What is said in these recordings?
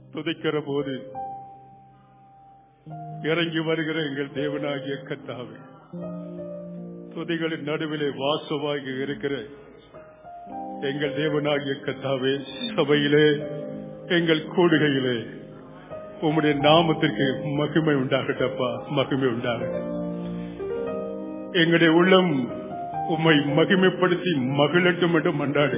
துதிக்கிற போது இறங்கி வருகிற எங்கள் தேவனாகிய கத்தாவே துதிகளின் நடுவிலே வாசமாகி இருக்கிற எங்கள் தேவனாகிய கத்தாவே சபையிலே எங்கள் கூடுகையிலே உம்முடைய நாமத்திற்கு மகிமை உண்டாகட்டப்பா மகிமை உண்டாகட்டும் எங்களுடைய உள்ளம் உம்மை மகிமைப்படுத்தி மகிழட்டும் என்று மன்றாடு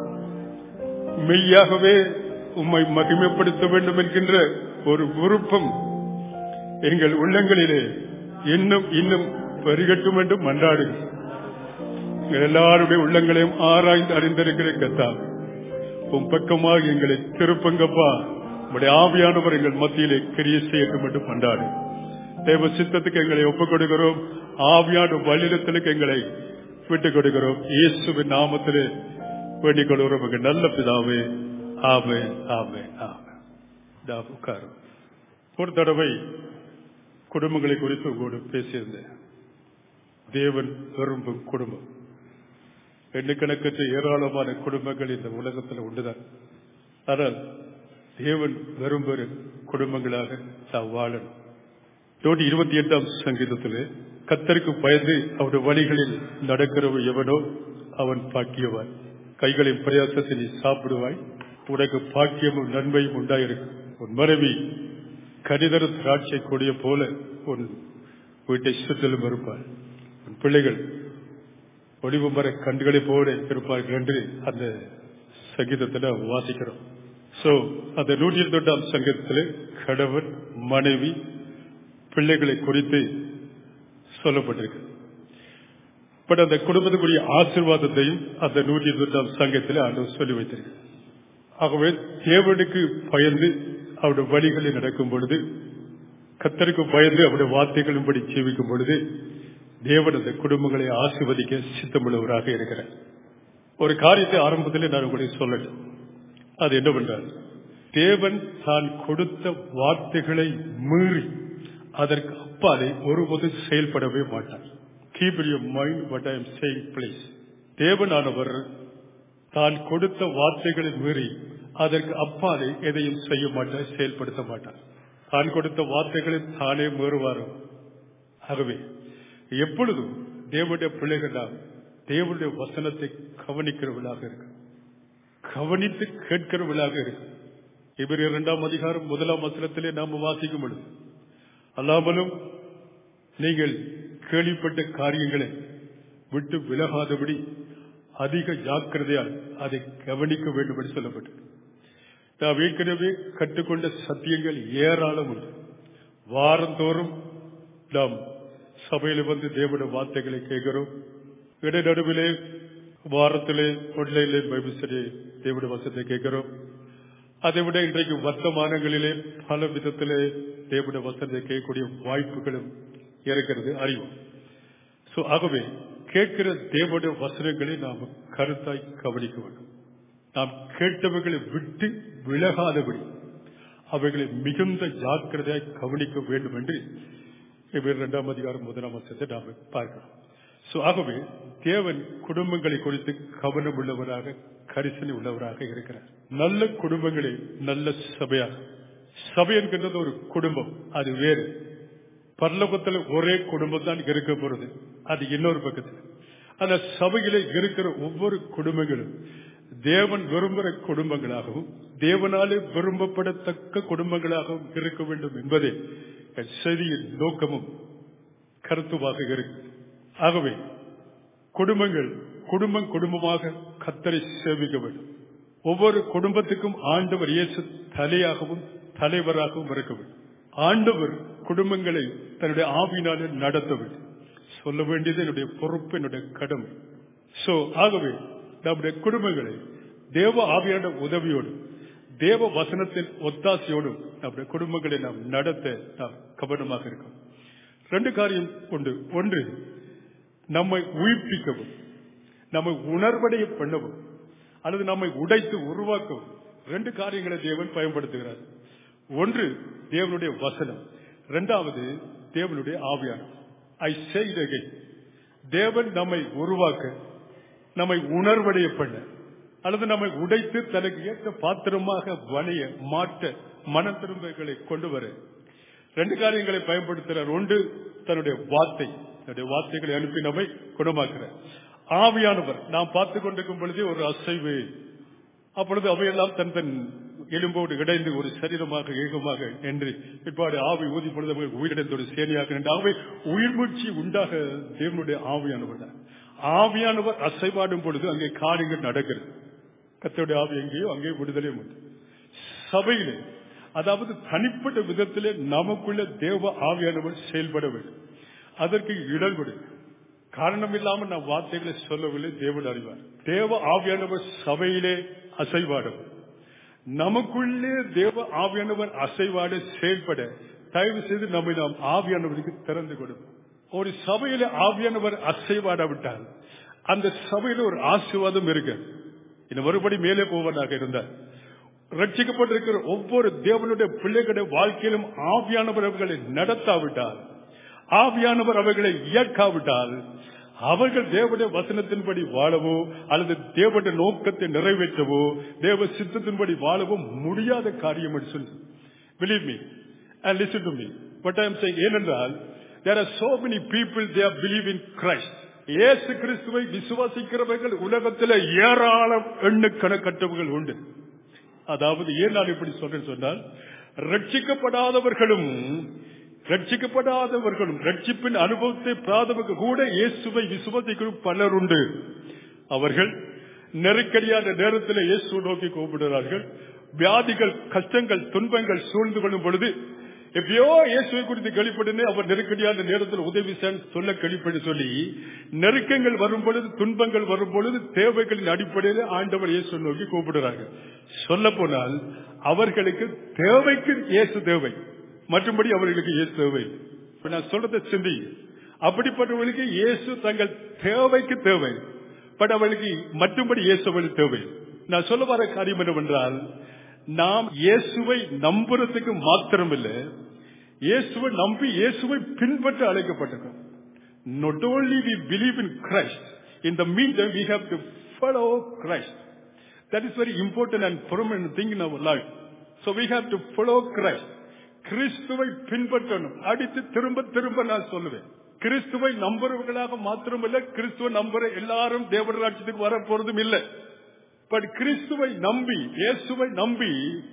மெய்யாகவே உம்மை மகிமைப்படுத்த வேண்டும் என்கின்ற ஒரு விருப்பம் எங்கள் உள்ளங்களிலே இன்னும் இன்னும் பெருகட்டும் என்று மன்றாடு எங்கள் எல்லாருடைய உள்ளங்களையும் ஆராய்ந்து அறிந்திருக்கிற கத்தா உன் பக்கமாக எங்களை திருப்பங்கப்பா உடைய ஆவியானவர் எங்கள் மத்தியிலே கிரிய செய்யட்டும் என்று மன்றாடு தேவ சித்தத்துக்கு எங்களை ஒப்புக் கொடுக்கிறோம் ஆவியான வழியிடத்திலுக்கு எங்களை விட்டுக் கொடுக்கிறோம் இயேசுவின் நாமத்திலே வேண்டிக் கொள்கிறோம் எங்கள் நல்ல பிதாவே ஆமே ஆமே ஆமே இதா உட்காரும் ஒரு தடவை குடும்பங்களை குறித்து உங்களோடு பேசியிருந்தேன் தேவன் விரும்பும் குடும்பம் எண்ணுக்கணக்கற்ற ஏராளமான குடும்பங்கள் இந்த உலகத்தில் உண்டுதான் ஆனால் தேவன் விரும்புகிற குடும்பங்களாக நாம் வாழணும் நூற்றி இருபத்தி எட்டாம் சங்கீதத்திலே கத்தருக்கு பயந்து அவருடைய வழிகளில் நடக்கிறவன் எவனோ அவன் பாக்கியவான் கைகளின் பிரயாசத்தை நீ சாப்பிடுவாய் உனக்கு பாக்கியமும் நன்மையும் உண்டாயிருக்கும் உன் மனைவி கனிதர திராட்சை கொடிய போல உன் வீட்டை சுற்றிலும் இருப்பாள் உன் பிள்ளைகள் ஒளிவு மர கண்டுகளை போல இருப்பார்கள் என்று அந்த சங்கீதத்தில் வாசிக்கிறோம் சோ அந்த நூற்றி இருபத்தெட்டாம் சங்கீதத்தில் கணவன் மனைவி பிள்ளைகளை குறித்து சொல்லப்பட்டிருக்கு பட் அந்த குடும்பத்துக்குரிய ஆசீர்வாதத்தையும் அந்த நூற்றி இருபத்தாம் சங்கத்தில் ஆண்டவர் சொல்லி வைத்திருக்கு ஆகவே தேவனுக்கு பயந்து அவருடைய வழிகளில் நடக்கும் பொழுது கத்தருக்கு பயந்து அவருடைய வார்த்தைகளின்படி ஜீவிக்கும் பொழுது தேவன் அந்த குடும்பங்களை ஆசிர்வதிக்க சித்தமுள்ளவராக இருக்கிறார் ஒரு காரியத்தை ஆரம்பத்தில் நான் உங்களுக்கு சொல்லட்டும் அது என்னவென்றால் தேவன் தான் கொடுத்த வார்த்தைகளை மீறி அதற்கு அப்பாலே ஒருபோது செயல்படவே மாட்டார் keep your mind what I am saying please தேவனானவர் தான் கொடுத்த வார்த்தைகளை மீறி அதற்கு அப்பாலே எதையும் செய்ய மாட்டார் செயல்படுத்த மாட்டார் தான் கொடுத்த வார்த்தைகளை தானே மீறுவாரோ ஆகவே எப்பொழுதும் தேவனுடைய பிள்ளைகள் நாம் தேவனுடைய வசனத்தை கவனிக்கிறவர்களாக இருக்கு கவனித்து கேட்கிறவர்களாக இருக்கு இவர் இரண்டாம் அதிகாரம் முதலாம் வசனத்திலே நாம் வாசிக்கும் பொழுது அல்லாமலும் நீங்கள் கேள்விப்பட்ட காரியங்களை விட்டு விலகாதபடி அதிக ஜாக்கிரதையால் அதை கவனிக்க வேண்டும் என்று சொல்லப்பட்டது நாம் ஏற்கனவே கற்றுக்கொண்ட சத்தியங்கள் ஏராளம் உண்டு வாரந்தோறும் நாம் சபையில் வந்து தேவனுடைய வார்த்தைகளை கேட்கிறோம் இடைநடுவிலே வாரத்திலே ஒன்லைனிலே பைபிள் ஸ்டடி தேவனுடைய வசத்தை கேட்கிறோம் அதை விட இன்றைக்கு வர்த்தமானங்களிலே பல விதத்திலே தேவனுடைய வசனத்தை கேட்கக்கூடிய வாய்ப்புகளும் இருக்கிறது அறிவோம் சோ ஆகவே கேட்கிற தேவனுடைய வசனங்களை நாம் கருத்தாய் கவனிக்க வேண்டும் நாம் கேட்டவைகளை விட்டு விலகாதபடி அவைகளை மிகுந்த ஜாக்கிரதையாய் கவனிக்க வேண்டும் என்று இவர் இரண்டாம் அதிகாரம் முதலாம் வருஷத்தை நாம் பார்க்கிறோம் சோ ஆகவே தேவன் குடும்பங்களை குறித்து கவனம் உள்ளவராக கரிசனை உள்ளவராக இருக்கிறார் நல்ல குடும்பங்களே நல்ல சபையாக சபை என்கின்றது ஒரு குடும்பம் அது வேறு பரலோகத்தில் ஒரே குடும்பம் தான் இருக்க போறது அது இன்னொரு பக்கத்தில் அந்த சபையில இருக்கிற ஒவ்வொரு குடும்பங்களும் தேவன் விரும்புகிற குடும்பங்களாகவும் தேவனாலே விரும்பப்படத்தக்க குடும்பங்களாகவும் இருக்க வேண்டும் என்பதே செய்தியின் நோக்கமும் கருத்துமாக இருக்கு ஆகவே குடும்பங்கள் குடும்பம் குடும்பமாக கத்தரை சேவிக்க வேண்டும் ஒவ்வொரு குடும்பத்துக்கும் ஆண்டவர் இயேசு தலையாகவும் தலைவராகவும் இருக்க வேண்டும் ஆண்டவர் குடும்பங்களை தன்னுடைய ஆவினாலே நடத்த வேண்டும் சொல்ல வேண்டியது என்னுடைய பொறுப்பு என்னுடைய கடமை சோ ஆகவே நம்முடைய குடும்பங்களை தேவ ஆவியான உதவியோடு தேவ வசனத்தின் ஒத்தாசையோடும் நம்முடைய குடும்பங்களை நாம் நடத்த நாம் கவனமாக இருக்கோம் ரெண்டு காரியம் உண்டு ஒன்று நம்மை உயிர்ப்பிக்கவும் நம்மை உணர்வடைய பண்ணவும் அல்லது நம்மை உடைத்து உருவாக்கவும் ரெண்டு காரியங்களை தேவன் பயன்படுத்துகிறார் ஒன்று தேவனுடைய வசனம் இரண்டாவது தேவனுடைய ஆவியானம் ஐ செய்தகை தேவன் நம்மை உருவாக்க நம்மை உணர்வடைய பண்ண அல்லது நம்மை உடைத்து தனக்கு ஏற்ற பாத்திரமாக வணைய மாற்ற மன திரும்பங்களை கொண்டு வர ரெண்டு காரியங்களை பயன்படுத்துகிறார் ஒன்று தன்னுடைய வார்த்தை தன்னுடைய வார்த்தைகளை அனுப்பி நம்மை குணமாக்குறார் ஆவியானவர் நாம் பார்த்து கொண்டிருக்கும் பொழுதே ஒரு அசைவு அப்பொழுது அவையெல்லாம் தன் தன் எலும்போடு இடைந்து ஒரு சரீரமாக ஏகமாக என்று பிற்பாடு ஆவி ஊதி பொழுது அவர்கள் உயிரிழந்த ஒரு சேனையாக நின்று ஆகவே உயிர்மூச்சி உண்டாக தேவனுடைய ஆவியானவர் தான் ஆவியானவர் அசைவாடும் பொழுது அங்கே காரியங்கள் நடக்கிறது கத்தோடைய ஆவி எங்கேயோ அங்கே விடுதலையும் உண்டு சபையிலே அதாவது தனிப்பட்ட விதத்திலே நமக்குள்ள தேவ ஆவியானவர் செயல்பட வேண்டும் அதற்கு இடம் கொடு காரணம் இல்லாமல் நான் வார்த்தைகளை சொல்லவில்லை தேவன் அறிவார் தேவ ஆவியானவர் சபையிலே அசைவாடும் நமக்குள்ளே தேவ ஆவியானவர் அசைவாட செயல்பட தயவு செய்து நம்மை நாம் ஆவியானவருக்கு திறந்து கொடுப்போம் ஒரு சபையில ஆவியானவர் அசைவாடாவிட்டால் அந்த சபையில ஒரு ஆசீர்வாதம் இருக்கு இன்னும் மறுபடி மேலே போவதாக இருந்தார் ரட்சிக்கப்பட்டிருக்கிற ஒவ்வொரு தேவனுடைய பிள்ளைகளுடைய வாழ்க்கையிலும் ஆவியானவர் அவர்களை நடத்தாவிட்டால் ஆவியானவர் அவர்களை இயக்காவிட்டால் அவர்கள் தேவனுடைய வசனத்தின்படி வாழவோ அல்லது தேவனுடைய நோக்கத்தை நிறைவேற்றவோ தேவ சித்தத்தின்படி வாழவோ முடியாத காரியம் என்று சொல்லி believe me and listen to me what i am saying ஏனென்றால் there are so many people they are believe in christ இயேசு கிறிஸ்துவை விசுவாசிக்கிறவர்கள் உலகத்தில் ஏராளம் எண்ணுக்கணக்கற்றவர்கள் உண்டு அதாவது ஏன் நான் இப்படி சொல்றேன் சொன்னால் ரட்சிக்கப்படாதவர்களும் ரட்சிக்கப்படாதவர்களும் ரட்சிப்பின் அனுபவத்தை பிராதவர்கள் கூட இயேசுவை விசுவாசிக்கும் பலர் உண்டு அவர்கள் நெருக்கடியான நேரத்தில் இயேசு நோக்கி கூப்பிடுகிறார்கள் வியாதிகள் கஷ்டங்கள் துன்பங்கள் சூழ்ந்து கொள்ளும் பொழுது எப்பயோ இயேசுவை குறித்து கேள்விப்பட்டு அவர் நெருக்கடியான நேரத்தில் உதவி செய்ய சொல்ல கேள்விப்பட்டு சொல்லி நெருக்கங்கள் வரும் பொழுது துன்பங்கள் வரும் பொழுது தேவைகளின் அடிப்படையில் ஆண்டவர் இயேசு நோக்கி கூப்பிடுறாங்க சொல்ல போனால் அவர்களுக்கு தேவைக்கு இயேசு தேவை மற்றபடி அவர்களுக்கு இயேசு தேவை இப்ப நான் சொல்றதை சிந்தி அப்படிப்பட்டவர்களுக்கு இயேசு தங்கள் தேவைக்கு தேவை பட் அவளுக்கு மற்றும்படி இயேசுவல் தேவை நான் சொல்ல வர காரியம் என்னவென்றால் நாம் இயேசுவை நம்புறதுக்கு மாத்திரமில்லை இயேசுவை நம்பி இயேசுவை பின்பற்ற அழைக்கப்பட்டிருக்கோம் not only we believe in Christ in the meantime we have to follow Christ that is very important and permanent thing in our life so we have to follow Christ கிறிஸ்துவை பின்பற்றணும் அடித்து திரும்ப திரும்ப நான் சொல்லுவேன் கிறிஸ்துவை நம்புறவர்களாக மாத்திரமல்ல கிறிஸ்துவ நம்புற எல்லாரும் தேவர ராட்சியத்துக்கு வர போறதும் இல்லை பட் கிறிஸ்துவை நம்பி இயேசுவை நம்பி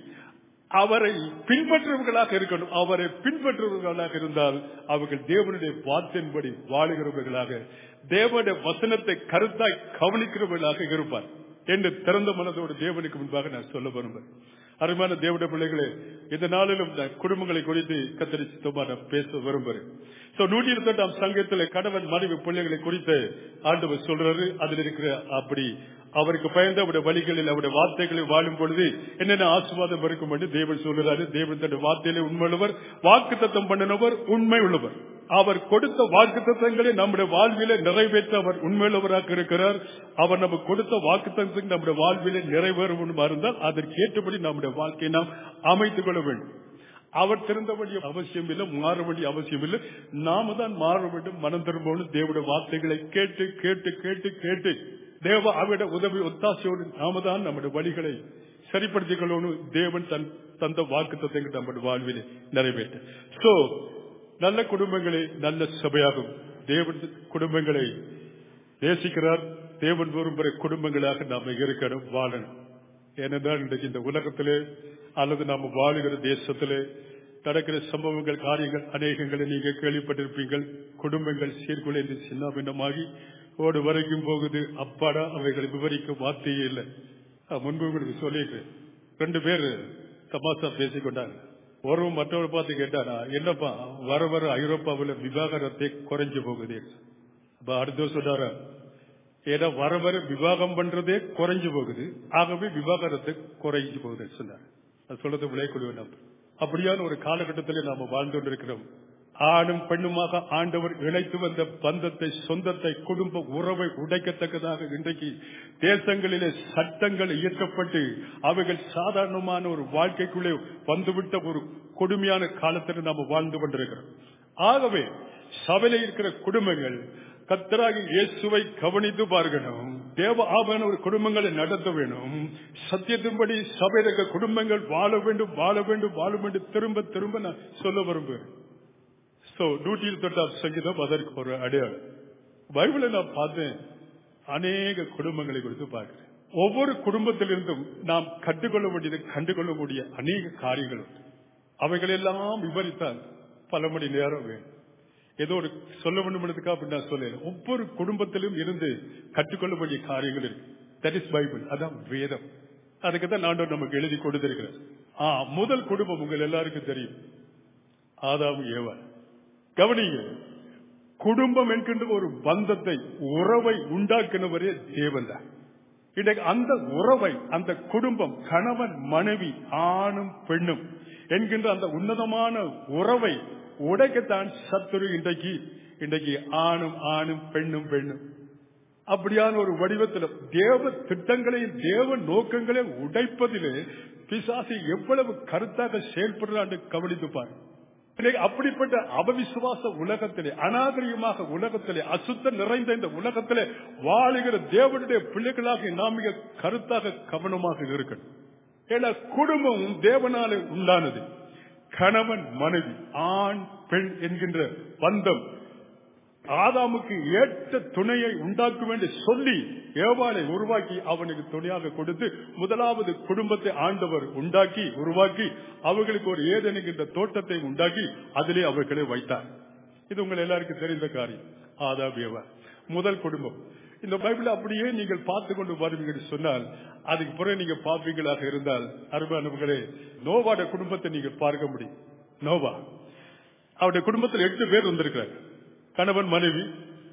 அவரை பின்பற்றுவர்களாக இருக்கணும் அவரை பின்பற்றுவர்களாக இருந்தால் அவர்கள் தேவனுடைய வார்த்தையின்படி வாழுகிறவர்களாக தேவனுடைய வசனத்தை கருத்தாய் கவனிக்கிறவர்களாக இருப்பார் என்று திறந்த மனதோடு தேவனுக்கு முன்பாக நான் சொல்ல விரும்புகிறேன் அருமையான தேவனுடைய பிள்ளைகளே இந்த நாளிலும் நான் குடும்பங்களை குறித்து கத்தரிச்சு நான் பேச விரும்புகிறேன் சோ நூற்றி இருபத்தெட்டாம் சங்கத்தில் கணவன் மனைவி பிள்ளைகளை குறித்து ஆண்டவர் சொல்றாரு அதில் இருக்கிற அப்படி அவருக்கு பயந்து அவருடைய வழிகளில் அவருடைய வார்த்தைகளில் வாழும் பொழுது என்னென்ன ஆசீர்வாதம் இருக்கும் என்று தேவன் சொல்கிறாரு தேவன் தன்னுடைய வார்த்தையிலே உண்மையுள்ளவர் வாக்கு தத்தம் பண்ணினவர் உண்மை உள்ளவர் அவர் கொடுத்த வாக்கு தத்தங்களை நம்முடைய வாழ்வில நிறைவேற்ற அவர் உண்மையுள்ளவராக இருக்கிறார் அவர் நமக்கு கொடுத்த வாக்கு தத்தங்கள் நம்முடைய வாழ்வில நிறைவேறும் இருந்தால் அதற்கு ஏற்றபடி நம்முடைய வாழ்க்கையை நாம் அமைத்துக் கொள்ள வேண்டும் அவர் திருந்த வேண்டிய அவசியம் இல்லை மாற வேண்டிய அவசியம் இல்லை நாம தான் மாற வேண்டும் மனம் திரும்பணும் தேவனுடைய வார்த்தைகளை கேட்டு கேட்டு கேட்டு கேட்டு தேவ அவருடைய உதவி ஒத்தாசையோடு நாம தான் நம்முடைய வழிகளை சரிப்படுத்திக் கொள்ளணும் தேவன் தன் தந்த வாக்கு தத்தங்கள் நம்முடைய வாழ்விலே நிறைவேற்ற சோ நல்ல குடும்பங்களை நல்ல சபையாகும் தேவன் குடும்பங்களை நேசிக்கிறார் தேவன் விரும்புகிற குடும்பங்களாக நாம இருக்கணும் வாழணும் ஏனென்றால் இன்றைக்கு இந்த உலகத்திலே அல்லது நாம் வாழுகிற தேசத்திலே நடக்கிற சம்பவங்கள் காரியங்கள் அநேகங்களை நீங்க கேள்விப்பட்டிருப்பீங்கள் குடும்பங்கள் சீர்குலைந்து சின்ன பின்னமாகி ஓடு வரைக்கும் போகுது அப்பாடா அவைகளை விவரிக்க வார்த்தையே இல்லை நான் முன்பு உங்களுக்கு சொல்லியிருக்கேன் ரெண்டு பேர் தமாசா பேசிக்கொண்டாங்க ஒருவன் மற்றவர் பார்த்து கேட்டானா என்னப்பா வர வர ஐரோப்பாவில் விவாகரத்தை குறைஞ்சு போகுது அப்ப அடுத்த சொன்னாரா ஏன்னா வர வர விவாகம் பண்றதே குறைஞ்சு போகுது ஆகவே விவாகரத்தை குறைஞ்சு போகுது சொன்னார் அது சொல்றது விளையக்கூடிய வேண்டாம் அப்படியான ஒரு காலகட்டத்தில் நாம வாழ்ந்து கொண்டிருக்கிறோம் ஆணும் பெண்ணுமாக ஆண்டவர் இணைத்து வந்த பந்தத்தை சொந்தத்தை குடும்ப உறவை உடைக்கத்தக்கதாக இன்றைக்கு தேசங்களிலே சட்டங்கள் இயற்றப்பட்டு அவைகள் சாதாரணமான ஒரு வாழ்க்கைக்குள்ளே வந்துவிட்ட ஒரு கொடுமையான காலத்தில் நாம் வாழ்ந்து கொண்டிருக்கிறோம் ஆகவே சபையில இருக்கிற குடும்பங்கள் கத்தராகி இயேசுவை கவனித்து பார்க்கணும் தேவ ஆபரண ஒரு குடும்பங்களை நடத்த வேணும் சத்தியத்தின்படி சபையில குடும்பங்கள் வாழ வேண்டும் வாழ வேண்டும் வாழ வேண்டும் திரும்ப திரும்ப நான் சொல்ல விரும்புகிறேன் சோ நூற்றியில் தொட்டார் சங்கீதம் அதற்கு ஒரு அடையாளம் பைபிளை நான் பார்த்தேன் அநேக குடும்பங்களை குறித்து பார்க்கிறேன் ஒவ்வொரு குடும்பத்திலிருந்தும் நாம் கற்றுக்கொள்ள வேண்டியது கண்டுகொள்ளக்கூடிய அநேக காரியங்கள் உண்டு அவைகளெல்லாம் விவரித்தால் பல மணி நேரம் வேணும் ஏதோ ஒரு சொல்ல வேண்டும் அப்படி நான் சொல்ல ஒவ்வொரு குடும்பத்திலும் இருந்து கற்றுக்கொள்ள வேண்டிய காரியங்கள் இருக்கு தட் இஸ் பைபிள் அதான் வேதம் அதுக்கு தான் நான் நமக்கு எழுதி கொடுத்திருக்கிறேன் ஆ முதல் குடும்பம் உங்கள் எல்லாருக்கும் தெரியும் ஆதாம் ஏவா கவனிங்க குடும்பம் என்கின்ற ஒரு பந்தத்தை உறவை உண்டாக்கினவரே தேவன் தான் இன்றைக்கு அந்த உறவை அந்த குடும்பம் கணவன் மனைவி ஆணும் பெண்ணும் என்கின்ற அந்த உன்னதமான உறவை உடைக்கத்தான் சத்துரு இன்றைக்கு இன்றைக்கு ஆணும் ஆணும் பெண்ணும் பெண்ணும் அப்படியான ஒரு வடிவத்தில் தேவ திட்டங்களையும் தேவ நோக்கங்களையும் உடைப்பதிலே பிசாசு எவ்வளவு கருத்தாக செயல்படுறான்னு கவனித்து பாருங்க இன்னைக்கு அப்படிப்பட்ட அவவிசுவாச உலகத்திலே அநாகரிகமாக உலகத்திலே அசுத்தம் நிறைந்த இந்த உலகத்திலே வாழுகிற தேவனுடைய பிள்ளைகளாக நாம் மிக கருத்தாக கவனமாக இருக்கணும் ஏன்னா குடும்பமும் தேவனாலே உண்டானது கணவன் மனைவி ஆண் பெண் என்கின்ற பந்தம் ஆதாமுக்கு ஏற்ற துணையை உண்டாக்கும் என்று சொல்லி ஏவாளை உருவாக்கி அவனுக்கு துணையாக கொடுத்து முதலாவது குடும்பத்தை ஆண்டவர் உண்டாக்கி உருவாக்கி அவர்களுக்கு ஒரு ஏதெனுகின்ற தோட்டத்தை உண்டாக்கி அதிலே அவர்களை வைத்தார் இது உங்கள் எல்லாருக்கும் தெரிந்த காரியம் ஆதாம் ஏவா முதல் குடும்பம் இந்த பைபிள் அப்படியே நீங்கள் பார்த்து கொண்டு வருவீங்கன்னு சொன்னால் அதுக்கு பிறகு நீங்க பார்ப்பீங்களாக இருந்தால் அருமையானவர்களே நோவாட குடும்பத்தை நீங்க பார்க்க முடியும் நோவா அவருடைய குடும்பத்தில் எட்டு பேர் வந்திருக்கிறார் கணவன் மனைவி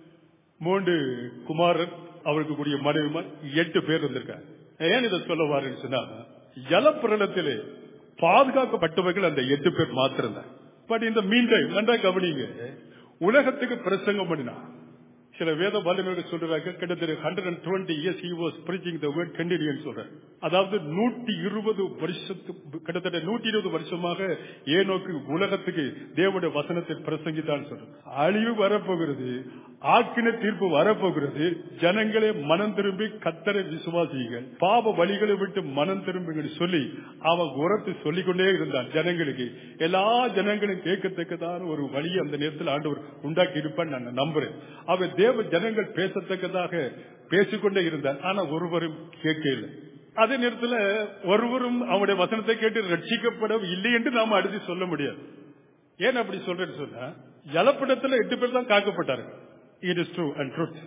மூன்று குமாரன் அவருக்கு கூடிய மனைவிமார் எட்டு பேர் வந்திருக்காங்க ஏன் இதை சொல்ல வாருன்னு சொன்னா ஜலப்பிரளத்திலே பாதுகாக்கப்பட்டவர்கள் அந்த எட்டு பேர் மாத்திருந்தார் பட் இந்த மீன்கள் நன்றா கவனிங்க உலகத்துக்கு பிரசங்கம் பண்ணினா சில வேத வல்லுநர்கள் சொல்றாங்க கிட்டத்தட்ட hundred and twenty years he was preaching the word கண்டினியூன்னு சொல்றாங்க அதாவது நூற்றி இருபது வருஷத்து கிட்டத்தட்ட நூற்றி இருபது வருஷமாக ஏனோக்கு உலகத்துக்கு தேவனுடைய வசனத்தை பிரசங்கித்தான் சொல்றாங்க அழிவு வரப்போகிறது ஆக்கின தீர்ப்பு வரப்போகிறது ஜனங்களே மனம் திரும்பி கத்தரை விசுவாசிகள் பாவ வழிகளை விட்டு மனம் திரும்புங்கன்னு சொல்லி அவன் உரத்து சொல்லிக்கொண்டே இருந்தான் ஜனங்களுக்கு எல்லா ஜனங்களும் கேட்கத்தக்கதான ஒரு வழியை அந்த நேரத்தில் ஆண்டவர் உண்டாக்கி இருப்பான்னு நான் நம்புறேன் அவன் தேவ ஜனங்கள் பேசத்தக்கதாக பேசிக்கொண்டே இருந்தார் ஆனா ஒருவரும் கேட்கல அதே நேரத்தில் ஒருவரும் அவனுடைய வசனத்தை கேட்டு ரட்சிக்கப்பட இல்லை என்று நாம அடுத்து சொல்ல முடியாது ஏன் அப்படி சொல்றேன்னு சொன்னா ஜலப்படத்தில் எட்டு பேர் தான் காக்கப்பட்டார்கள் it is true and truth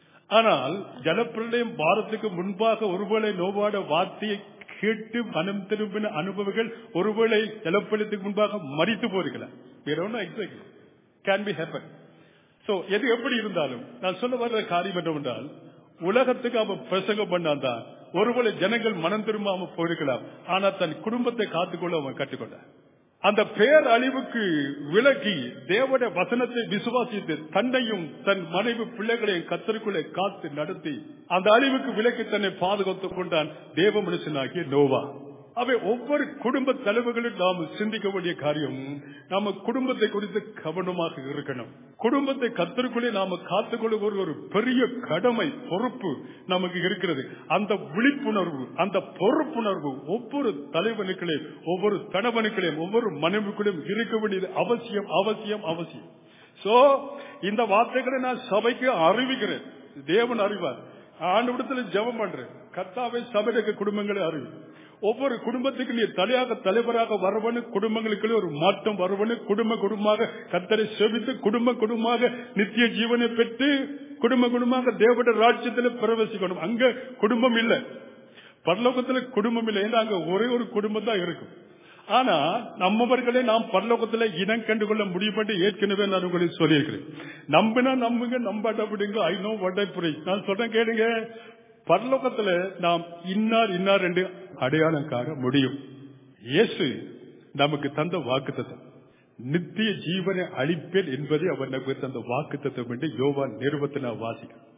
ஆனால் ஜலப்பிரளயம் பாரத்துக்கு முன்பாக ஒருவேளை நோவாட வார்த்தையை கேட்டு மனம் திரும்பின அனுபவங்கள் ஒருவேளை ஜலப்பள்ளத்துக்கு முன்பாக மறித்து போயிருக்கலாம் exact can be happen so எது எப்படி இருந்தாலும் நான் சொல்ல வர்ற காரியம் என்னவென்றால் உலகத்துக்கு அவன் பிரசங்கம் பண்ணாதான் ஒருவேளை ஜனங்கள் மனம் திரும்பாம போயிருக்கலாம் ஆனா தன் குடும்பத்தை காத்துக்கொள்ள அவன் கற்றுக்கொண்டான் அந்த பேர் அழிவுக்கு விலகி தேவடைய வசனத்தை விசுவாசித்து தன்னையும் தன் மனைவி பிள்ளைகளையும் கத்தருக்குள்ளே காத்து நடத்தி அந்த அழிவுக்கு விலக்கி தன்னை பாதுகாத்துக் கொண்டான் தேவ மனுஷனாகிய நோவா அவை ஒவ்வொரு குடும்ப தலைவர்களும் நாம் சிந்திக்க வேண்டிய காரியம் நாம குடும்பத்தை குறித்து கவனமாக இருக்கணும் குடும்பத்தை கத்தருக்குள்ளே நாம காத்துக்கொள்ள ஒரு பெரிய கடமை பொறுப்பு நமக்கு இருக்கிறது அந்த விழிப்புணர்வு அந்த பொறுப்புணர்வு ஒவ்வொரு தலைவனுக்களையும் ஒவ்வொரு கணவனுக்களையும் ஒவ்வொரு மனைவிக்குள்ளையும் இருக்க வேண்டியது அவசியம் அவசியம் அவசியம் சோ இந்த வார்த்தைகளை நான் சபைக்கு அறிவிக்கிறேன் தேவன் அறிவார் ஆண்டு விடத்துல ஜெபம் பண்றேன் கத்தாவை சபைக்கு குடும்பங்களை அறிவு ஒவ்வொரு குடும்பத்துக்கு நீ தலையாக தலைவராக வரவனு குடும்பங்களுக்கு ஒரு மாற்றம் வரவனு குடும்ப குடும்பமாக கத்தரை செவித்து குடும்ப குடும்பமாக நித்திய ஜீவனை பெற்று குடும்ப குடும்பமாக தேவட ராஜ்யத்தில் பிரவேசிக்கணும் அங்க குடும்பம் இல்ல பரலோகத்துல குடும்பம் இல்லை ஏன்னா அங்க ஒரே ஒரு குடும்பம் தான் இருக்கும் ஆனா நம்மவர்களை நாம் பரலோகத்துல இனம் கண்டுகொள்ள முடியும் ஏற்கனவே நான் உங்களுக்கு சொல்லியிருக்கிறேன் நம்பினா நம்புங்க நம்பாட்ட அப்படிங்க ஐ நோ வட்டை புரி நான் சொல்றேன் கேளுங்க பரலோகத்துல நாம் இன்னார் இன்னார் என்று அடையாளம் காண முடியும் இயேசு நமக்கு தந்த வாக்கு நித்திய ஜீவனை அளிப்பேன் என்பதை அவர் நமக்கு தந்த வாக்கு தத்துவம் என்று யோவான் நிறுவத்தை நான் வாசிக்கிறேன்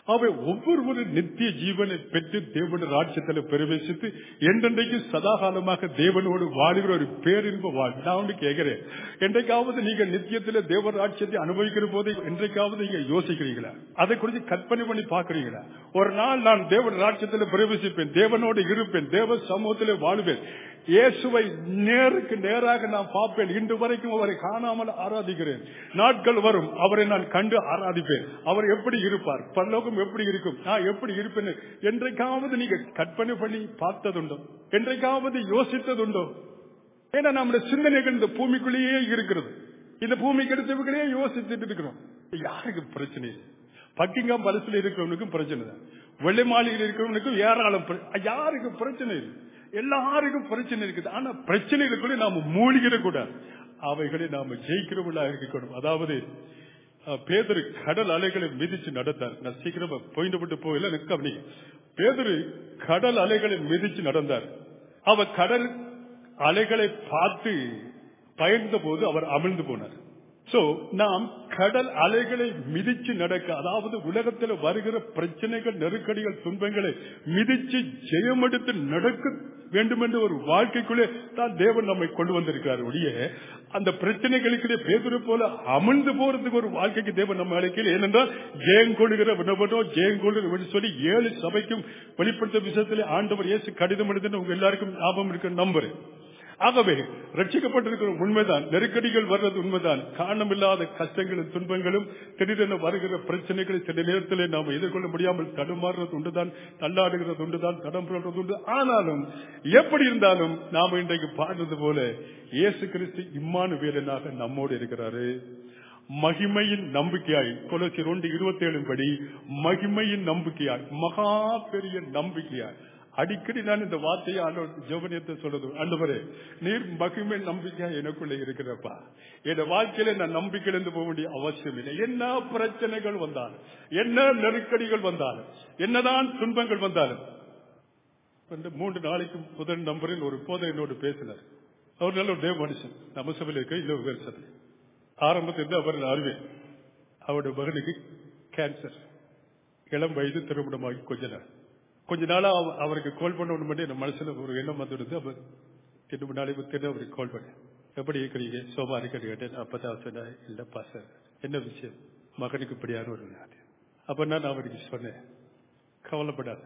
அவை ஒவ்வொருவரும் நித்திய ஜீவனை பெற்று தேவனுடைய ராஜ்யத்தில் பிரவேசித்து என்றென்றைக்கு சதாகாலமாக தேவனோடு வாழுகிற ஒரு பேரின்ப வாழ் நான் ஒன்று கேட்கிறேன் என்றைக்காவது நீங்க நித்தியத்தில் தேவ ராஜ்யத்தை அனுபவிக்கிற போது என்றைக்காவது நீங்க யோசிக்கிறீங்களா அதை குறித்து கற்பனை பண்ணி பாக்குறீங்களா ஒரு நாள் நான் தேவன் ராஜ்யத்தில் பிரவேசிப்பேன் தேவனோடு இருப்பேன் தேவ சமூகத்தில் வாழுவேன் இயேசுவை நேருக்கு நேராக நான் பார்ப்பேன் இன்று வரைக்கும் அவரை காணாமல் ஆராதிக்கிறேன் நாட்கள் வரும் அவரை நான் கண்டு ஆராதிப்பேன் அவர் எப்படி இருப்பார் பல்லோகம் எப்படி இருக்கும் நான் எப்படி இருப்பேன் என்றைக்காவது நீங்க கற்பனை பண்ணி பார்த்ததுண்டோ என்றைக்காவது யோசித்ததுண்டோ ஏன்னா நம்முடைய சிந்தனைகள் இந்த பூமிக்குள்ளேயே இருக்கிறது இந்த பூமிக்கு எடுத்தவர்களே யோசிச்சுட்டு இருக்கிறோம் யாருக்கு பிரச்சனை இல்லை பக்கிங்காம் பலசில் இருக்கிறவனுக்கும் பிரச்சனை தான் வெள்ளை மாளிகையில் இருக்கிறவனுக்கும் ஏராளம் பிர- யாருக்கு பிரச்சனை இல்லை எல்லாருக்கும் பிரச்சனை இருக்குது ஆனா பிரச்சனைகளுக்குள்ள நாம மூழ்கிட கூடாது அவைகளை நாம ஜெயிக்கிறவர்களாக இருக்கணும் அதாவது அஹ், பேதுரு கடல் அலைகளை மிதிச்சு நடந்தார் நான் சீக்கிரமா போயிட்டு விட்டு போகல எனக்கு கவனிங்க பேதுரு கடல் அலைகளை மிதிச்சு நடந்தார் அவர் கடல் அலைகளை பார்த்து பயந்த போது அவர் அமிழ்ந்து போனார் சோ நாம் கடல் அலைகளை மிதிச்சு நடக்க அதாவது உலகத்தில் வருகிற பிரச்சனைகள் நெருக்கடிகள் துன்பங்களை மிதிச்சு ஜெயமெடுத்து நடக்க வேண்டும் என்ற ஒரு வாழ்க்கைக்குள்ளே தான் தேவன் நம்மை கொண்டு வந்திருக்கிறார் ஒழிய அந்த பிரச்சனைகளுக்கு பேசுற போல அமிழ்ந்து போறதுக்கு ஒரு வாழ்க்கைக்கு தேவன் நம்ம அழைக்கல ஏனென்றால் ஜெயங்கொள்கிற வினவனோ ஜெயங்கொள்கிற சொல்லி ஏழு சபைக்கும் வெளிப்படுத்த விஷயத்திலே ஆண்டவர் இயேசு கடிதம் எழுதுன்னு உங்க எல்லாருக்கும் ஞாபகம் இருக்கு நம்புறேன் ஆகவே ரட்சிக்கப்பட்டிருக்கிற உண்மைதான் நெருக்கடிகள் வர்றது உண்மைதான் காரணமில்லாத கஷ்டங்களும் துன்பங்களும் திடீரென வருகிற பிரச்சனைகளை சில நேரத்தில் நாம் எதிர்கொள்ள முடியாமல் தடுமாறுறது உண்டுதான் தள்ளாடுகிறது உண்டுதான் தடம் புரள்றது உண்டு ஆனாலும் எப்படி இருந்தாலும் நாம் இன்றைக்கு பாடுறது போல இயேசு கிறிஸ்து இம்மானு வேலனாக நம்மோடு இருக்கிறாரு மகிமையின் நம்பிக்கையாய் கொலசி ரெண்டு இருபத்தி ஏழு படி மகிமையின் நம்பிக்கையாய் மகா பெரிய நம்பிக்கையாய் அடிக்கடி நான் இந்த வார்த்தையை ஆண்டவர் ஜெவனியத்தை சொல்றது ஆண்டவரே நீர் மகிமை நம்பிக்கையா எனக்குள்ள இருக்கிறப்பா என் வாழ்க்கையில நான் நம்பிக்கை இழந்து போக வேண்டிய அவசியம் இல்லை என்ன பிரச்சனைகள் வந்தாலும் என்ன நெருக்கடிகள் வந்தாலும் என்னதான் துன்பங்கள் வந்தாலும் வந்து மூன்று நாளைக்கு முதல் நம்பரில் ஒரு போதை என்னோடு பேசினார் அவர் நல்ல ஒரு தேவ மனுஷன் நம்ம சபையில் இருக்க இல்லை வேறு சபை ஆரம்பத்தில் அவர் அறிவேன் அவருடைய மகனுக்கு கேன்சர் இளம் வயது திருமணமாகி கொஞ்ச நாள் கொஞ்ச நாளா அவ- அவருக்கு கால் பண்ணணும் மட்டும் என் மனசுல ஒரு எண்ணம் வந்துடுது அவர் ரெண்டு மூணு நாளைக்கு தின்னு அவருக்கு கால் பண்ணேன் எப்படி இருக்கிறீங்க சோமா இருக்கிறது கேட்டேன் அப்பதான் சொன்னேன் இல்லப்பா சார் என்ன விஷயம் மகனுக்கு இப்படியான ஒரு வியாதி அப்ப நான் அவருக்கு சொன்னேன் கவலைப்படாத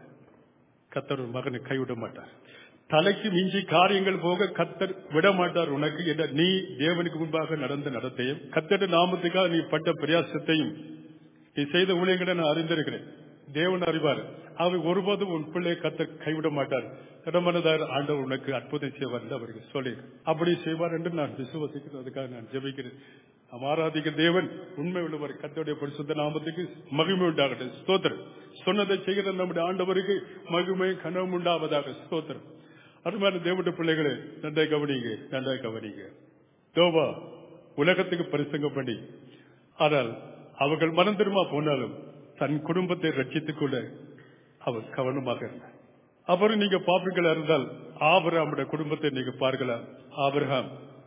கத்தர் உன் மகனை கைவிட மாட்டார் தலைக்கு மிஞ்சி காரியங்கள் போக கத்தர் விட மாட்டார் உனக்கு என்ற நீ தேவனுக்கு முன்பாக நடந்த நடத்தையும் கத்தட நாமத்துக்காக நீ பட்ட பிரயாசத்தையும் நீ செய்த ஊழியங்களை நான் அறிந்திருக்கிறேன் தேவன் அறிவார் அவர் ஒருபோதும் உன் பிள்ளை கத்தர் கைவிட மாட்டார் திடமனதார் ஆண்டவர் உனக்கு அற்புதம் செய்வார் என்று அவருக்கு சொல்லி அப்படி செய்வார் என்று நான் விசுவசிக்கிறேன் அதுக்காக நான் ஜெபிக்கிறேன் நாம் ஆராதிக்க தேவன் உண்மை உள்ளவர் கத்தருடைய பரிசுத்த நாமத்துக்கு மகிமை உண்டாகட்டும் ஸ்தோத்திரம் சொன்னதை செய்கிற நம்முடைய ஆண்டவருக்கு மகிமை கனவும் உண்டாவதாக ஸ்தோத்திரம் அருமையான தேவனுடைய பிள்ளைகளே நன்றாய் கவனிங்க நன்றாய் கவனிங்க தோபா உலகத்துக்கு பரிசங்கம் பண்ணி ஆனால் அவர்கள் மனம் திரும்ப போனாலும் தன் குடும்பத்தை ரட்சித்துக் கொள்ள அவர் கவனமாக இருந்தார் அப்புறம் நீங்க பாப்பீங்களா இருந்தால் ஆபிரகாமுடைய குடும்பத்தை நீங்க பார்க்கலாம் ஆபிரகாம்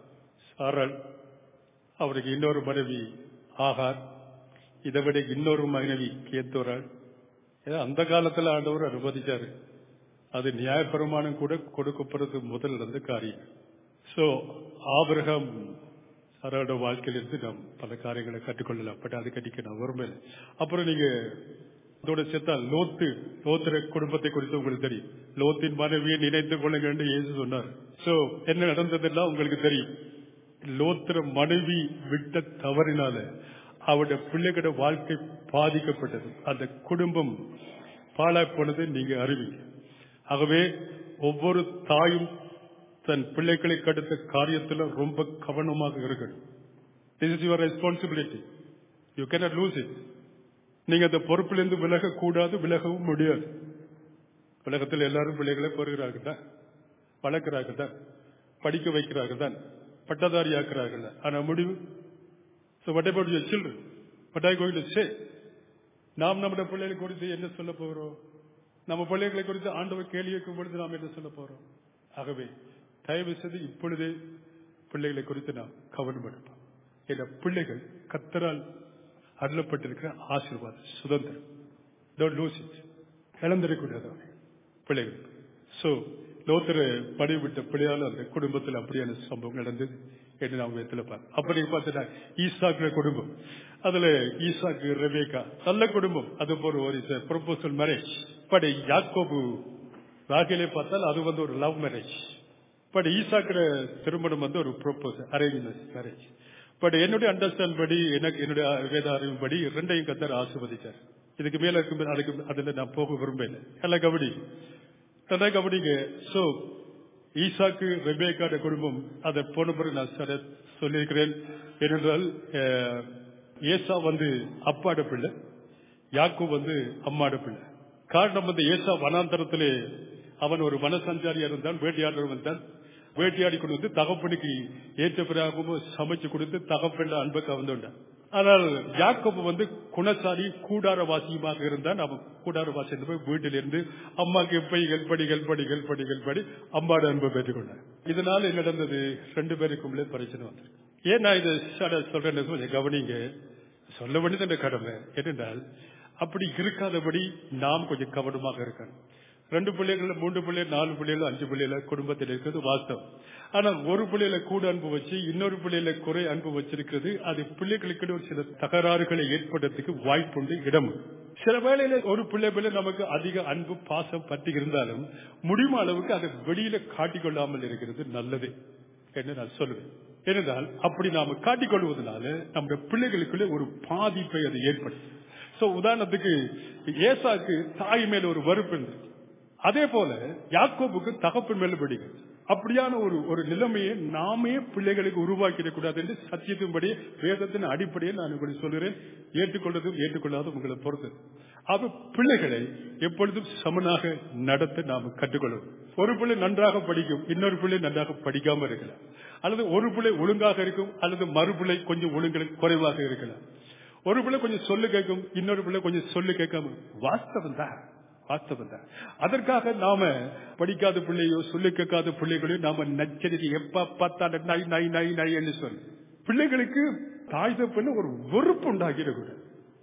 சாராள் அவருக்கு இன்னொரு மனைவி ஆகார் இதை விட இன்னொரு மனைவி கேத்தோராள் ஏதோ அந்த காலத்துல ஆண்டவர் அனுமதிச்சாரு அது நியாயப்பிரமாணம் கூட கொடுக்கப்படுறது முதல் இருந்த காரியம் சோ ஆபிரகாம் சாரோட வாழ்க்கையிலிருந்து நாம் பல காரியங்களை கற்றுக்கொள்ளலாம் பட் அது கட்டிக்க நான் விரும்பல அப்புறம் நீங்க அதோட சேர்த்தா லோத்து லோத்திர குடும்பத்தை குறித்து உங்களுக்கு தெரியும் லோத்தின் மனைவியை நினைத்துக் கொள்ளுங்க என்று இயேசு சொன்னார் சோ என்ன நடந்ததெல்லாம் உங்களுக்கு தெரியும் லோத்திர மனைவி விட்ட தவறினால அவருடைய பிள்ளைகளோட வாழ்க்கை பாதிக்கப்பட்டது அந்த குடும்பம் பாழாய் போனது நீங்க அறிவீங்க ஆகவே ஒவ்வொரு தாயும் தன் பிள்ளைகளை கடுத்த காரியத்தில் ரொம்ப கவனமாக இருக்கணும் this is your responsibility you cannot lose it நீங்க அந்த பொறுப்பிலிருந்து விலக கூடாது விலகவும் முடியாது உலகத்தில் எல்லாரும் பிள்ளைகளை பெறுகிறார்கள் தான் வளர்க்கிறார்கள் தான் படிக்க வைக்கிறார்கள் தான் பட்டதாரி ஆக்குறார்கள் ஆனா முடிவு So what about your children? What are you going to say? நாம் நம்முடைய பிள்ளைகளை குறித்து என்ன சொல்ல போகிறோம் நம்ம பிள்ளைகளை குறித்து ஆண்டவர் கேள்வி வைக்கும் பொழுது நாம் என்ன சொல்ல போறோம் ஆகவே தயவு செய்து இப்பொழுதே பிள்ளைகளை குறித்து நாம் கவனம் எடுப்போம் என்ற பிள்ளைகள் கத்தரால் அருளப்பட்டிருக்கிற ஆசீர்வாதம் சுதந்திரம் டோன்ட் லூஸ் இட் இழந்துடக்கூடாது அவனை பிள்ளைகள் சோ லோத்தர படி விட்ட பிள்ளையால அந்த குடும்பத்தில் அப்படியான சம்பவம் நடந்தது என்று நாம் வேத்துல பார்க்க அப்படி பார்த்தா ஈசாக்கு குடும்பம் அதுல ஈசாக்கு ரெபேக்கா நல்ல குடும்பம் அது போல ஒரு ப்ரொபோசல் மேரேஜ் பட் யாக்கோபு ராகிலே பார்த்தால் அது வந்து ஒரு லவ் மேரேஜ் பட் ஈசாக்கிற திருமணம் வந்து ஒரு ப்ரொபோசல் அரேஞ்ச் மேரேஜ் பட் என்னுடைய அண்டர்ஸ்டாண்ட் படி எனக்கு என்னுடைய வேத அறிவின் படி இரண்டையும் கத்தர் ஆசிர்வதிச்சார் இதுக்கு மேல இருக்கும் அதுக்கு அதுல நான் போக விரும்பல எல்லாம் கபடி நல்லா கபடிங்க சோ ஈசாக்கு ரெபேக்காட குடும்பம் அதை போன பிறகு நான் சில சொல்லியிருக்கிறேன் ஏனென்றால் அஹ், ஏசா வந்து அப்பாட பிள்ளை யாக்கு வந்து அம்மாட பிள்ளை காரணம் வந்து ஏசா வனாந்தரத்திலே அவன் ஒரு வனசஞ்சாரியா இருந்தான் வேட்டையாடர் வந்தான் வேட்டையாடி கொண்டு வந்து தகப்பனுக்கு ஏற்ற பிறகு சமைச்சு கொடுத்து தகப்பன் அன்பை கவர்ந்துட்டான் ஆனால் யாக்கோபு வந்து குணசாரி கூடாரவாசியுமாக இருந்தான் அவன் கூடாரவாசி என்று போய் வீட்டில் இருந்து அம்மாக்கு எப்பை கல்படி கல்படி கல்படி கல்படி அம்மாட அன்பை பெற்றுக்கொண்டான் இதனால என்ன நடந்தது ரெண்டு பேருக்குள்ளே பிரச்சனை வந்தது ஏன் நான் இதை சட சொல்றேன்னு கொஞ்சம் கவனிங்க சொல்ல வேண்டியது என்ற கடமை என்னென்றால் அப்படி இருக்காதபடி நாம் கொஞ்சம் கவனமாக இருக்கணும் ரெண்டு பிள்ளைகள் மூன்று பிள்ளைகள் நாலு பிள்ளைகள் அஞ்சு பிள்ளைகள குடும்பத்தில் இருக்கிறது வாஸ்தவம் ஆனால் ஒரு பிள்ளையில கூட அன்பு வச்சு இன்னொரு பிள்ளையில குறை அன்பு வச்சிருக்கிறது அது பிள்ளைகளுக்கு ஒரு சில தகராறுகளை ஏற்படுறதுக்கு வாய்ப்புண்டு இடம் உண்டு. சில வேளையில ஒரு பிள்ளை பிள்ளை நமக்கு அதிக அன்பு பாசம் பற்றி இருந்தாலும் முடியும் அளவுக்கு அதை வெளியில காட்டிக்கொள்ளாமல் இருக்கிறது நல்லது என்று நான் சொல்லுவேன் ஏனென்றால் அப்படி நாம காட்டிக்கொள்வதனால நம்முடைய பிள்ளைகளுக்குள்ளே ஒரு பாதிப்பை அது ஏற்படுத்தும் சோ உதாரணத்துக்கு ஏசாக்கு தாய் மேல ஒரு வெறுப்பு இருந்தது அதே போல யாக்கோபுக்கு தகப்பன் மேல பிடிக்கும் அப்படியான ஒரு ஒரு நிலைமையை நாமே பிள்ளைகளுக்கு உருவாக்கிடக் கூடாது என்று சத்தியத்தின்படி வேதத்தின் அடிப்படையில் நான் உங்களுக்கு சொல்கிறேன் ஏற்றுக்கொள்வதும் ஏற்றுக்கொள்ளாதும் உங்களை பொறுத்தது அவ பிள்ளைகளை எப்பொழுதும் சமனாக நடத்த நாம் கற்றுக்கொள்வோம் ஒரு பிள்ளை நன்றாக படிக்கும் இன்னொரு பிள்ளை நன்றாக படிக்காம இருக்கலாம் அல்லது ஒரு பிள்ளை ஒழுங்காக இருக்கும் அல்லது மறுபிள்ளை கொஞ்சம் ஒழுங்கு குறைவாக இருக்கலாம் ஒரு பிள்ளை கொஞ்சம் சொல்லு கேட்கும் இன்னொரு பிள்ளை கொஞ்சம் சொல்லு கேட்காம வாஸ்தவம் தான் வாஸ்தவம் தான் அதற்காக நாம படிக்காத பிள்ளையோ சொல்லி கேட்காத பிள்ளைகளையோ நாம நச்சரித்து எப்ப பார்த்தாலும் நாய் நாய் நாய் நாய் என்று சொல்லு பிள்ளைகளுக்கு தாய் தப்புன்னு ஒரு வெறுப்பு உண்டாகிடக்கூடாது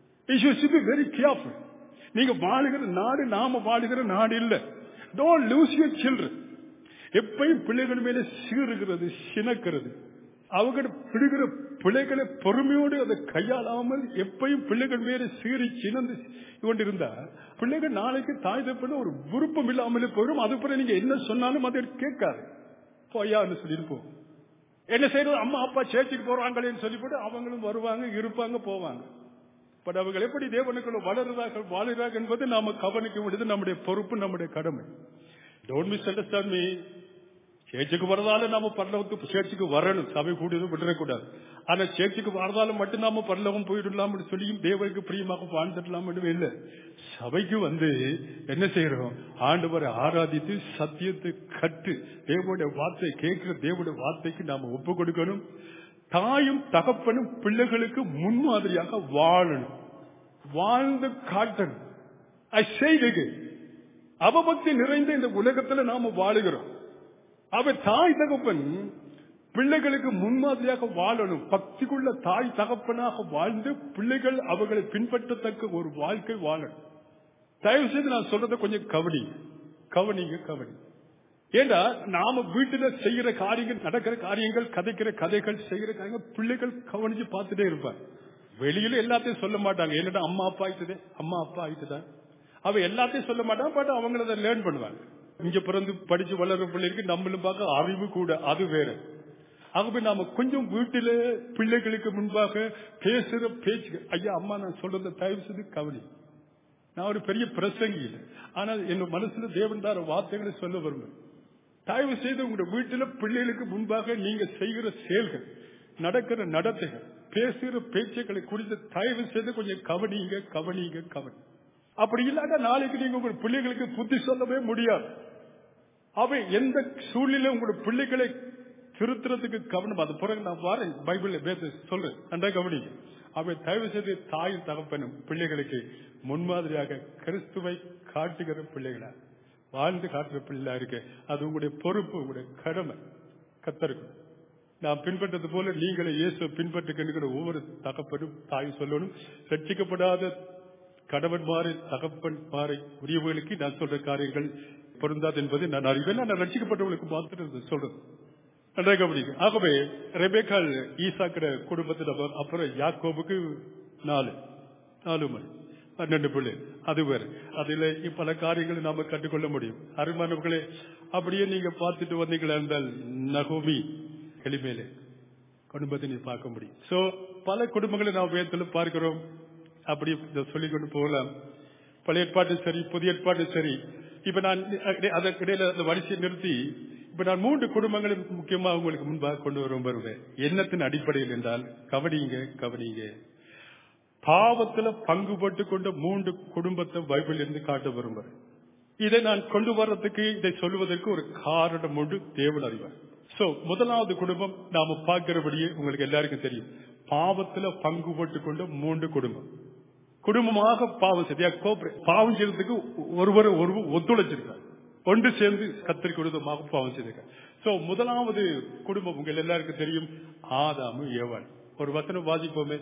வெரி கேர்ஃபுல் நீங்க வாழுகிற நாடு நாம வாழுகிற நாடு இல்ல டோன்ட் லூஸ் யூர் சில்ட்ரன் எப்பயும் பிள்ளைகள் மேல சீறுகிறது சினக்கிறது அவங்க பிடிக்கிற பிள்ளைகளை பொறுமையோடு அதை கையாளாமல் எப்பயும் பிள்ளைகள் மேல சீறி சினந்து கொண்டிருந்தா பிள்ளைகள் நாளைக்கு தாய் தப்புன்னு ஒரு விருப்பம் இல்லாமலே போயிடும் அது பிறகு நீங்க என்ன சொன்னாலும் அதை கேட்காது போயான்னு சொல்லியிருப்போம் என்ன செய்யறது அம்மா அப்பா சேர்த்துக்கு போறாங்களேன்னு சொல்லிவிட்டு அவங்களும் வருவாங்க இருப்பாங்க போவாங்க பட் அவர்கள் எப்படி தேவனுக்குள்ள வளருறார்கள் வாழுகிறார்கள் என்பது நாம கவனிக்க வேண்டியது நம்முடைய பொறுப்பு நம்முடைய கடமை டோன்ட் மிஸ் அண்டர்ஸ்டாண்ட் மீ சேர்ச்சுக்கு வரதால நாம பரலவத்துக்கு சேர்ச்சுக்கு வரணும் சபை கூடியதும் விடக்கூடாது ஆனா சேர்ச்சுக்கு வரதால மட்டும் நாம பரலவம் போயிடலாம் சொல்லியும் தேவனுக்கு பிரியமாக வாழ்ந்துடலாம் இல்லை சபைக்கு வந்து என்ன செய்யறோம் ஆண்டவரை ஆராதித்து சத்தியத்தை கட்டு தேவனுடைய வார்த்தை கேட்கிற தேவனுடைய வார்த்தைக்கு நாம ஒப்பு கொடுக்கணும் தாயும் தகப்பனும் பிள்ளைகளுக்கு முன்மாதிரியாக வாழணும் வாழ்ந்து காட்டணும் I say it again. அவபக்தி நிறைந்த இந்த உலகத்துல நாம வாழுகிறோம் அவ தாய் தகப்பன் பிள்ளைகளுக்கு முன்மாதிரியாக வாழணும் பக்திக்குள்ள தாய் தகப்பனாக வாழ்ந்து பிள்ளைகள் அவர்களை பின்பற்றத்தக்க ஒரு வாழ்க்கை வாழணும் தயவு செய்து நான் சொல்றத கொஞ்சம் கவனி கவனிங்க கவனி ஏண்டா நாம வீட்டுல செய்யற காரியங்கள் நடக்கிற காரியங்கள் கதைக்கிற கதைகள் செய்யற காரியங்கள் பிள்ளைகள் கவனிச்சு பார்த்துட்டே இருப்பாங்க வெளியில எல்லாத்தையும் சொல்ல மாட்டாங்க என்னடா அம்மா அப்பா ஆயிட்டுதே அம்மா அப்பா ஆயிட்டுதான் அவ எல்லாத்தையும் சொல்ல மாட்டான் பட் அவங்கள அதை லேர்ன் பண்ணுவாங்க இங்க பிறந்து படிச்சு வளர்ற பிள்ளைக்கு நம்மளும் பார்க்க அறிவு கூட அது வேற ஆகவே நாம கொஞ்சம் வீட்டில பிள்ளைகளுக்கு முன்பாக பேசுற பேச்சு ஐயா அம்மா நான் சொல்றத தயவு செய்து கவனி நான் ஒரு பெரிய பிரசங்கி இல்லை ஆனால் என் மனசுல தேவன் தார வார்த்தைகளை சொல்ல விரும்புறேன் தயவு செய்து உங்க வீட்டில பிள்ளைகளுக்கு முன்பாக நீங்க செய்கிற செயல்கள் நடக்கிற நடத்தைகள் பேசுகிற பேச்சுக்களை குறித்து தயவு செய்து கொஞ்சம் கவனிங்க கவனிங்க கவனி அப்படி இல்லாத நாளைக்கு நீங்க உங்க பிள்ளைகளுக்கு புத்தி சொல்லவே முடியாது அவை எந்த சூழ்நிலை உங்களோட பிள்ளைகளை திருத்துறதுக்கு கவனம் அது பிறகு நான் வரேன் பைபிள்ல பேச சொல்றேன் நன்றா கவனிங்க அவை தயவு செய்து தாயும் தகப்பனும் பிள்ளைகளுக்கு முன்மாதிரியாக கிறிஸ்துவை காட்டுகிற பிள்ளைகளா வாழ்ந்து காட்டுற பிள்ளைகளா இருக்கு அது உங்களுடைய பொறுப்பு உங்களுடைய கடமை கத்தருக்கும் நான் பின்பற்றது போல நீங்களே இயேசு பின்பற்றுகின்ற ஒவ்வொரு தகப்பனும் தாய் சொல்லணும் ரட்சிக்கப்படாத கணவன்மாறு தகப்பன்மாரை உரியவர்களுக்கு நான் சொல்ற காரியங்கள் பொருந்தாது என்பதை நான் அறிவேன் நான் ரட்சிக்கப்பட்டவர்களுக்கு மாத்திரம் இதை சொல்றேன் நன்றாக கவனிங்க ஆகவே ரெபேக்கால் ஈசாக்கிற குடும்பத்தில் அவர் அப்புறம் யாக்கோபுக்கு நாலு நாலு மணி பன்னெண்டு பிள்ளை அது வேறு அதுல பல காரியங்களை நாம கண்டுகொள்ள முடியும் அருமானவர்களே அப்படியே நீங்க பார்த்துட்டு வந்தீங்களா இருந்தால் நகோமி எளிமையிலே குடும்பத்தை நீ பார்க்க முடியும் சோ பல குடும்பங்களை நாம் வேதத்துல பார்க்கிறோம் அப்படி இதை சொல்லிக் கொண்டு போகலாம் பழைய ஏற்பாட்டு சரி புதிய ஏற்பாட்டு சரி இப்ப நான் அதற்கிடையில அந்த வரிசையை நிறுத்தி இப்ப நான் மூன்று குடும்பங்களை முக்கியமா உங்களுக்கு முன்பாக கொண்டு வரும் வருவேன் எண்ணத்தின் அடிப்படையில் என்றால் கவனிங்க கவனிங்க பாவத்துல பங்குபட்டு கொண்ட மூன்று குடும்பத்தை பைபிள் இருந்து காட்ட விரும்புறேன் இதை நான் கொண்டு வர்றதுக்கு இதை சொல்லுவதற்கு ஒரு காரணம் உண்டு தேவன் அறிவார் சோ முதலாவது குடும்பம் நாம பார்க்கிறபடியே உங்களுக்கு எல்லாருக்கும் தெரியும் பாவத்துல பங்கு போட்டு கொண்ட மூன்று குடும்பம் குடும்பமாக பாவம் செய்ய பாவம் செய்யறதுக்கு ஒருவர் ஒருவர் ஒத்துழைச்சிருக்காங்க ஒன்று சேர்ந்து கத்திரி குடும்பமாக பாவம் செய்திருக்காங்க சோ முதலாவது குடும்பம் உங்கள் எல்லாருக்கும் தெரியும் ஆதாமு ஏவாள் ஒரு வசனம் வாசிப்போமே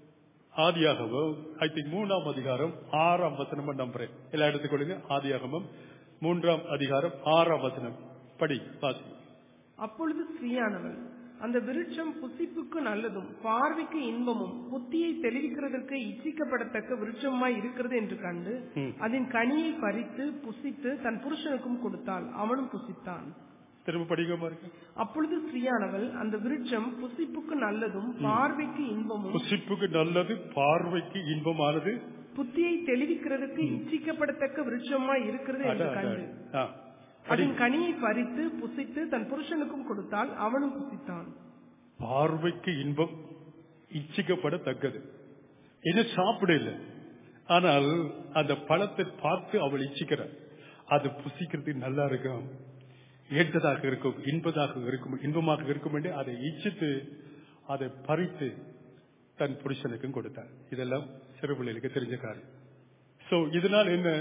ஆதியாகமம் ஐ திங்க் மூணாம் அதிகாரம் ஆறாம் வசனம் நம்புறேன் எல்லாம் எடுத்துக்கொள்ளுங்க ஆதியாகமம் மூன்றாம் அதிகாரம் ஆறாம் வசனம் படி வாசி அப்பொழுது ஸ்ரீயானவள் அந்த விருட்சம் புசிப்புக்கு நல்லதும் பார்வைக்கு இன்பமும் புத்தியை தெளிவிக்கிறதற்கு இச்சிக்கப்படத்தக்க விருட்சமாய் இருக்கிறது என்று கண்டு ம். அதன் கனியை பறித்து புசித்து தன் புருஷனுக்கும் கொடுத்தாள் அவனும் புசித்தான் திரும்ப படிக்கமா இருக்கு அப்பொழுது ஸ்ரீயானவள் அந்த விருட்சம் புசிப்புக்கு நல்லதும் பார்வைக்கு இன்பமும் புசிப்புக்கு நல்லது பார்வைக்கு இன்பமானது புத்தியை தெளிவிக்கிறதுக்கு இச்சிக்கப்படத்தக்க விருட்சமாய் இருக்கிறது என்று அதான், கண்டு அதான். ஆ. படி. அதன் கனியை பறித்து புசித்து தன் புருஷனுக்கும் கொடுத்தால் அவனும் புசித்தான் பார்வைக்கு இன்பம் இச்சிக்கப்படத்தக்கது இது சாப்பிட இல்லை ஆனால் அந்த பழத்தை பார்த்து அவள் இச்சிக்கிறார் அது புசிக்கிறதுக்கு நல்லா இருக்கும் ஏற்றதாக இருக்கும் இன்பதாக இருக்கும் இன்பமாக இருக்கும் என்று அதை இச்சித்து அதை பறித்து தன் புருஷனுக்கும் கொடுத்தார் இதெல்லாம் சிறு பிள்ளைகளுக்கு தெரிஞ்ச காரியம் சோ இதனால் என்ன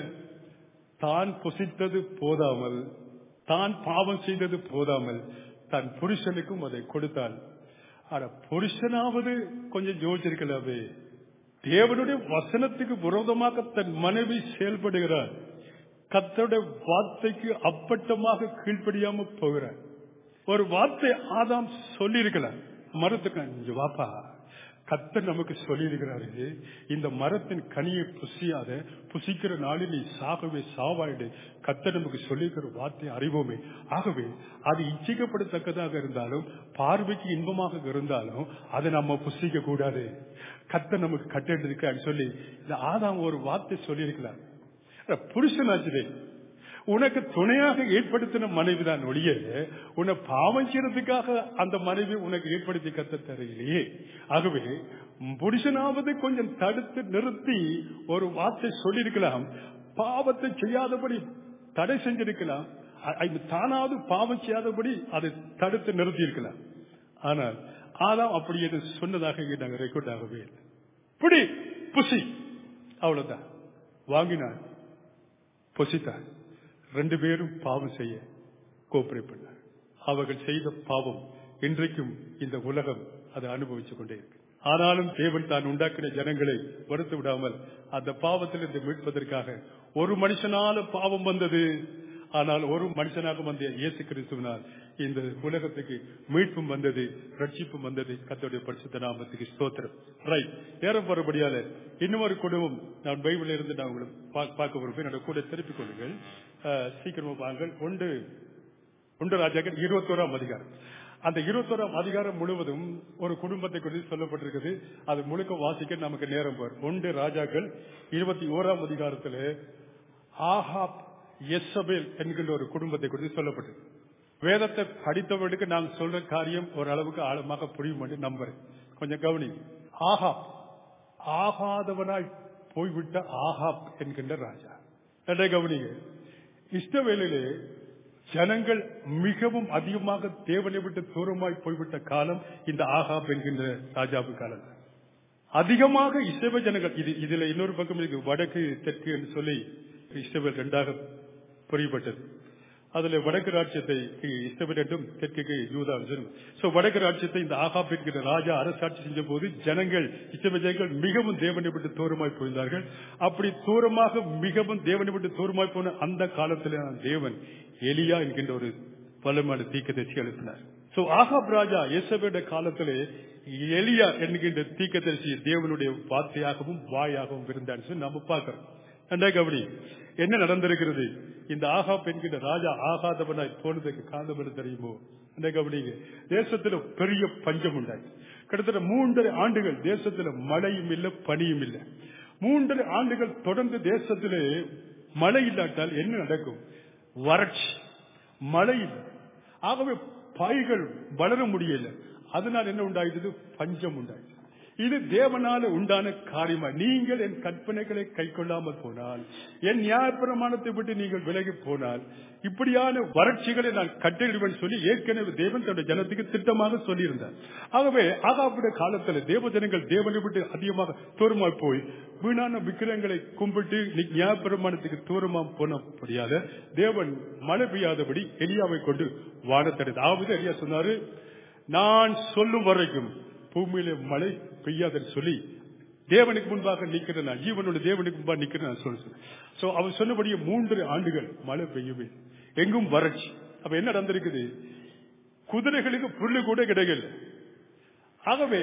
தான் புசித்தது போதாமல் தான் பாவம் செய்தது போதாமல் தன் புருஷனுக்கும் அதை கொடுத்தாள் ஆனா புருஷனாவது கொஞ்சம் யோசிச்சிருக்கலாமே தேவனுடைய வசனத்துக்கு விரோதமாக தன் மனைவி செயல்படுகிறார் கத்தருடைய வார்த்தைக்கு அப்பட்டமாக கீழ்ப்படியாம போகிறார் ஒரு வார்த்தை ஆதாம் சொல்லியிருக்கலாம் மரத்துக்கு இங்க வாப்பா கத்தர் நமக்கு சொல்லியிருக்கிறாரு இந்த மரத்தின் கனியை புசியாத புசிக்கிற நாளில் நீ சாகவே சாவாயிடு கத்தர் நமக்கு சொல்லியிருக்கிற வார்த்தையை அறிவோமே ஆகவே அது இச்சிக்கப்படத்தக்கதாக இருந்தாலும் பார்வைக்கு இன்பமாக இருந்தாலும் அதை நம்ம புசிக்க கூடாது கத்தர் நமக்கு கட்டிருக்கான்னு சொல்லி இந்த ஆதாம் ஒரு வார்த்தை சொல்லியிருக்கிறார் புருஷனாச்சுதே உனக்கு துணையாக ஏற்படுத்தின மனைவிதான் ஒழிய உன்னை பாவம் செய்யறதுக்காக அந்த மனைவி உனக்கு ஏற்படுத்தி கத்த தரையிலேயே ஆகவே புருஷனாவது கொஞ்சம் தடுத்து நிறுத்தி ஒரு வார்த்தை சொல்லியிருக்கலாம் பாவத்தை செய்யாதபடி தடை செஞ்சிருக்கலாம் அ- அது தானாவது பாவம் செய்யாதபடி அதை தடுத்து நிறுத்தி இருக்கலாம் ஆனால் ஆதாம் அப்படி என்று சொன்னதாக இங்கே நாங்கள் ரெக்கார்ட் ஆகவே இல்லை பிடி புசி அவ்வளவுதான் வாங்கினார் பொசித்தார் ரெண்டு பேரும் பாவம் செய்ய கோப்பரேட் பண்ணார் அவர்கள் செய்த பாவம் இன்றைக்கும் இந்த உலகம் அதை அனுபவித்துக் கொண்டே இருக்கு ஆனாலும் தேவன் தான் உண்டாக்கின ஜனங்களை வருத்து விடாமல் அந்த பாவத்திலிருந்து மீட்பதற்காக ஒரு மனுஷனால பாவம் வந்தது ஆனால் ஒரு மனுஷனாக வந்த இயேசு கிறிஸ்துவினால் இந்த உலகத்துக்கு மீட்பும் வந்தது ரட்சிப்பும் வந்தது கத்தோடைய பரிசுத்த நாமத்துக்கு ஸ்தோத்திரம் ரைட் நேரம் போறபடியால இன்னொரு குடும்பம் நான் பைபிள்ல இருந்து நான் உங்களுக்கு பா- பார்க்க விரும்புகிறேன் என்னோட கூட திருப்பிக் கொள்ளுங்கள் அஹ், சீக்கிரமா வாங்கள் ஒன்று ஒன்று ராஜாக்கள் இருபத்தோராம் அதிகாரம் அந்த இருபத்தோராம் அதிகாரம் முழுவதும் ஒரு குடும்பத்தை குறித்து சொல்லப்பட்டிருக்குது அது முழுக்க வாசிக்க நமக்கு நேரம் போர் ஒன்று ராஜாக்கள் இருபத்தி ஓராம் அதிகாரத்தில் ஆஹாப் எஸ்ஸபேல் என்கின்ற ஒரு குடும்பத்தை குறித்து சொல்லப்பட்டது வேதத்தை படித்தவர்களுக்கு நான் சொல்ற காரியம் ஓரளவுக்கு ஆழமாக புரியும் என்று நம்புறேன் கொஞ்சம் கவனி ஆஹாப் ஆகாதவனாய் போய்விட்ட ஆஹாப் என்கின்ற ராஜா என்னை கவனிங்க இஷ்டவேளையிலே ஜனங்கள் மிகவும் அதிகமாக தேவனை விட்டு தூரமாய் போய்விட்ட காலம் இந்த ஆகாப் என்கின்ற ராஜாவு காலம் அதிகமாக இஸ்ரவேல் ஜனங்கள் இது இதுல இன்னொரு பக்கம் இருக்கு வடக்கு தெற்கு என்று சொல்லி இஸ்ரவேல் ரெண்டாக புரியப்பட்டது அதுல வடக்கு ராட்சியத்தை இஷ்டப்பட்டும் தெற்கு யூதா சோ வடக்கு ராட்சியத்தை இந்த ஆகாப் என்கிற ராஜா அரசாட்சி செஞ்ச போது ஜனங்கள் இஷ்டபஜங்கள் மிகவும் தேவனை விட்டு தூரமாய் போயிருந்தார்கள் அப்படி தூரமாக மிகவும் தேவனை விட்டு தூரமாய் போன அந்த காலத்தில் தேவன் எலியா என்கின்ற ஒரு பலமான தீக்கதரிசி எழுப்பினார் சோ ஆகாப் ராஜா இயேசபேட காலத்திலே எலியா என்கின்ற தீக்கதரிசி தேவனுடைய வார்த்தையாகவும் வாயாகவும் இருந்தான்னு சொல்லி நம்ம பார்க்கிறோம் ரெண்டா கபடி என்ன நடந்திருக்கிறது இந்த ஆகாப் என்கின்ற ராஜா ஆகாதவனாய் போனதுக்கு காரணம் என்ன தெரியுமோ என்ன கபடிங்க தேசத்துல பெரிய பஞ்சம் உண்டாச்சு கிட்டத்தட்ட மூன்றரை ஆண்டுகள் தேசத்துல மழையும் இல்லை பனியும் இல்லை மூன்றரை ஆண்டுகள் தொடர்ந்து தேசத்திலே மழை இல்லாட்டால் என்ன நடக்கும் வறட்சி மழை இல்லை ஆகவே பயிர்கள் வளர முடியல அதனால் என்ன உண்டாயிட்டது பஞ்சம் உண்டாயிடுது இது தேவனால உண்டான காரியமா நீங்கள் என் கற்பனைகளை கை கொள்ளாமல் போனால் என் நியாயப்பிரமாணத்தை விட்டு நீங்கள் விலகி போனால் இப்படியான வறட்சிகளை நான் கட்டிடுவேன் சொல்லி ஏற்கனவே தேவன் தன்னுடைய ஜனத்துக்கு திட்டமாக சொல்லியிருந்தார் ஆகவே ஆகாவுடைய காலத்தில் தேவ ஜனங்கள் தேவனை விட்டு அதிகமாக தூரமாய் போய் வீணான விக்கிரங்களை கும்பிட்டு நியாயப்பிரமாணத்துக்கு தூரமா போனபடியாக தேவன் மழை பெய்யாதபடி எலியாவை கொண்டு வானத்தடைந்து ஆவது எலியா சொன்னாரு நான் சொல்லும் வரைக்கும் பூமியில மழை பெய்யாதுன்னு சொல்லி தேவனுக்கு முன்பாக நிக்கிறேன் நான் ஜீவனோட தேவனுக்கு முன்பாக நிக்கிறேன் நான் சொல்ல சோ அவர் சொன்னபடியே மூன்று ஆண்டுகள் மழை பெய்யவே எங்கும் வறட்சி அப்ப என்ன நடந்திருக்குது குதிரைகளுக்கு புல்லு கூட கிடைக்கல ஆகவே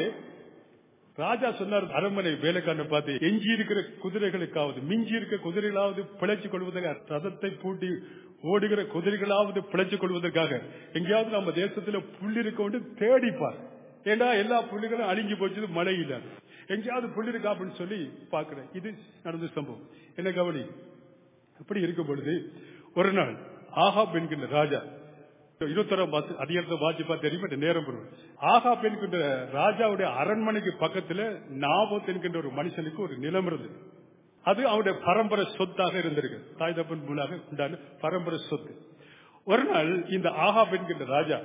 ராஜா சொன்னார் அரண்மனை வேலைக்காரனை பார்த்து எஞ்சி இருக்கிற குதிரைகளுக்காவது மிஞ்சி இருக்கிற குதிரைகளாவது பிழைச்சு கொள்வதற்காக ரதத்தை பூட்டி ஓடுகிற குதிரைகளாவது பிழைச்சு கொள்வதற்காக எங்கேயாவது நம்ம தேசத்துல புல் இருக்க தேடிப்பார் ஏண்டா எல்லா புள்ளிகளும் அழிஞ்சு போச்சு மழை இல்லாது எங்கேயாவது புள்ளி இருக்கா அப்படின்னு சொல்லி பாக்குறேன் இது நடந்த சம்பவம் என்ன கவனி இப்படி இருக்கும் பொழுது ஒரு நாள் ஆகாப் என்கின்ற ராஜா இருபத்தொராம் அதிகாரத்தை வாசிப்பா தெரியும் நேரம் பெறுவேன் ஆகாப் என்கின்ற ராஜாவுடைய அரண்மனைக்கு பக்கத்துல நாபத் என்கின்ற ஒரு மனுஷனுக்கு ஒரு நிலம் இருந்தது அது அவனுடைய பரம்பரை சொத்தாக இருந்திருக்கு தாய் தப்பன் மூலாக உண்டான பரம்பரை சொத்து ஒரு நாள் இந்த ஆகாப் என்கின்ற ராஜா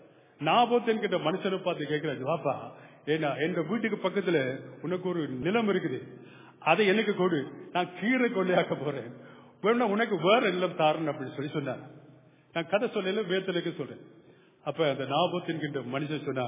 நாபோத் என்கின்ற மனுஷனை பார்த்து கேட்கிறாரு வாப்பா ஏன்னா எங்க வீட்டுக்கு பக்கத்துல உனக்கு ஒரு நிலம் இருக்குது அதை எனக்கு கொடு நான் கீரை கொள்ளையாக்க போறேன் வேணா உனக்கு வேற நிலம் தாரன் அப்படின்னு சொல்லி சொன்னார் நான் கதை சொல்லல வேத்தலுக்கு சொல்றேன் அப்ப அந்த நாபோத் என்கின்ற மனுஷன் சொன்னா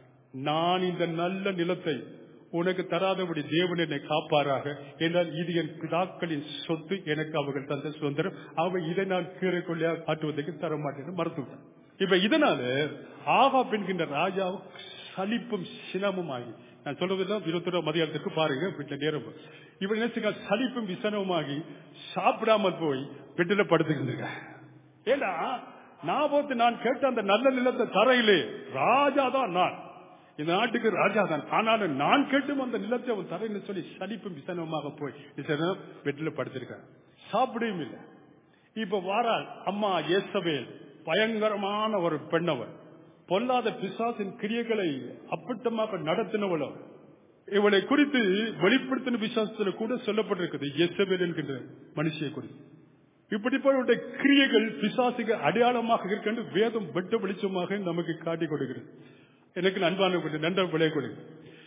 நான் இந்த நல்ல நிலத்தை உனக்கு தராதபடி தேவன் என்னை காப்பாராக என்றால் இது என் பிதாக்களின் சொத்து எனக்கு அவர்கள் தந்த சுதந்திரம் அவ இதை நான் கீரை கொள்ளையா காட்டுவதற்கு தர மாட்டேன்னு மறுத்துவிட்டேன் இப்ப இதனால ஆகா என்கின்ற ராஜாவுக்கு சலிப்பும் சினமும் ஆகி நான் சொல்றதுதான் இருபத்தி மதியானத்துக்கு பாருங்க வீட்டுல நேரம் இவன் நினைச்சுக்க சலிப்பும் விசனமுமாகி சாப்பிடாமல் போய் வீட்டுல படுத்துக்கிட்டு ஏன்னா நான் போத்து நான் கேட்ட அந்த நல்ல நிலத்தை தரையிலே ராஜா தான் நான் இந்த நாட்டுக்கு ராஜா தான் ஆனாலும் நான் கேட்டும் அந்த நிலத்தை அவன் தரைன்னு சொல்லி சலிப்பும் விசனமாக போய் வீட்டுல படுத்திருக்கான் சாப்பிடவும் இல்லை இப்ப வாரால் அம்மா ஏசவேல் பயங்கரமான ஒரு பெண்ணவர் பொல்லாத பிசாசின் கிரியைகளை அப்பட்டமாக நடத்தினவளோ இவளை குறித்து வெளிப்படுத்தின விசுவாசத்துல கூட சொல்லப்பட்டிருக்குது எசபேல் என்கின்ற மனுஷியை குறித்து இப்படி போய் கிரியைகள் பிசாசுக்கு அடையாளமாக இருக்கின்ற வேதம் வெட்ட வெளிச்சமாக நமக்கு காட்டி கொடுக்கிறது எனக்கு அன்பான நன்ற விளைய கொடுங்க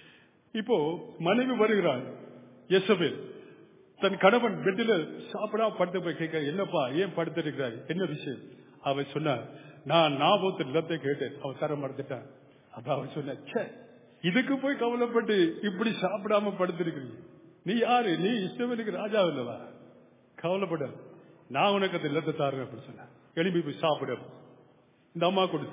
இப்போ மனைவி வருகிறாள் எசபேல் தன் கணவன் பெட்டில சாப்பிடாம படுத்து போய் கேட்க என்னப்பா ஏன் படுத்து இருக்கிறாய் என்ன விஷயம் அவன் சொன்னார் நான் நாபத்து நிலத்தை கேட்டேன் அவன் தர மறந்துட்டான் அப்ப அவன் சொன்ன இதுக்கு போய் கவலைப்பட்டு இப்படி சாப்பிடாம படுத்திருக்கிறீங்க நீ யாரு நீ இஷ்டவனுக்கு ராஜா இல்லவா கவலைப்பட நான் உனக்கு அந்த நிலத்தை தாருங்க அப்படின்னு சொன்ன எழுப்பி போய் சாப்பிட இந்த அம்மா கொடுத்த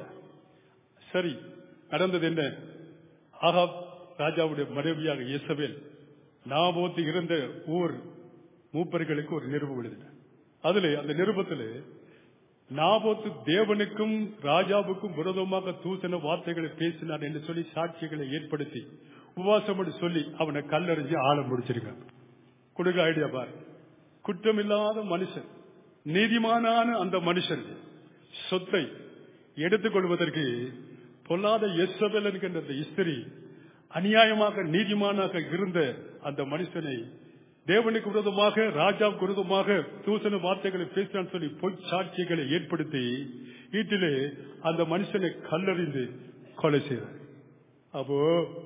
சரி நடந்தது என்ன ஆகா ராஜாவுடைய மனைவியாக இயேசவேல் நாபோத்து இருந்த ஊர் மூப்பர்களுக்கு ஒரு நிருபம் எழுதினார் அதுல அந்த நிருபத்தில் நாபோத்து தேவனுக்கும் ராஜாவுக்கும் விரோதமாக தூசண வார்த்தைகளை பேசினார் என்று சொல்லி சாட்சிகளை ஏற்படுத்தி உபவாசம் சொல்லி அவனை கல்லறிஞ்சு ஆழ முடிச்சிருக்கான் கொடுக்க ஐடியா பாரு குற்றமில்லாத மனுஷன் நீதிமானான அந்த மனுஷன் சொத்தை எடுத்துக் கொள்வதற்கு பொல்லாத எஸ்வல் என்கின்ற அந்த இஸ்திரி அநியாயமாக நீதிமானாக இருந்த அந்த மனுஷனை தேவனுக்கு விரோதமாக ராஜாவுக்கு விரோதமாக தூசண வார்த்தைகளை பேசினான் சொல்லி பொய் சாட்சிகளை ஏற்படுத்தி வீட்டிலே அந்த மனுஷனை கல்லறிந்து கொலை செய்தார் அப்போ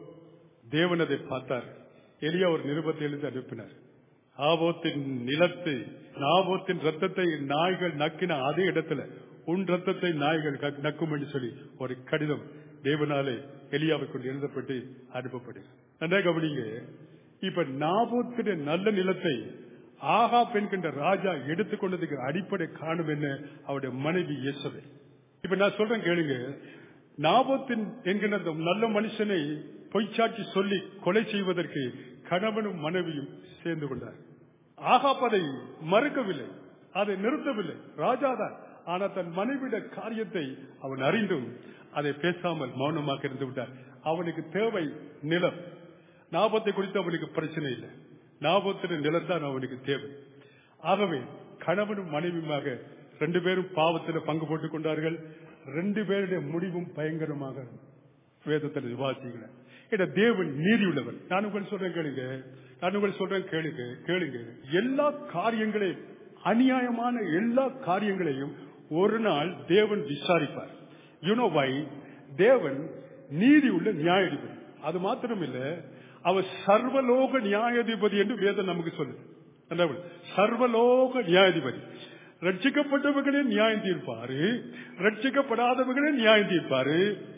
தேவன் அதை பார்த்தார் எளிய ஒரு நிருபத்தை எழுதி அனுப்பினார் ஆபோத்தின் நிலத்தை நாபோத்தின் ரத்தத்தை நாய்கள் நக்கின அதே இடத்துல உன் ரத்தத்தை நாய்கள் க- நக்கும் என்று சொல்லி ஒரு கடிதம் தேவனாலே எலியாவை கொண்டு எழுதப்பட்டு அனுப்பப்படுகிறது நன்றா கவனிங்க இப்ப நாபோத்தின நல்ல நிலத்தை ஆகா என்கின்ற ராஜா எடுத்துக்கொண்டதுக்கு அடிப்படை காரணம் என்ன அவருடைய மனைவி இயேசவை இப்ப நான் சொல்றேன் கேளுங்க நாபோத்தின் என்கின்ற அந்த நல்ல மனுஷனை பொய்ச்சாட்சி சொல்லி கொலை செய்வதற்கு கணவனும் மனைவியும் சேர்ந்து கொண்டார் ஆகாப் அதை மறுக்கவில்லை அதை நிறுத்தவில்லை ராஜாதான் ஆனா தன் மனைவிட காரியத்தை அவன் அறிந்தும் அதை பேசாமல் மௌனமாக இருந்து விட்டார் அவனுக்கு தேவை நிலம் நாபத்தை குறித்து அவனுக்கு பிரச்சனை இல்லை நாபத்தின் நிலம்தான் அவனுக்கு தேவை ஆகவே கணவனும் மனைவியுமாக ரெண்டு பேரும் பாவத்தில் பங்கு போட்டுக் கொண்டார்கள் ரெண்டு பேருடைய முடிவும் பயங்கரமாக வேதத்தில் வாசிக்கிறேன் ஏன்னா தேவன் நீதி உள்ளவர் நான் உங்கள் சொல்றேன் கேளுங்க நான் உங்கள் சொல்றேன் கேளுங்க கேளுங்க எல்லா காரியங்களையும் அநியாயமான எல்லா காரியங்களையும் ஒரு நாள் தேவன் விசாரிப்பார் யூனோ வை தேவன் நீதி உள்ள நியாயாதிபதி அது மாத்திரம் இல்ல அவர் சர்வலோக நியாயாதிபதி என்று வேதம் நமக்கு சொல்லுது நல்லவன். சர்வலோக நியாயாதிபதி ரட்சிக்கப்பட்டவர்களே நியாயம் தீர்ப்பாரு ரட்சிக்கப்படாதவர்களே நியாயம் தீர்ப்பாரு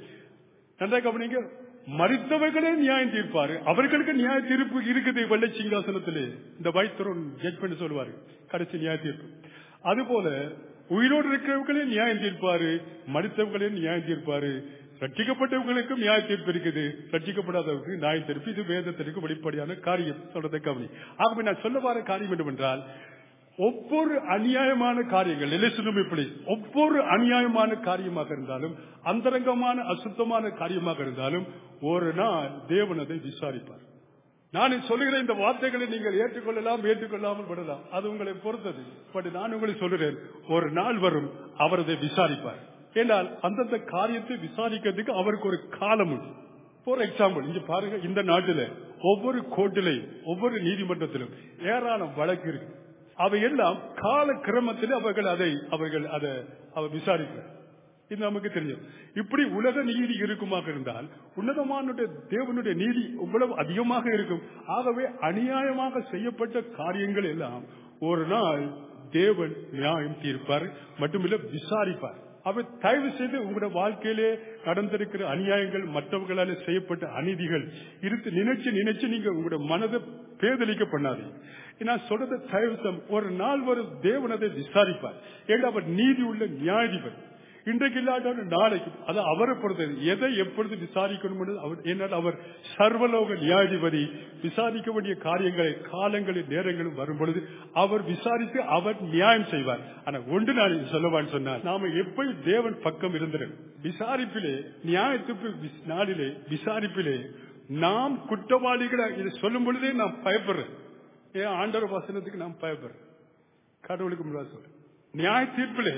நல்லா கவனிங்க மறித்தவர்களே நியாயம் தீர்ப்பாரு அவர்களுக்கு நியாய தீர்ப்பு இருக்குது வெள்ளை சிங்காசனத்திலே இந்த வைத்தரோன் ஜட்மெண்ட் சொல்லுவாரு கடைசி நியாய தீர்ப்பு அதுபோல உயிரோடு இருக்கிறவர்களே நியாயம் தீர்ப்பாரு மறித்தவர்களே நியாயம் தீர்ப்பாரு ரட்சிக்கப்பட்டவர்களுக்கும் நியாய தீர்ப்பு இருக்குது ரட்சிக்கப்படாதவர்களுக்கு நியாய தீர்ப்பு இது வேதத்திற்கு வெளிப்படையான காரியம் சொல்றதை கவனி ஆகவே நான் சொல்ல வர காரியம் என்னவென்றால் ஒவ்வொரு அநியாயமான காரியங்கள் எலிசனும் இப்படி ஒவ்வொரு அநியாயமான காரியமாக இருந்தாலும் அந்தரங்கமான அசுத்தமான காரியமாக இருந்தாலும் ஒரு நாள் தேவன் அதை விசாரிப்பார் நான் சொல்லுகிற இந்த வார்த்தைகளை நீங்கள் ஏற்றுக்கொள்ளலாம் ஏற்றுக்கொள்ளாமல் விடலாம் அது உங்களை பொறுத்தது பட் நான் உங்களை சொல்லுகிறேன் ஒரு நாள் வரும் அவர் அதை விசாரிப்பார் ஏனால் அந்தந்த காரியத்தை விசாரிக்கிறதுக்கு அவருக்கு ஒரு காலம் உண்டு ஃபார் எக்ஸாம்பிள் இங்க பாருங்க இந்த நாட்டில ஒவ்வொரு கோர்ட்டிலையும் ஒவ்வொரு நீதிமன்றத்திலும் ஏராளம் வழக்கு இருக்கு அவையெல்லாம் கால கிரமத்தில் அவர்கள் அதை அவர்கள் அதை அவர் விசாரிக்கிறார் இது நமக்கு தெரியும் இப்படி உலக நீதி இருக்குமாக இருந்தால் உன்னதமான தேவனுடைய நீதி இவ்வளவு அதிகமாக இருக்கும் ஆகவே அநியாயமாக செய்யப்பட்ட காரியங்கள் எல்லாம் ஒரு நாள் தேவன் நியாயம் தீர்ப்பார் மட்டுமில்ல விசாரிப்பார் அவர் தயவு செய்து உங்களுடைய வாழ்க்கையிலே நடந்திருக்கிற அநியாயங்கள் மற்றவர்களால் செய்யப்பட்ட அநீதிகள் இருந்து நினைச்சு நினைச்சு நீங்க உங்களுடைய மனதை பேதலிக்க பண்ணாதீங்க நான் சொல்றது தயவு செய்து ஒரு நாள் ஒரு தேவன் அதை விசாரிப்பார் ஏன்னா அவர் நீதி உள்ள நியாயாதிபதி இன்றைக்கு இல்லாட்டாலும் நாளைக்கு அது அவரை பொறுத்தது எதை எப்பொழுது விசாரிக்கணும் அவர் என்னால் அவர் சர்வலோக நியாயாதிபதி விசாரிக்க வேண்டிய காரியங்களை காலங்களில் நேரங்களும் வரும் பொழுது அவர் விசாரித்து அவர் நியாயம் செய்வார் ஆனா ஒன்று நான் சொல்லவான்னு சொன்னார் நாம எப்படி தேவன் பக்கம் இருந்திரும் விசாரிப்பிலே நியாயத்துக்கு விஸ்- நாளிலே விசாரிப்பிலே நாம் குற்றவாளிகளை இதை சொல்லும் பொழுதே நான் பயப்படுறேன் ஏன் ஆண்டவர் வசனத்துக்கு நான் பயப்படுறேன் கடவுளுக்கு முன்னாடி சொல்றேன் நியாய தீர்ப்பிலே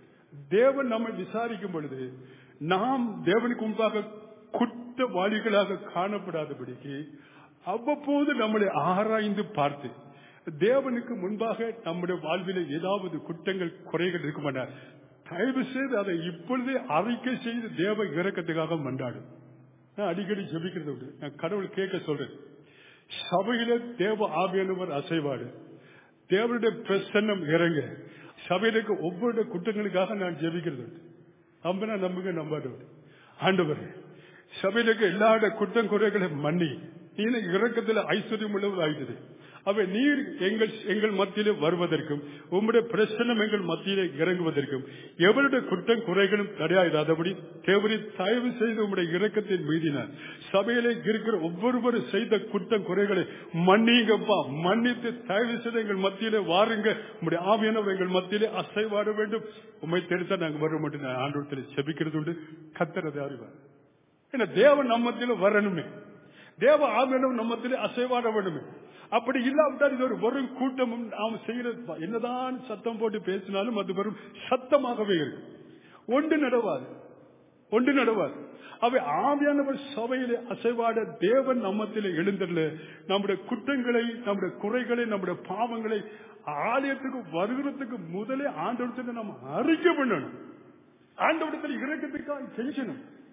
தேவன் நம்மை விசாரிக்கும் பொழுது நாம் தேவனுக்கு முன்பாக குற்றவாளிகளாக காணப்படாதபடிக்கு அவ்வப்போது நம்மளை ஆராய்ந்து பார்த்து தேவனுக்கு முன்பாக நம்முடைய வாழ்வில ஏதாவது குற்றங்கள் குறைகள் இருக்க மாட்டார் தயவு செய்து அதை இப்பொழுதே அறிக்கை செய்து தேவ இறக்கத்துக்காக மன்றாடும் நான் அடிக்கடி ஜெபிக்கிறது உண்டு நான் கடவுள் கேட்க சொல்றேன் சபையில தேவ ஆவியானவர் அசைவாடு தேவனுடைய பிரசன்னம் இறங்க சபையிலுக்கு ஒவ்வொரு குற்றங்களுக்காக நான் ஜெபிக்கிறது உண்டு. நம்பினா நம்புங்க நம்பாடு ஆண்டவர் சபையிலுக்கு எல்லா குற்றம் குறைகளை மன்னி நீ இறக்கத்தில் ஐஸ்வர்யம் உள்ளவர் ஆயிட்டது அவை நீர் எங்கள் எங்கள் மத்தியிலே வருவதற்கும் உம்முடைய பிரசனம் எங்கள் மத்தியிலே இறங்குவதற்கும் எவருடைய குற்றம் குறைகளும் தடையாயிராதபடி தேவரி தயவு செய்து உம்முடைய இரக்கத்தின் மீதினார் சபையிலே இருக்கிற ஒவ்வொருவரும் செய்த குற்றம் குறைகளை மன்னிங்கப்பா மன்னித்து தயவு செய்து எங்கள் மத்தியிலே வாருங்க உம்முடைய ஆவியானவர் எங்கள் மத்தியிலே அசைவாட வேண்டும் உண்மை தெரிந்தா நாங்க வர மட்டும் நான் ஆண்டோரத்தில் செபிக்கிறது உண்டு கத்துறது அறிவார் ஏன்னா தேவன் நம்மத்தில வரணுமே தேவ ஆவியானவர் நம்மத்திலே அசைவாட வேண்டுமே அப்படி இல்லாவிட்டால் இது ஒரு வெறும் கூட்டமும் நாம் செய்யறது என்னதான் சத்தம் போட்டு பேசினாலும் அது வெறும் சத்தமாகவே இருக்கும் ஒன்று நடவாது ஒன்று நடவாது அவை ஆவியானவர் சபையிலே அசைவாட தேவன் நம்மத்திலே எழுந்தல்ல நம்முடைய குற்றங்களை நம்முடைய குறைகளை நம்முடைய பாவங்களை ஆலயத்துக்கு வருகிறதுக்கு முதலே ஆண்டவரத்துக்கு நம்ம அறிக்கை பண்ணணும் ஆண்டவரத்தில் இறக்கத்துக்காக செஞ்சணும்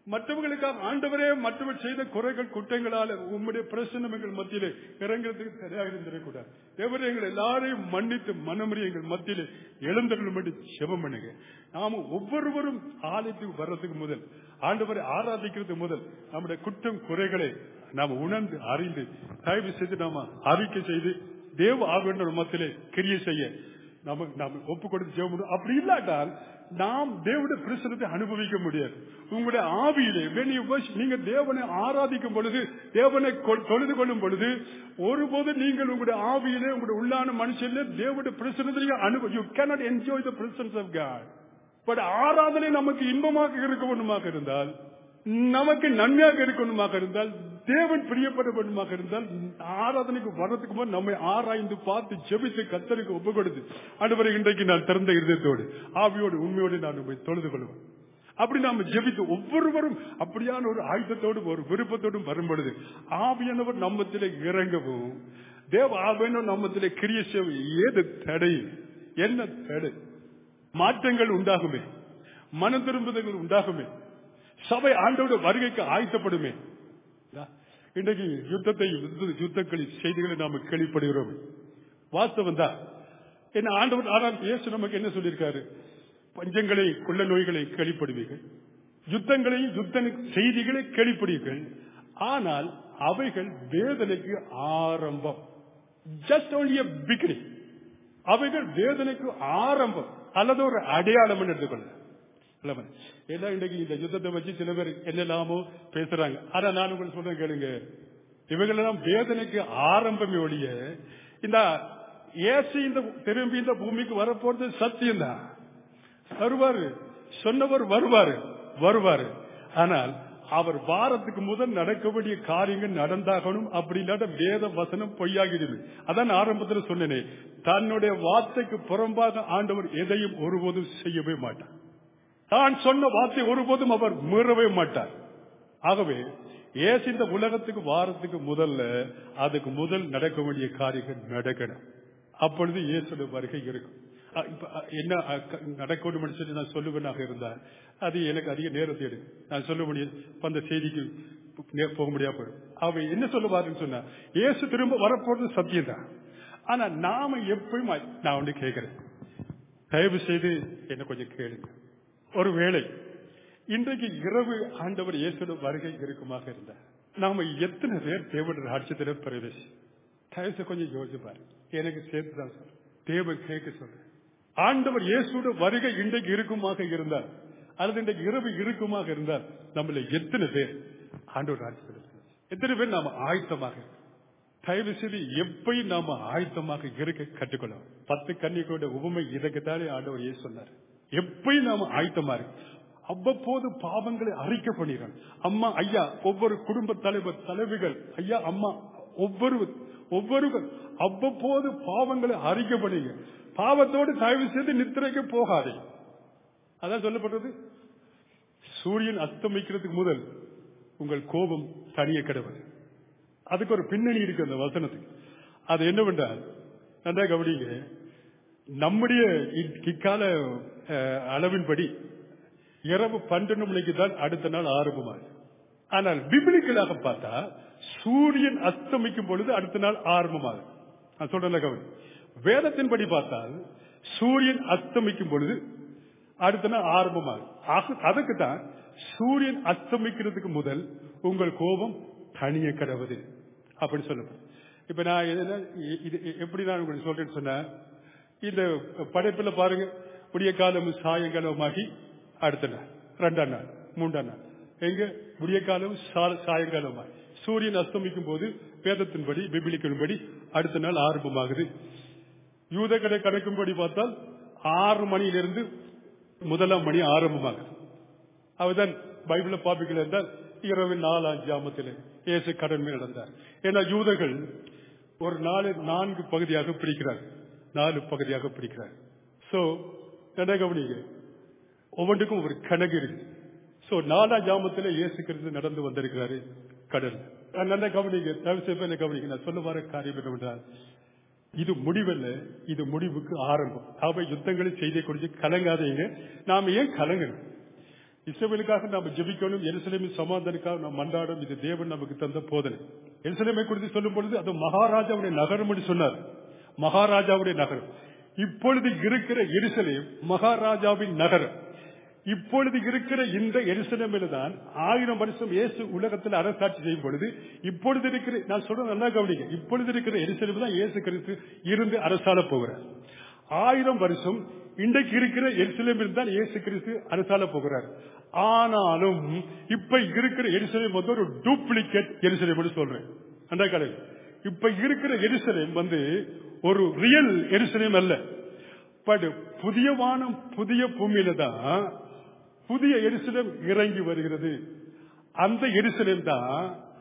மற்றவர்களுக்காக ஆண்டவரே மற்றவர் செய்த குறைகள் குற்றங்களால உம்முடைய பிரசனம் எங்கள் மத்தியிலே இறங்குறதுக்கு சரியாக இருந்திடக்கூடாது தேவரே எங்கள் எல்லாரையும் மன்னித்து மனமுறை எங்கள் மத்தியிலே எழுந்தருளும்படி செபம் பண்ணுங்க நாம ஒவ்வொருவரும் ஆலயத்துக்கு வர்றதுக்கு முதல் ஆண்டவரை ஆராதிக்கிறதுக்கு முதல் நம்முடைய குற்றம் குறைகளை நாம உணர்ந்து அறிந்து தயவு செய்து நாம அறிக்கை செய்து தேவ ஆவியன்ற மத்தியிலே கிரியை செய்ய நம்ம நாம் ஒப்பு கொடுத்து ஜெபம் பண்ணணும். அப்படி இல்லாட்டால் நாம் தேவனுடைய பிரசனத்தை அனுபவிக்க முடியாது உங்களுடைய ஆவியிலே when you worship, நீங்க தேவனை ஆராதிக்கும் பொழுது தேவனை கொ- தொழுது கொள்ளும் பொழுது ஒருபோது நீங்கள் உங்களுடைய ஆவியிலே உங்களுடைய உள்ளான மனுஷனிலே தேவனுடைய பிரசனத்தை நீங்க அனுபவ you cannot enjoy the presence of God but ஆராதனை நமக்கு இன்பமாக இருக்க வேண்டுமாக இருந்தால் நமக்கு நன்மையாக இருக்கணுமாக இருந்தால் தேவன் பிரியப்பட வேண்டுமாக இருந்தால் ஆராதனைக்கு வர்றதுக்கு முன் நம்மை ஆராய்ந்து பார்த்து ஜெபித்து கத்தருக்கு ஒப்பு கொடுத்து ஆண்டவரை இன்றைக்கு நான் திறந்த இருதயத்தோடு ஆவியோடு உண்மையோடு நான் உண்மை தொழுது கொள்வேன் அப்படி நாம ஜெபித்து ஒவ்வொருவரும் அப்படியான ஒரு ஆயுதத்தோடும் ஒரு விருப்பத்தோடும் வரும் பொழுது ஆவியானவர் நம்மத்திலே இறங்கவும் தேவ ஆவியானவர் நம்மத்திலே கிரிய சேவை ஏது தடை என்ன தடை மாற்றங்கள் உண்டாகுமே மன திரும்புதல்கள் உண்டாகுமே சபை ஆண்டோட வருகைக்கு ஆயத்தப்படுமே இன்றைக்கு யுத்தத்தை யுத்த- யுத்தங்களின் செய்திகளை நாம கேள்விப்படுகிறோம் வாஸ்தவம் தான் என்ன ஆண்டவர் ஆனால் இயேசு நமக்கு என்ன சொல்லியிருக்காரு பஞ்சங்களை கொள்ள நோய்களை கேள்விப்படுவீர்கள் யுத்தங்களையும் யுத்த செய்திகளை கேள்விப்படுவீர்கள் ஆனால் அவைகள் வேதனைக்கு ஆரம்பம் ஜஸ்ட் only a beginning அவைகள் வேதனைக்கு ஆரம்பம் அல்லது ஒரு அடையாளம் என்று எடுத்துக்கொள்ள அல்லவா? ஏன்னா இன்றைக்கு இந்த யுத்தத்தை வச்சு சில பேர் என்னெல்லாமோ பேசுறாங்க ஆனா நான் உங்களுக்கு சொல்றேன் கேளுங்க இவைகளெல்லாம் வேதனைக்கு ஆரம்பமே ஒழிய இந்த இயேசு இந்த திரும்பி இந்த பூமிக்கு வரப்போறது சத்தியம்தான் வருவாரு சொன்னவர் வருவாரு வருவாரு ஆனால் அவர் வாரத்துக்கு முதல் நடக்க வேண்டிய காரியங்கள் நடந்தாகணும் அப்படி இல்லாட்ட வேத வசனம் பொய்யாகிடுது அதான் ஆரம்பத்தில் சொன்னேனே தன்னுடைய வார்த்தைக்கு புறம்பாக ஆண்டவர் எதையும் ஒருபோதும் செய்யவே மாட்டார் தான் சொன்ன வார்த்தை ஒருபோதும் அவர் மீறவே மாட்டார் ஆகவே ஏசு இந்த உலகத்துக்கு வாரத்துக்கு முதல்ல அதுக்கு முதல் நடக்க வேண்டிய காரியங்கள் நடக்கணும் அப்பொழுது இயேசுடைய வருகை இருக்கும் அ, இப்ப, அ, என்ன அ, க- நடக்கணும் சொல்லி நான் சொல்லுவேனாக இருந்தால் அது எனக்கு அதிக நேரத்தை எடுக்கும் நான் சொல்ல முடியும் அந்த செய்திக்கு நே- போக முடியாது போயிடும் அவ என்ன சொல்லுவாருன்னு சொன்னா இயேசு திரும்ப வரப்போறது சத்தியம் தான் ஆனா நாம எப்பயும் அ- நான் ஒன்று கேட்கிறேன் தயவு செய்து என்ன கொஞ்சம் கேளுங்க ஒருவேளை இன்றைக்கு இரவு ஆண்டவர் இயேசுட வருகை இருக்குமாக இருந்தார் நாம எத்தனை பேர் தேவனுடைய ராட்சத்தில பிரவேசி தயவு செய்து கொஞ்சம் யோசிச்சு பாரு எனக்கு சேர்த்து தான் சொல்றேன் தேவன் கேட்க சொல்றேன் ஆண்டவர் இயேசுட வருகை இன்றைக்கு இருக்குமாக இருந்தார் அல்லது இன்றைக்கு இரவு இருக்குமாக இருந்தால் நம்மள எத்தனை பேர் ஆண்டவர் ராட்சத்தில எத்தனை பேர் நாம ஆயத்தமாக இருக்கோம்? தயவு செய்து எப்பயும் நாம ஆயத்தமாக இருக்க கற்றுக்கொள்ளும் பத்து கன்னிகளோட உவமை இதற்குத்தானே ஆண்டவர் ஏன் சொன்னார் எப்பயும் நாம ஆயத்தமா இருக்கு அவ்வப்போது பாவங்களை அறிக்கை பண்ணிடுறோம் அம்மா ஐயா ஒவ்வொரு குடும்ப தலைவர் தலைவிகள் ஐயா அம்மா ஒவ்வொரு ஒவ்வொருவர் அவ்வப்போது பாவங்களை அறிக்கை பண்ணீங்க பாவத்தோடு தயவு செய்து நித்திரைக்கு போகாதே அதான் சொல்லப்பட்டது சூரியன் அஸ்தமிக்கிறதுக்கு முதல் உங்கள் கோபம் தனிய கிடவது அதுக்கு ஒரு பின்னணி இருக்கு அந்த வசனத்துக்கு அது என்னவென்றால் நன்றா கவனிங்க நம்முடைய இ- இக்கால அஹ், அளவின்படி இரவு பன்னெண்டு மணிக்கு தான் அடுத்த நாள் ஆரம்பமாகுது ஆனால் பிபிலிக்கலாக பார்த்தா சூரியன் அஸ்தமிக்கும் பொழுது அடுத்த நாள் ஆரம்பமாகுது நான் சொல்றேன்ல கவனி வேதத்தின்படி பார்த்தால் சூரியன் அஸ்தமிக்கும் பொழுது அடுத்த நாள் ஆரம்பமாகும் ஆக- அதுக்கு தான் சூரியன் அஸ்தமிக்கிறதுக்கு முதல் உங்கள் கோபம் தனிய கடவுது அப்படி சொல்லப்படும் இப்ப நான் எதுனா- இ- இது எப்படி நான் உங்களுக்கு சொல்றேன்னு சொன்னா இந்த படைப்புல பாருங்க விடிய காலம் சாயங்காலமாகி அடுத்த நாள் ரெண்டாம் நாள் மூன்றாம் நாள் எங்க விடிய காலம் சா- சாயங்காலமாகி சூரியன் அஸ்தமிக்கும் போது வேதத்தின்படி பிபிலிக்கின்படி அடுத்த நாள் ஆரம்பமாகுது யூத கடை கணக்கும்படி பார்த்தால் ஆறு மணியிலிருந்து முதலாம் மணி ஆரம்பமாகுது அவர்தான் பைபிள பாப்பிகள் என்றால் இரவு நாலாம் ஜாமத்தில் இயேசு கடன் மேல் நடந்தார் ஏன்னா யூதர்கள் ஒரு நாலு நான்கு பகுதியாக பிரிக்கிறார் நாலு பகுதியாக பிரிக்கிறார் சோ என்ன கவனிங்க ஒவ்வொன்றுக்கும் ஒரு கணக்கு இருக்கு சோ நாலாம் ஜாமத்தில் இயேசு கிறிஸ்து நடந்து வந்திருக்கிறாரு கடல் நான் நல்லா கவனிங்க தயவு செய்து என்ன கவனிங்க நான் சொல்ல வர காரியம் என்னவென்றால் இது முடிவல்ல இது முடிவுக்கு ஆரம்பம் அவை யுத்தங்களை செய்தி குறித்து கலங்காதீங்க நாம ஏன் கலங்கணும் இஸ்ரவேலுக்காக நாம் ஜெபிக்கணும் எருசலேமின் சமாதானுக்காக நாம் மன்றாடும் இது தேவன் நமக்கு தந்த போதனை எருசலேமை குறித்து சொல்லும் பொழுது அது மகாராஜாவுடைய நகரம் என்று சொன்னார் மகாராஜாவுடைய நகரம் இப்பொழுது இருக்கிற எருசலேம் மகாராஜாவின் நகரம் இப்பொழுது இருக்கிற இந்த எருசலேமில் தான் ஆயிரம் வருஷம் இயேசு உலகத்தில் அரசாட்சி செய்யும் பொழுது இப்பொழுது இருக்கிற நான் சொல்றது நல்லா கவனிங்க இப்பொழுது இருக்கிற எருசலேம் தான் இயேசு கிறிஸ்து இருந்து அரசாள போகிறார் ஆயிரம் வருஷம் இன்றைக்கு இருக்கிற எருசலேமில் தான் இயேசு கிறிஸ்து அரசாள போகிறார் ஆனாலும் இப்ப இருக்கிற எருசலேம் வந்து ஒரு டூப்ளிகேட் எருசலேம் சொல்றேன் அந்த கடையில் இப்ப இருக்கிற எருசலேம் வந்து ஒரு ரியல் எருசலேம் அல்ல பட் புதிய வானம் புதிய பூமியில தான் புதிய எருசலேம் இறங்கி வருகிறது அந்த எருசலேம் தான்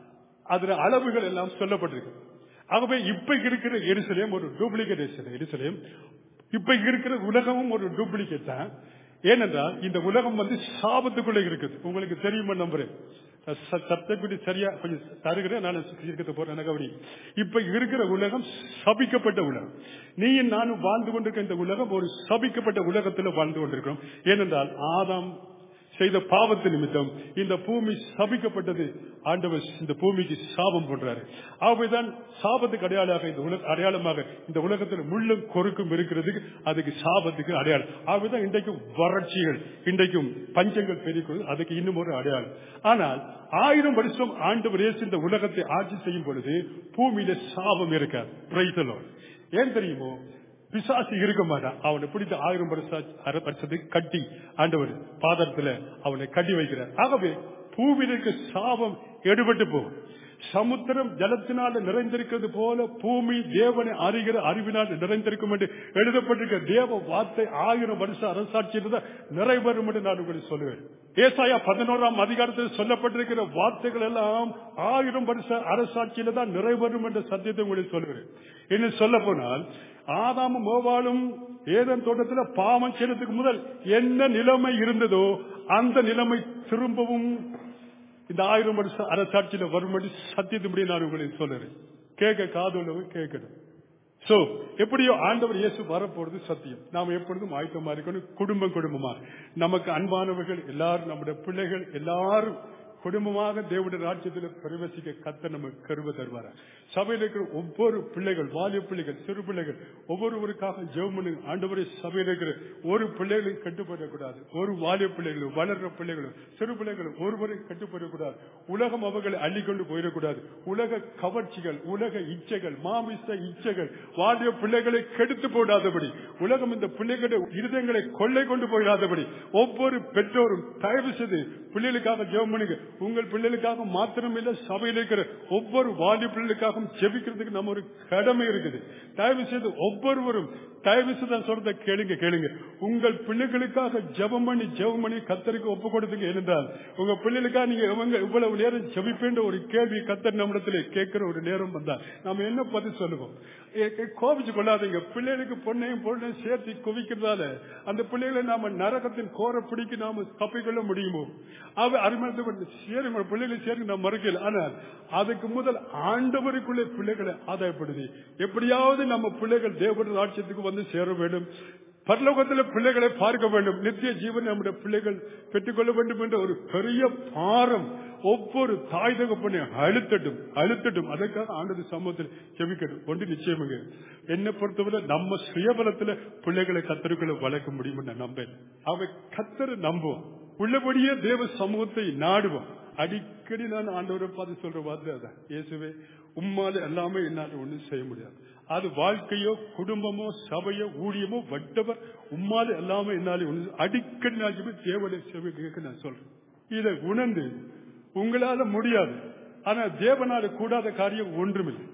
அதுல அளவுகள் எல்லாம் சொல்லப்பட்டிருக்கு ஆகவே இப்ப இருக்கிற எருசலேம் ஒரு டூப்ளிகேட் எருசலேம் இப்ப இருக்கிற உலகமும் ஒரு டூப்ளிகேட் தான் ஏனென்றால் இந்த உலகம் வந்து சாபத்துக்குள்ள இருக்குது உங்களுக்கு தெரியுமா நம்புறேன் சத்தக்குடி சரியா கொஞ்சம் தருகிறேன் நான் இருக்கிறது போறேன் எனக்கு அப்படி இப்ப இருக்கிற உலகம் சபிக்கப்பட்ட உலகம் நீயும் நானும் வாழ்ந்து கொண்டிருக்க இந்த உலகம் ஒரு சபிக்கப்பட்ட உலகத்தில் வாழ்ந்து கொண்டிருக்கிறோம் ஏனென்றால் ஆதாம் செய்த பாவத்து நிமித்தம் இந்த பூமி சபிக்கப்பட்டது ஆண்டவர் இந்த பூமிக்கு சாபம் போன்றாரு ஆகவேதான் சாபத்துக்கு அடையாளமாக இந்த உலக அடையாளமாக இந்த உலகத்தில் முள்ளும் கொறுக்கும் இருக்கிறதுக்கு அதுக்கு சாபத்துக்கு அடையாளம் ஆகவேதான் இன்றைக்கும் வறட்சிகள் இன்றைக்கும் பஞ்சங்கள் பெருக்கிறது அதுக்கு இன்னும் ஒரு அடையாளம் ஆனால் ஆயிரம் வருஷம் ஆண்டவர் இயேசு இந்த உலகத்தை ஆட்சி செய்யும் பொழுது பூமியில சாபம் இருக்காது பிரைசலோ ஏன் தெரியுமோ பிசாசு இருக்க மாட்டான் அவனை பிடித்த ஆயிரம் வருஷத்துக்கு கட்டி ஆண்டவர் பாதத்துல அவனை கட்டி வைக்கிறார் ஆகவே பூவிற்கு சாபம் எடுபட்டு போகும் சமுத்திரம் ஜலத்தினால நிறைந்திருக்கிறது போல பூமி தேவனை அறிகிற அறிவினால் நிறைந்திருக்கும் என்று எழுதப்பட்டிருக்க தேவ வார்த்தை ஆயிரம் வருஷம் அரசாட்சியில் தான் நிறைவேறும் என்று நான் உங்களுக்கு சொல்லுவேன் ஏசாயா பதினோராம் அதிகாரத்தில் சொல்லப்பட்டிருக்கிற வார்த்தைகள் எல்லாம் ஆயிரம் வருஷ அரசாட்சியில தான் நிறைவேறும் என்ற சத்தியத்தை உங்களுக்கு சொல்லுகிறேன் என்ன சொல்ல போனால் ஆதாமும் மோவாலும் ஏதன் தோட்டத்தில் பாவம் செய்யறதுக்கு முதல் என்ன நிலைமை இருந்ததோ அந்த நிலைமை திரும்பவும் இந்த ஆயிரம் வருஷம் அரசாட்சியில வரும்படி சத்தியத்தின்படி நான் உங்களுக்கு சொல்லுறேன் கேட்க காதுள்ளவங்க கேட்கணும் சோ எப்படியோ ஆண்டவர் இயேசு வரப்போறது சத்தியம் நாம் எப்பொழுதும் ஆயத்தமா இருக்கணும் குடும்பம் குடும்பமா நமக்கு அன்பானவர்கள் எல்லாரும் நம்முடைய பிள்ளைகள் எல்லாரும் குடும்பமாக தேவனுடைய ராஜ்யத்தில் பிரவேசிக்க கத்த நமக்கு கருவ தருவார சபையில் இருக்கிற ஒவ்வொரு பிள்ளைகள் வாலிய பிள்ளைகள் சிறு பிள்ளைகள் ஒவ்வொருவருக்காக ஜெவமனு ஆண்டவரை சபையில் இருக்கிற ஒரு பிள்ளைகளும் கட்டுப்படக்கூடாது ஒரு வாலிய பிள்ளைகளும் வளர்ற பிள்ளைகளும் சிறு பிள்ளைகளும் ஒருவரும் கட்டுப்படக்கூடாது உலகம் அவர்களை அள்ளிக்கொண்டு போயிடக்கூடாது உலக கவர்ச்சிகள் உலக இச்சைகள் மாமிச இச்சைகள் வாலிய பிள்ளைகளை கெடுத்து போடாதபடி உலகம் இந்த பிள்ளைகளுடைய இருதயங்களை கொள்ளை கொண்டு போயிடாதபடி ஒவ்வொரு பெற்றோரும் தயவு செய்து பிள்ளைகளுக்காக ஜெபம் பண்ணுங்க உங்கள் பிள்ளைகளுக்காக மாத்திரம் இல்ல சபையில் இருக்கிற ஒவ்வொரு வாலி பிள்ளைகளுக்காகவும் ஜெபிக்கிறதுக்கு நம்ம ஒரு கடமை இருக்குது தயவு செய்து ஒவ்வொருவரும் தயவு செய்து நான் சொல்றத கேளுங்க கேளுங்க உங்கள் பிள்ளைகளுக்காக ஜெபம் பண்ணி ஜெபம் பண்ணி கத்தருக்கு ஒப்பு கொடுத்துங்க இருந்தால் உங்க பிள்ளைகளுக்காக நீங்க இவங்க இவ்வளவு நேரம் ஜெபிப்பேன்ற ஒரு கேள்வி கத்தர் நம்மிடத்துல கேட்கிற ஒரு நேரம் வந்தா நாம என்ன பதில் சொல்லுவோம் கோபிச்சு கொள்ளாதீங்க பிள்ளைகளுக்கு பொண்ணையும் பொருளையும் சேர்த்து குவிக்கிறதால அந்த பிள்ளைகளை நாம நரகத்தின் கோர பிடிக்க நாம தப்பிக்கொள்ள முடியுமோ அவ அருமையான சேருங்க பிள்ளைகளை சேருங்க நான் மறுக்கல ஆனால் அதுக்கு முதல் ஆண்டவருக்குள்ளே பிள்ளைகளை ஆதாயப்படுது எப்படியாவது நம்ம பிள்ளைகள் தேவட ராட்சியத்துக்கு வந்து சேர வேண்டும் பரலோகத்தில் பிள்ளைகளை பார்க்க வேண்டும் நித்திய ஜீவன் நம்முடைய பிள்ளைகள் பெற்றுக்கொள்ள வேண்டும் என்ற ஒரு பெரிய பாரம் ஒவ்வொரு தாய் தகப்பனை அழுத்தட்டும் அழுத்தட்டும் அதற்காக ஆண்டது சமூகத்தில் செவிக்கட்டும் ஒன்று நிச்சயமுங்க என்னை பொறுத்தவரை நம்ம சுயபலத்துல பிள்ளைகளை கத்தருக்குள்ள வளர்க்க முடியும் நான் நம்பேன் அவை கத்தரை நம்புவோம் உள்ளபடியே தேவ சமூகத்தை நாடுவோம் அடிக்கடி நான் ஆண்டவரை பார்த்து சொல்ற வார்த்தை அதான் இயேசுவே உம்மால எல்லாமே என்னால் ஒண்ணும் செய்ய முடியாது அது வாழ்க்கையோ குடும்பமோ சபையோ ஊழியமோ வட்டவர் உம்மால எல்லாமே என்னால ஒண்ணு அடிக்கடி நான் தேவனை செவி கேட்க நான் சொல்றேன் இதை உணர்ந்து உங்களால முடியாது ஆனா தேவனால கூடாத காரியம் ஒன்றுமில்லை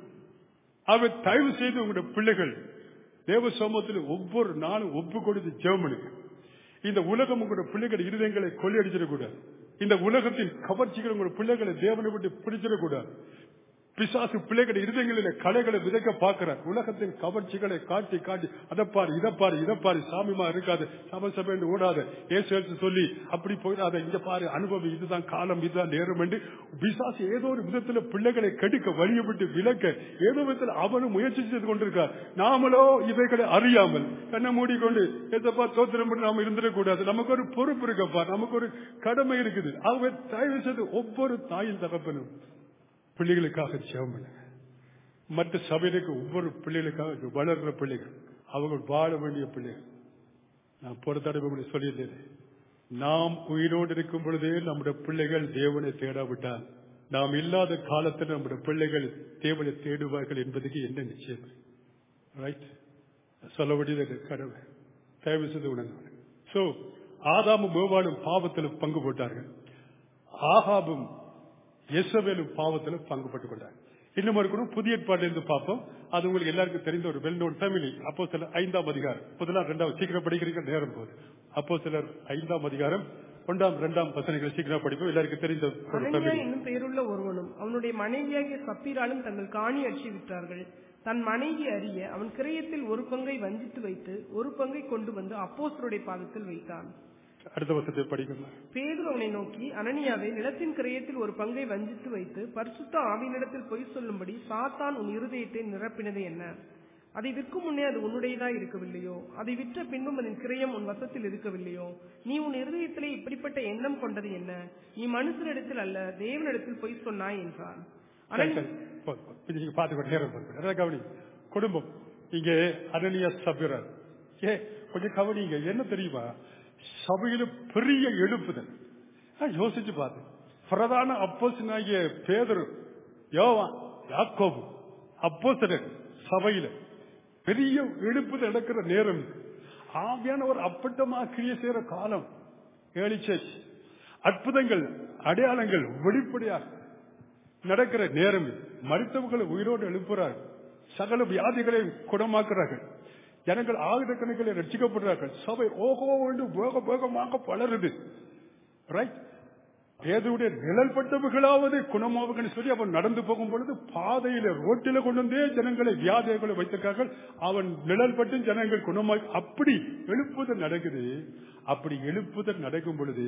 அவர் தயவு செய்து உங்களுடைய பிள்ளைகள் தேவ சமூகத்தில் ஒவ்வொரு நாளும் ஒப்பு கொடுத்து ஜெவமனுக்கு இந்த உலகம் உங்களுடைய பிள்ளைகள் இருதயங்களை கொள்ளையடிச்சிடக்கூடாது இந்த உலகத்தின் கவர்ச்சிகள் உங்களுடைய பிள்ளைகளை தேவனை விட்டு பிடிச்சிடக்கூடாது பிசாசு பிள்ளைகள் இருதயங்களிலே கலைகளை விதைக்க பார்க்கிறார் உலகத்தின் கவர்ச்சிகளை காட்டி காட்டி அதப்பாரு இதப்பாரு இதப்பாரு சாமிமா இருக்காது சபை சபைன்னு ஓடாத ஏசு ஏசு சொல்லி அப்படி போயிடாத இங்க பாரு அனுபவம் இதுதான் காலம் இதுதான் நேரம் என்று பிசாசு ஏதோ ஒரு விதத்துல பிள்ளைகளை கெடுக்க வழியை விட்டு விலக்க ஏதோ விதத்தில் அவனும் முயற்சி செய்து கொண்டிருக்கார் நாமளோ இவைகளை அறியாமல் கண்ணை மூடிக்கொண்டு ஏதப்பா தோத்திரம் பண்ணி நாம இருந்துடக்கூடாது நமக்கு ஒரு பொறுப்பு இருக்கப்பா நமக்கு ஒரு கடமை இருக்குது ஆகவே தயவு செய்து ஒவ்வொரு தாயின் தகப்பனும் பிள்ளைகளுக்காக ஜெபம் பண்ணுங்க மற்ற சபையிலுக்கு ஒவ்வொரு பிள்ளைகளுக்காக வளர்ற பிள்ளைகள் அவங்க வாழ வேண்டிய பிள்ளைகள் நான் போற தடவை உங்களுக்கு சொல்லியிருந்தேன் நாம் உயிரோடு இருக்கும் பொழுதே நம்முடைய பிள்ளைகள் தேவனை தேடாவிட்டால் நாம் இல்லாத காலத்தில் நம்முடைய பிள்ளைகள் தேவனை தேடுவார்கள் என்பதுக்கு என்ன நிச்சயம் ரைட் சொல்ல வேண்டியது கடவுள் தயவு செய்து உணர்ந்து சோ ஆதாமும் மேவாளும் பாவத்தில் பங்கு போட்டார்கள் ஆகாபும் எசவேலும் பாவத்தில் பங்குபட்டுக் கொண்டார் இன்னும் இருக்கணும் புதிய ஏற்பாட்டிலிருந்து பார்ப்போம் அது உங்களுக்கு எல்லாருக்கும் தெரிந்த ஒரு வெல் நோன் ஃபேமிலி அப்போ சிலர் ஐந்தாம் அதிகாரம் முதலாம் இரண்டாம் சீக்கிரம் படிக்கிறீங்க நேரம் போகுது அப்போ சிலர் ஐந்தாம் அதிகாரம் ஒன்றாம் இரண்டாம் வசனங்களை சீக்கிரம் படிப்போம் எல்லாருக்கும் தெரிந்த ஒரு அனனியா ஃபேமிலி என்னும் பெயருள்ள ஒருவனும் அவனுடைய மனைவியாகிய சப்பீராலும் தங்கள் காணி அடிச்சு விட்டார்கள் தன் மனைவி அறிய அவன் கிரயத்தில் ஒரு பங்கை வஞ்சித்து வைத்து ஒரு பங்கை கொண்டு வந்து அப்போஸ்தலருடைய பாதத்தில் வைத்தான் அடுத்த வருஷத்தை படிக்கணும் பேதுரு அவனை நோக்கி அனனியாவே நிலத்தின் கிரயத்தில் ஒரு பங்கை வஞ்சித்து வைத்து பரிசுத்த ஆவியினிடத்தில் பொய் சொல்லும்படி சாத்தான் உன் இருதயத்தை நிரப்பினது என்ன அதை விற்கும் முன்னே அது உன்னுடையதா இருக்கவில்லையோ அதை விற்ற பின்பும் அதன் கிரயம் உன் வசத்தில் இருக்கவில்லையோ நீ உன் இருதயத்திலே இப்படிப்பட்ட எண்ணம் கொண்டது என்ன நீ மனுஷனிடத்தில் அல்ல தேவனிடத்தில் பொய் சொன்னாய் என்றான் சரி, அனனி- சரி. போதும், போதும். இது நீங்க பார்த்துக்கோ நேரம் போதும். நல்லா கவனி குடும்பம் இங்கே அனனியா சபிரர் ஏ கொஞ்சம் கவனிங்க என்ன தெரியுமா சபையில பெரிய எழுப்புதல் நான் யோசிச்சு பார்த்தேன் பிரதான அப்போசனாகிய பேதரு யோவான் யாக்கோபு அப்போசனர் சபையில பெரிய எழுப்புதல் நடக்கிற நேரம் இது. ஆவியானவர் அப்பட்டமா கிரிய செய்யற காலம் ஏழிச்சை அற்புதங்கள் அடையாளங்கள் வெளிப்படையாக நடக்கிற நேரம் இது. மருத்துவர்களை உயிரோடு எழுப்புறார் சகல வியாதிகளை குணமாக்குறார்கள் ஜனங்கள் ஆயுதக்கணக்கில் ரட்சிக்கப்படுறார்கள் சபை ஓகோ என்று வேக வேகமாக வளருது ரைட் பேதுடைய நிழல் பட்டவர்களாவது குணமாவுகள் சொல்லி அவன் நடந்து போகும் பொழுது பாதையில ரோட்டில கொண்டு வந்தே ஜனங்களை வியாதிகளை வைத்திருக்கார்கள் அவன் நிழல் பட்டு ஜனங்கள் குணமாய் அப்படி எழுப்புதல் நடக்குது அப்படி எழுப்புதல் நடக்கும் பொழுது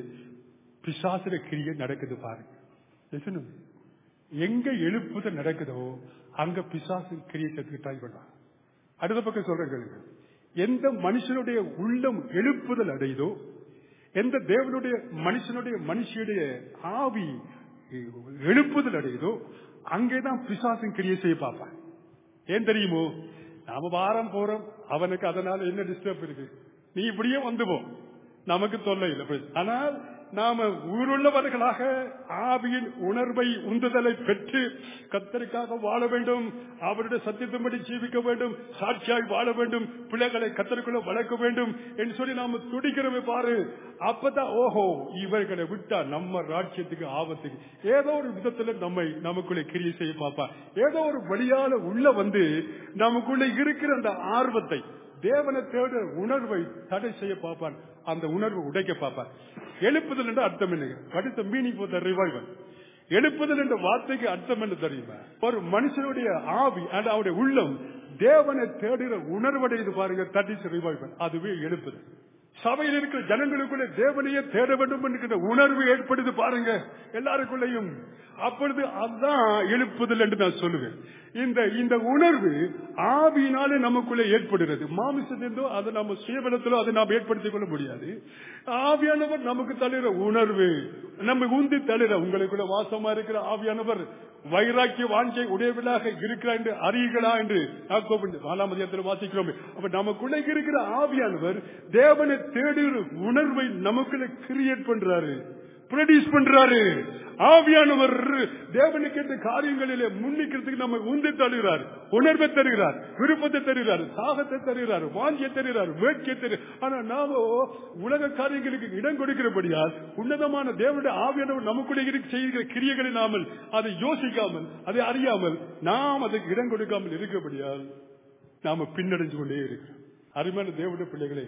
பிசாசுர கிரியை நடக்குது பாருங்க Listen to me. எங்க எழுப்புதல் நடக்குதோ அங்க பிசாசு கிரியை சேர்த்து ட்ரை பண்ணலாம் அடுத்த பக்கம் சொல்றேன் கேளுங்க எந்த மனுஷனுடைய உள்ளம் எழுப்புதல் அடையுதோ எந்த தேவனுடைய மனுஷனுடைய மனுஷனுடைய ஆவி எழுப்புதல் அடையுதோ அங்கேதான் பிசாசின் கிரியை செய்ய பார்ப்பான் ஏன் தெரியுமோ நாம வாரம் போறோம் அவனுக்கு அதனால என்ன டிஸ்டர்ப் இருக்கு நீ இப்படியே வந்து போ நமக்கு தொல்லை இல்லை ஆனால் நாம உயிருள்ளவர்களாக ஆவியின் உணர்வை உந்துதலை பெற்று கத்தருக்காக வாழ வேண்டும் அவருடைய சத்தியத்தின்படி ஜீவிக்க வேண்டும் சாட்சியாய் வாழ வேண்டும் பிள்ளைகளை கத்தருக்குள்ள வளர்க்க வேண்டும் என்று சொல்லி நாம துடிக்கிறோமே பாரு அப்பதான் ஓஹோ இவர்களை விட்டா நம்ம ராட்சியத்துக்கு ஆபத்துக்கு ஏதோ ஒரு விதத்துல நம்மை நமக்குள்ள கிரியை செய்ய பார்ப்பா ஏதோ ஒரு வழியால உள்ள வந்து நமக்குள்ள இருக்கிற அந்த ஆர்வத்தை தேவனை தேட உணர்வை தடை செய்ய பார்ப்பான் அந்த உணர்வை உடைக்க பார்ப்பான் எழுப்புதல் என்ற அர்த்தம் என்ன அடுத்த மீனிங் போத ரிவைவல் எழுப்புதல் என்ற வார்த்தைக்கு அர்த்தம் என்ன தெரியுமா ஒரு மனுஷனுடைய ஆவி and அவருடைய உள்ளம் தேவனை தேடுகிற உணர்வடையுது பாருங்க தட் இஸ் ரிவைவல் அதுவே எழுப்புதல் சபையில் இருக்கிற ஜனங்களுக்குள்ள தேவனையே தேட வேண்டும் என்கிற உணர்வு ஏற்படுது பாருங்க எல்லாருக்குள்ளேயும் அப்பொழுது அதுதான் எழுப்புதல் என்று நான் சொல்லுவேன் இந்த இந்த உணர்வு ஆவியினாலே நமக்குள்ளே ஏற்படுகிறது மாமிசத்திலோ அதை நம்ம சுயபலத்திலோ அதை நாம் ஏற்படுத்திக் கொள்ள முடியாது ஆவியானவர் நமக்கு தழுகிற உணர்வு நம்ம உந்தி தழுகிற உங்களுக்குள்ள வாசமா இருக்கிற ஆவியானவர் வைராக்கிய வாஞ்சை உடையவர்களாக இருக்கிறார் என்று அறியுங்களா என்று யாக்கோபு நாலாம் அதிகாரத்தில் வாசிக்கிறோம் அப்ப நமக்குள்ள இருக்கிற ஆவியானவர் தேவனை தேடுகிற உணர்வை நமக்குள்ள கிரியேட் பண்றாரு ப்ரொடியூஸ் பண்றாரு ஆவியானவர் தேவனை கேட்ட காரியங்களிலே முன்னிக்கிறதுக்கு நம்ம உந்தி தருகிறார் உணர்வை தருகிறார் விருப்பத்தை தருகிறார் தாகத்தை தருகிறார் வாஞ்சியை தருகிறார் வேட்கையை தருகிறார் ஆனா நாம உலக காரியங்களுக்கு இடம் கொடுக்கிறபடியால் உன்னதமான தேவனுடைய ஆவியானவர் நமக்குள்ளே இருக்க செய்கிற கிரியைகளை நாமல் அதை யோசிக்காமல் அதை அறியாமல் நாம் அதுக்கு இடம் கொடுக்காமல் இருக்கிறபடியால் நாம பின்னடைஞ்சு கொண்டே இருக்கிறோம் அருமையான தேவனுடைய பிள்ளைகளே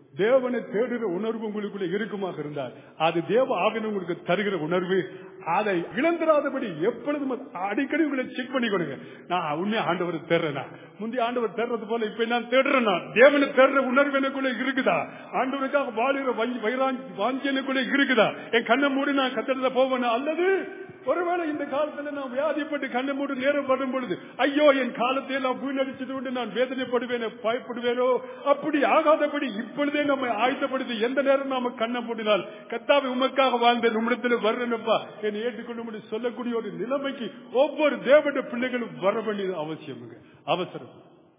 தேவனை தேடுகிற உணர்வு உங்களுக்குள்ள இருக்குமாக இருந்தால் அது தேவ ஆவின உங்களுக்கு தருகிற உணர்வு அதை இழந்துராதபடி எப்பொழுதும் அது அடிக்கடி உங்களை செக் பண்ணி கொடுங்க நான் உண்மையா ஆண்டவர் தேடுறேனா முந்தைய ஆண்டவர் தேடுறது போல இப்ப நான் தேடுறேனா தேவனை தேடுற உணர்வு எனக்குள்ள இருக்குதா ஆண்டவருக்காக வாழுகிற வஞ்சி- வைராஞ்சி வாஞ்சி எனக்குள்ள இருக்குதா என் கண்ணை மூடி நான் கத்தடல போவேனா அல்லது ஒருவேளை இந்த காலத்துல நான் வியாதிப்பட்டு கண்ணை மூடி நேரம் வரும் பொழுது ஐயோ என் காலத்தை எல்லாம் வீணடிச்சது கொண்டு நான் வேதனைப்படுவேனோ பயப்படுவேனோ அப்படி ஆகாதபடி இப்பொழுதே நம்ம ஆயத்தப்படுத்தி எந்த நேரம் நாம கண்ணை மூடினால் கத்தாவை உமக்காக வாழ்ந்த நிமிடத்தில் வர்றேனப்பா என்னை ஏற்றுக்கொள்ள முடியும் சொல்லக்கூடிய ஒரு நிலைமைக்கு ஒவ்வொரு தேவனுடைய பிள்ளைகளும் வர வேண்டியது அவசியமுங்க அவசரம்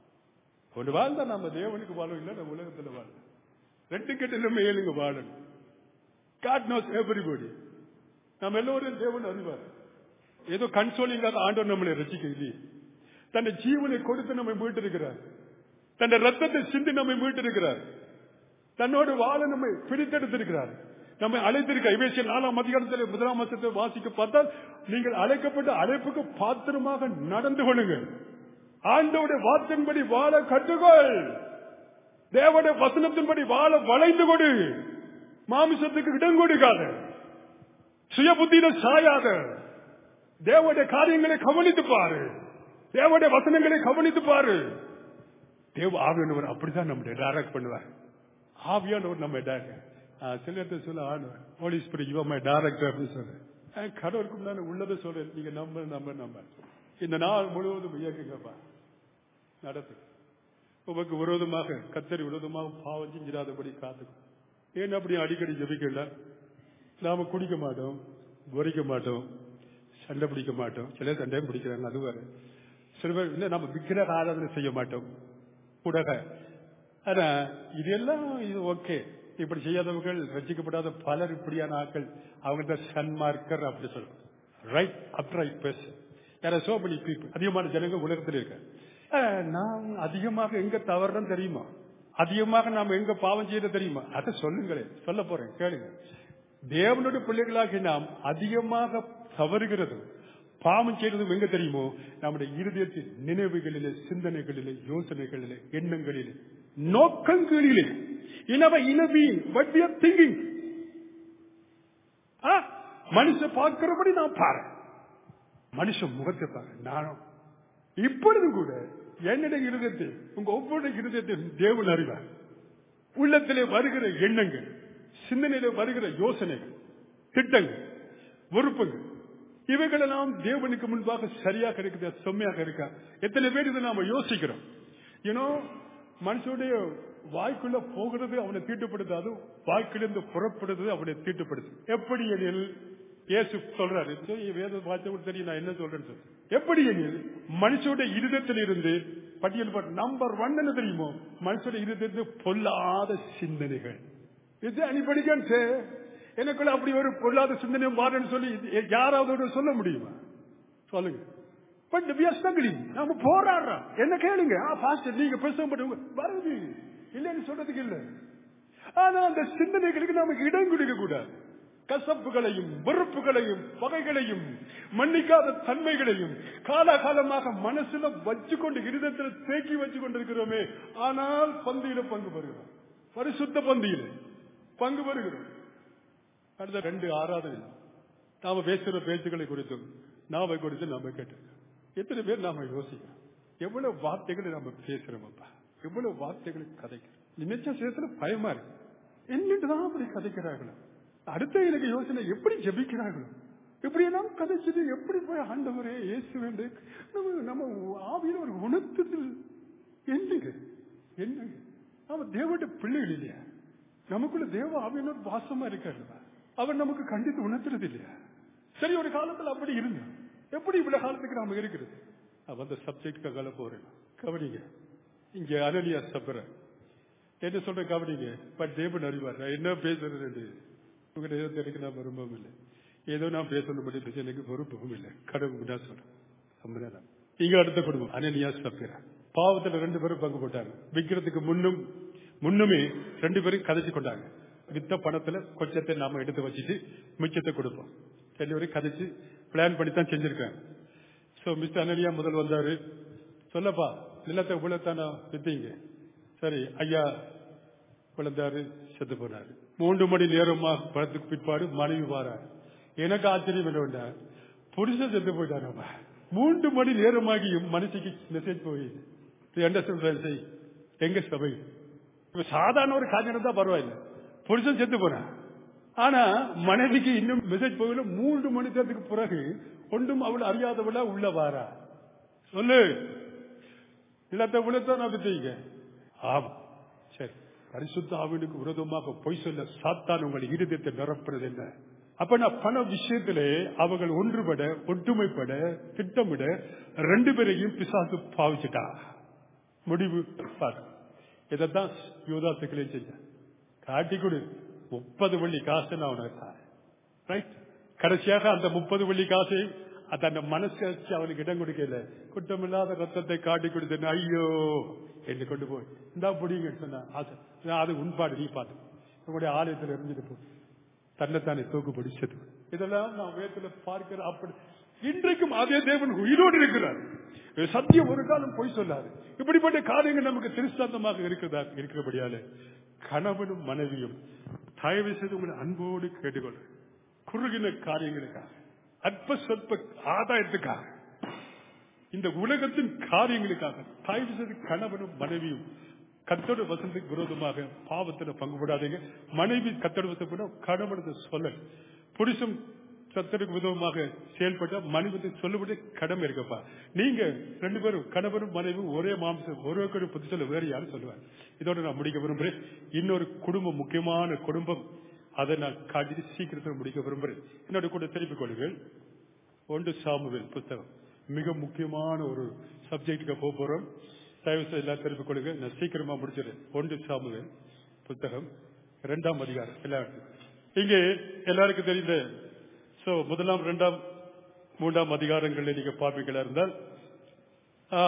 ஒன்று வாழ்ந்தா நம்ம தேவனுக்கு வாழும் இல்லை நம்ம உலகத்துல வாழணும் ரெண்டு கெட்ட நம்ம ஏழுங்க வாழணும் காட் நோஸ் எவ்ரிபடி நம்ம எல்லோரும் தேவன் அறிவார் ஏதோ கன்சோலிங்காக ஆண்டவர் நம்மளை ரசிக்க இல்லையே தன்னை ஜீவனை கொடுத்து நம்மை மீட்டிருக்கிறார் தன்னை ரத்தத்தை சிந்தி நம்மை மீட்டிருக்கிறார் தன்னோடு வாழ நம்மை பிரித்தெடுத்திருக்கிறார் நம்மை அழைத்திருக்க இவேசிய நாலாம் அதிகாரத்தில் முதலாம் வருஷத்தை வாசிக்க பார்த்தால் நீங்கள் அழைக்கப்பட்ட அழைப்புக்கு பாத்திரமாக நடந்து கொள்ளுங்கள் ஆண்டவுடைய வார்த்தையின்படி வாழ கற்றுக்கொள் தேவனுடைய வசனத்தின்படி வாழ வளைந்து கொடு மாமிசத்துக்கு இடம் கொடுக்காத சுய புத்தியில சாயாத தேவனுடைய காரியங்களை கவனித்து பாரு தேவனுடைய வசனங்களை கவனித்து பாரு தேவ ஆவியானவர் அப்படிதான் நம்முடைய டைரக்ட் பண்ணுவார் ஆவியானவர் நம்ம டைரக்ட் சில இடத்துல சொல்ல ஆடுவார் Holy Spirit your my director அப்படின்னு சொல்றேன் அஹ் கடவுளுக்கு முன்னாடி உள்ளதை சொல்றேன் நீங்க நம்ப நம்ப நம்ப இந்த நாள் முழுவதும் இயக்குங்கப்பா நடத்து உமக்கு விரோதமாக கத்தரி விரோதமாக பாவம் செஞ்சிடாதபடி காத்துக்கும் ஏன் அப்படி அடிக்கடி ஜெபிக்கல நாம குடிக்க மாட்டோம் குறைக்க மாட்டோம் சண்டை பிடிக்க மாட்டோம் சில சண்டையும் பிடிக்கிறாங்க அது வேற சில பேர் இல்லை நம்ம விக்கிர ஆராதனை செய்ய மாட்டோம் கூடக ஆனா இதெல்லாம் இது ஓகே இப்படி செய்யாதவர்கள் ரசிக்கப்படாத பலர் இப்படியான ஆட்கள் அவங்க சன்மார்க்கர் அப்படி சொல்றோம் ரைட் அப் ரைட் பேச யார சோ many people அதிகமான ஜனங்க உலகத்தில் இருக்க ஆஹ், நாம் அதிகமாக எங்க தவறுறோம் தெரியுமா அதிகமாக நாம் எங்க பாவம் செய்யறது தெரியுமா அதை சொல்லுங்களேன் சொல்ல போறேன் கேளுங்க தேவனுடைய பிள்ளைகளாகி நாம் அதிகமாக தவறுகிறதும் பாவம் செய்யறதும் எங்க தெரியுமோ நம்முடைய இருதயத்தின் நினைவுகளிலே சிந்தனைகளிலே யோசனைகளிலே எண்ணங்களிலே நோக்கங்களிலே இனவ இனவின் what we are thinking ஆ, மனுஷன் பார்க்கிறபடி நான் பாரு மனுஷன் முகத்தை பாரு நானும் இப்பொழுது கூட என்னுடைய இருதயத்தை உங்க ஒவ்வொரு இருதயத்தையும் தேவன் அறிவார் உள்ளத்திலே வருகிற எண்ணங்கள் சிந்தனையிலே வருகிற யோசனைகள் திட்டங்கள் விருப்பங்கள் இவைகளெல்லாம் தேவனுக்கு முன்பாக சரியாக இருக்குது செம்மையாக இருக்கா எத்தனை பேர் இதை நாம யோசிக்கிறோம் ஏன்னோ மனுஷனுடைய வாய்க்குள்ள போகிறது அவனை தீட்டுப்படுத்தாது வாய்க்கிலிருந்து புறப்படுறது அவனை தீட்டுப்படுது எப்படி எனில் இயேசு சொல்றாரு சோ, இ- வேத வார்த்தை கூட தெரியும் நான் என்ன சொல்றேன்னு சொல்லு. எப்படி எனில் மனுஷனுடைய இருதயத்தில் இருந்து பட்டியல் போட்டு நம்பர் ஒன் என்ன தெரியுமோ மனுஷனுடைய இருதயத்தில் பொல்லாத சிந்தனைகள் இது anybody can say எனக்குள்ள அப்படி ஒரு பொல்லாத சிந்தனை மாறன்னு சொல்லி இது யாராவது ஒரு சொல்ல முடியுமா சொல்லுங்க பட் we are struggling நாம போராடுறோம் என்ன கேளுங்க ஆ பாஸ்டர் நீங்க பேச மாட்டீங்க வருது இல்லைன்னு சொல்றதுக்கு இல்ல ஆனா அந்த சிந்தனைகளுக்கு நமக்கு இடம் கொடுக்க கூடாது கசப்புகளையும் வெறுப்புகளையும் பகைகளையும் மன்னிக்காத தன்மைகளையும் காலாகாலமாக மனசுல வச்சுக்கொண்டு இருதயத்தில் தேக்கி வச்சு கொண்டிருக்கிறோமே ஆனால் பந்தியில பங்கு பெறுகிறோம் பரிசுத்த பந்தியில பங்கு பெறுகிறோம் அடுத்த ரெண்டு ஆறாவது நாம பேசுற பேச்சுக்களை குறித்தும் நாம குறித்து நாம கேட்டிருக்கோம் எத்தனை பேர் நாம யோசிக்கிறோம் எவ்வளவு வார்த்தைகளை நாம பேசுறோம் அப்பா எவ்வளவு வார்த்தைகளை கதைக்கிறோம் நினைச்ச சேத்துல பயமா இருக்கு என்னட்டுதான் அப்படி கதைக்கிறார்களோ அடுத்த எனக்கு யோசனை எப்படி ஜெபிக்கிறார்களோ இப்படி எல்லாம் கதைச்சது எப்படி போய் ஆண்டவரே இயேசு வேண்டு நம்ம நம்ம ஆவியில ஒரு உணர்த்துதல் என்னங்க என்னங்க நாம தேவனுடைய பிள்ளைகள் இல்லையா நமக்குள்ள தேவ ஆவியினர் வாசமா இருக்காரு அவர் நமக்கு கண்டித்து உணர்த்துறது இல்லையா சரி ஒரு காலத்துல அப்படி இருந்தோம் எப்படி இவ்வளவு காலத்துக்கு நாம இருக்கிறது அப்ப அந்த சப்ஜெக்ட் கல போறேன் கவனிங்க இங்க அனலியா சப்பர என்ன சொல்ற கவனிங்க பட் தேவன் அறிவார் நான் என்ன பேசுறது உங்க நேரத்திற்கு நான் விரும்பவும் இல்லை ஏதோ நான் பேசணும்படி பேச எனக்கு பொறுப்பும் இல்லை கடவுள் நான் சொல்றேன் சம்பளம். இங்க அடுத்த குடும்பம் அனலியா சப்பிரா பாவத்துல ரெண்டு பேரும் பங்கு போட்டாங்க விற்கிறதுக்கு முன்னும் முன்னுமே ரெண்டு பேரும் கதைச்சு கொண்டாங்க வித்த பணத்துல கொஞ்சத்தை நாம எடுத்து வச்சுட்டு மிச்சத்தை கொடுப்போம் ரெண்டு பேரும் கதைச்சு பிளான் பண்ணி தான் செஞ்சிருக்காங்க சோ மிஸ்டர் அனலியா முதல் வந்தாரு சொல்லப்பா நிலத்தை இவ்வளவுதானா வித்தீங்க சரி ஐயா விழுந்தாரு செத்து போனாரு மூன்று மணி நேரமா படத்துக்கு பிற்பாடு மனைவி வாரார் எனக்கு ஆச்சரியம் என்ன புருஷன் செத்து போயிட்டாரப்பா மூன்று மணி நேரமாகியும் மனசுக்கு மெசேஜ் போய் என்ன சொல்றேன் செய் எங்க சபை இப்ப சாதாரண ஒரு காரியம் தான் பரவாயில்ல புருஷன் செத்து போனான் ஆனா மனைவிக்கு இன்னும் மெசேஜ் போகல மூன்று மணி நேரத்துக்கு பிறகு ஒன்றும் அவள் அறியாதவளா உள்ள வாரா சொல்லு இல்லத்த விழத்தான் வந்துட்டீங்க ஆமா சரி பரிசுத்த ஆவினுக்கு விரோதமாக பொய் சொல்ல சாத்தான் உங்கள் இருதயத்தை நிரப்புறது என்ன அப்ப நான் பண விஷயத்திலே அவர்கள் ஒன்றுபட ஒற்றுமைப்பட திட்டமிட ரெண்டு பேரையும் பிசாசு பாவிச்சுட்டா முடிவு பாரு இதைத்தான் யூதாத்துக்களே செஞ்சேன் காட்டி கொடு முப்பது வெள்ளி காசு நான் உனக்கு தாரேன் ரைட் கடைசியாக அந்த முப்பது வெள்ளி காசை அது அந்த மனசாட்சி அவனுக்கு இடம் கொடுக்கல குற்றமில்லாத ரத்தத்தை காட்டி கொடுத்தேன் ஐயோ என்று கொண்டு போய் இந்தா புடிங்க சொன்ன ஆசை நான் அது உண்பாடு நீ பார்த்து உங்களுடைய ஆலயத்தில் இருந்துட்டு போ தன்னைத்தானே தூக்கு பிடிச்சது இதெல்லாம் நான் வேதத்துல பார்க்கிற அப்படி இன்றைக்கும் அதே தேவன் உயிரோடு இருக்கிறார் சத்தியம் ஒரு காலம் பொய் சொல்லாது இப்படிப்பட்ட காரியங்கள் நமக்கு திருஷ்டாந்தமாக இருக்கிறதா இருக்கிறபடியால கணவனும் மனைவியும் தயவு செய்து உங்களை அன்போடு கேட்டுக்கொள்ள குறுகின காரியங்களுக்காக அற்ப சொற்ப ஆதாயத்துக்காக இந்த உலகத்தின் காரியங்களுக்காக தயவு செய்து கணவனும் மனைவியும் கத்தோட வசனத்துக்கு விரோதமாக பாவத்தில் பங்கு போடாதீங்க மனைவி கத்தோட வசப்படும் கணவனத்தை சொல்ல புருஷன் சத்தருக்கு விதமாக செயல்பட்ட மனைவி சொல்லப்பட்ட கடமை இருக்கப்பா நீங்க ரெண்டு பேரும் கணவரும் மனைவியும் ஒரே மாம்சம் ஒரே ஒரு புத்தி சொல்ல வேறு யாரும் சொல்லுவாங்க இதோட நான் முடிக்க விரும்புறேன் இன்னொரு குடும்பம் முக்கியமான குடும்பம் அதை நான் காட்டி சீக்கிரத்தில் முடிக்க விரும்புறேன் என்னோட கூட திருப்பிக் கொள்ளுங்கள் ஒன்று சாமுவேல் புத்தகம் மிக முக்கியமான ஒரு சப்ஜெக்டுக்கு போக போறோம் தயவு செய்து எல்லாம் திருப்பிக் கொள்ளுங்க நான் சீக்கிரமா முடிச்சிடுறேன் ஒன்று சாமுவேல் புத்தகம் இரண்டாம் அதிகாரம் எல்லாருக்கும் இங்கே எல்லாருக்கும் தெரிந்த சோ முதலாம் இரண்டாம் மூன்றாம் அதிகாரங்களில் நீங்க பார்ப்பீங்களா இருந்தால் ஆ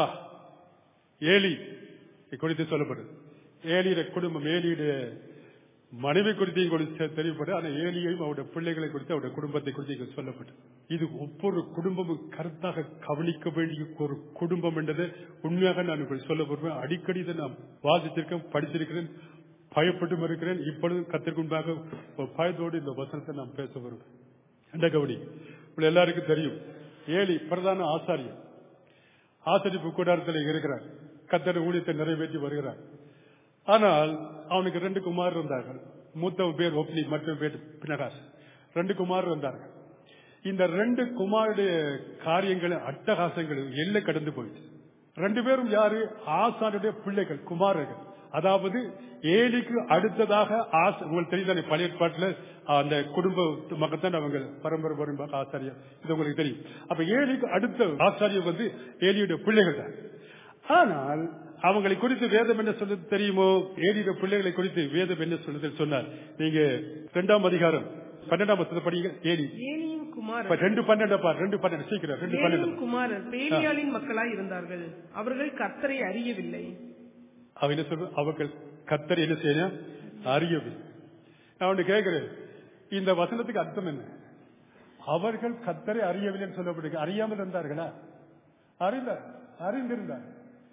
ஏலி குறித்து சொல்லப்படுது ஏலியுடைய குடும்பம் ஏலியுடைய மனைவி குறித்தையும் குறித்து தெரியப்படும் ஆனா ஏலியையும் அவருடைய பிள்ளைகளை குறித்து அவருடைய குடும்பத்தை குறித்து இங்க சொல்லப்பட்டு இது ஒவ்வொரு குடும்பமும் கருத்தாக கவனிக்க வேண்டிய ஒரு குடும்பம் என்றது உண்மையாக நான் உங்களுக்கு சொல்ல போறேன் அடிக்கடி இதை நான் வாசிச்சிருக்கேன் படிச்சிருக்கிறேன் பயப்பட்டும் இருக்கிறேன் இப்பொழுது கத்திற்குண்டாக ஒரு பயத்தோடு இந்த வசனத்தை நான் பேச வருவேன் என்ற கவனி உள்ள எல்லாருக்கும் தெரியும் ஏலி பிரதான ஆசாரியர் ஆசரிப்பு கூடாரத்தில் இருக்கிறார் கத்தட ஊழியத்தை நிறைவேற்றி வருகிறார் ஆனால் அவனுக்கு ரெண்டு குமார் இருந்தார்கள் மூத்தவன் பேர் ஒப்னி மற்றும் பேர் பினகாஸ் ரெண்டு குமார் இருந்தார்கள் இந்த ரெண்டு குமாருடைய காரியங்கள் அட்டகாசங்கள் எல்லை கடந்து போயிடுச்சு ரெண்டு பேரும் யாரு ஆசானுடைய பிள்ளைகள் குமாரர்கள் அதாவது ஏலிக்கு அடுத்ததாக ஆச உங்களுக்கு தெரியுதானே பழைய ஏற்பாட்டுல அந்த குடும்ப மக்கத்தான் அவங்க பரம்பரை பரம்பரை ஆசாரியம் இது உங்களுக்கு தெரியும் அப்ப ஏலிக்கு அடுத்த ஆசாரியம் வந்து ஏலியுடைய பிள்ளைகள் தான் ஆனால் அவங்களை குறித்து வேதம் என்ன சொல்றது தெரியுமோ ஏலியுடைய பிள்ளைகளை குறித்து வேதம் என்ன சொல்றது சொன்னார் நீங்க இரண்டாம் அதிகாரம் பன்னெண்டாம் வருஷத்தை படிங்க ஏலி ஏனியின் இப்ப குமாரர் ரெண்டு பன்னெண்டு பார் ரெண்டு பன்னெண்டு சீக்கிரம் ரெண்டு ஏனியின் பன்னெண்டு குமாரர் பேலியாளின் மக்களாய் இருந்தார்கள் அவர்கள் கர்த்தரை அறியவில்லை அவ என்ன சொல்ற அவர்கள் கத்தர் என்ன செய்யணும் அறியவில்லை நான் ஒன்று கேட்கிறேன் இந்த வசனத்துக்கு அர்த்தம் என்ன அவர்கள் கத்தரை அறியவில்லைன்னு சொல்லப்படுங்க அறியாமல் இருந்தார்களா அறிந்த அறிந்திருந்தார்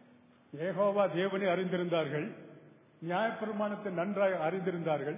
ஏகோவா தேவனை அறிந்திருந்தார்கள் நியாயப்பிரமாணத்தை நன்றாக அறிந்திருந்தார்கள்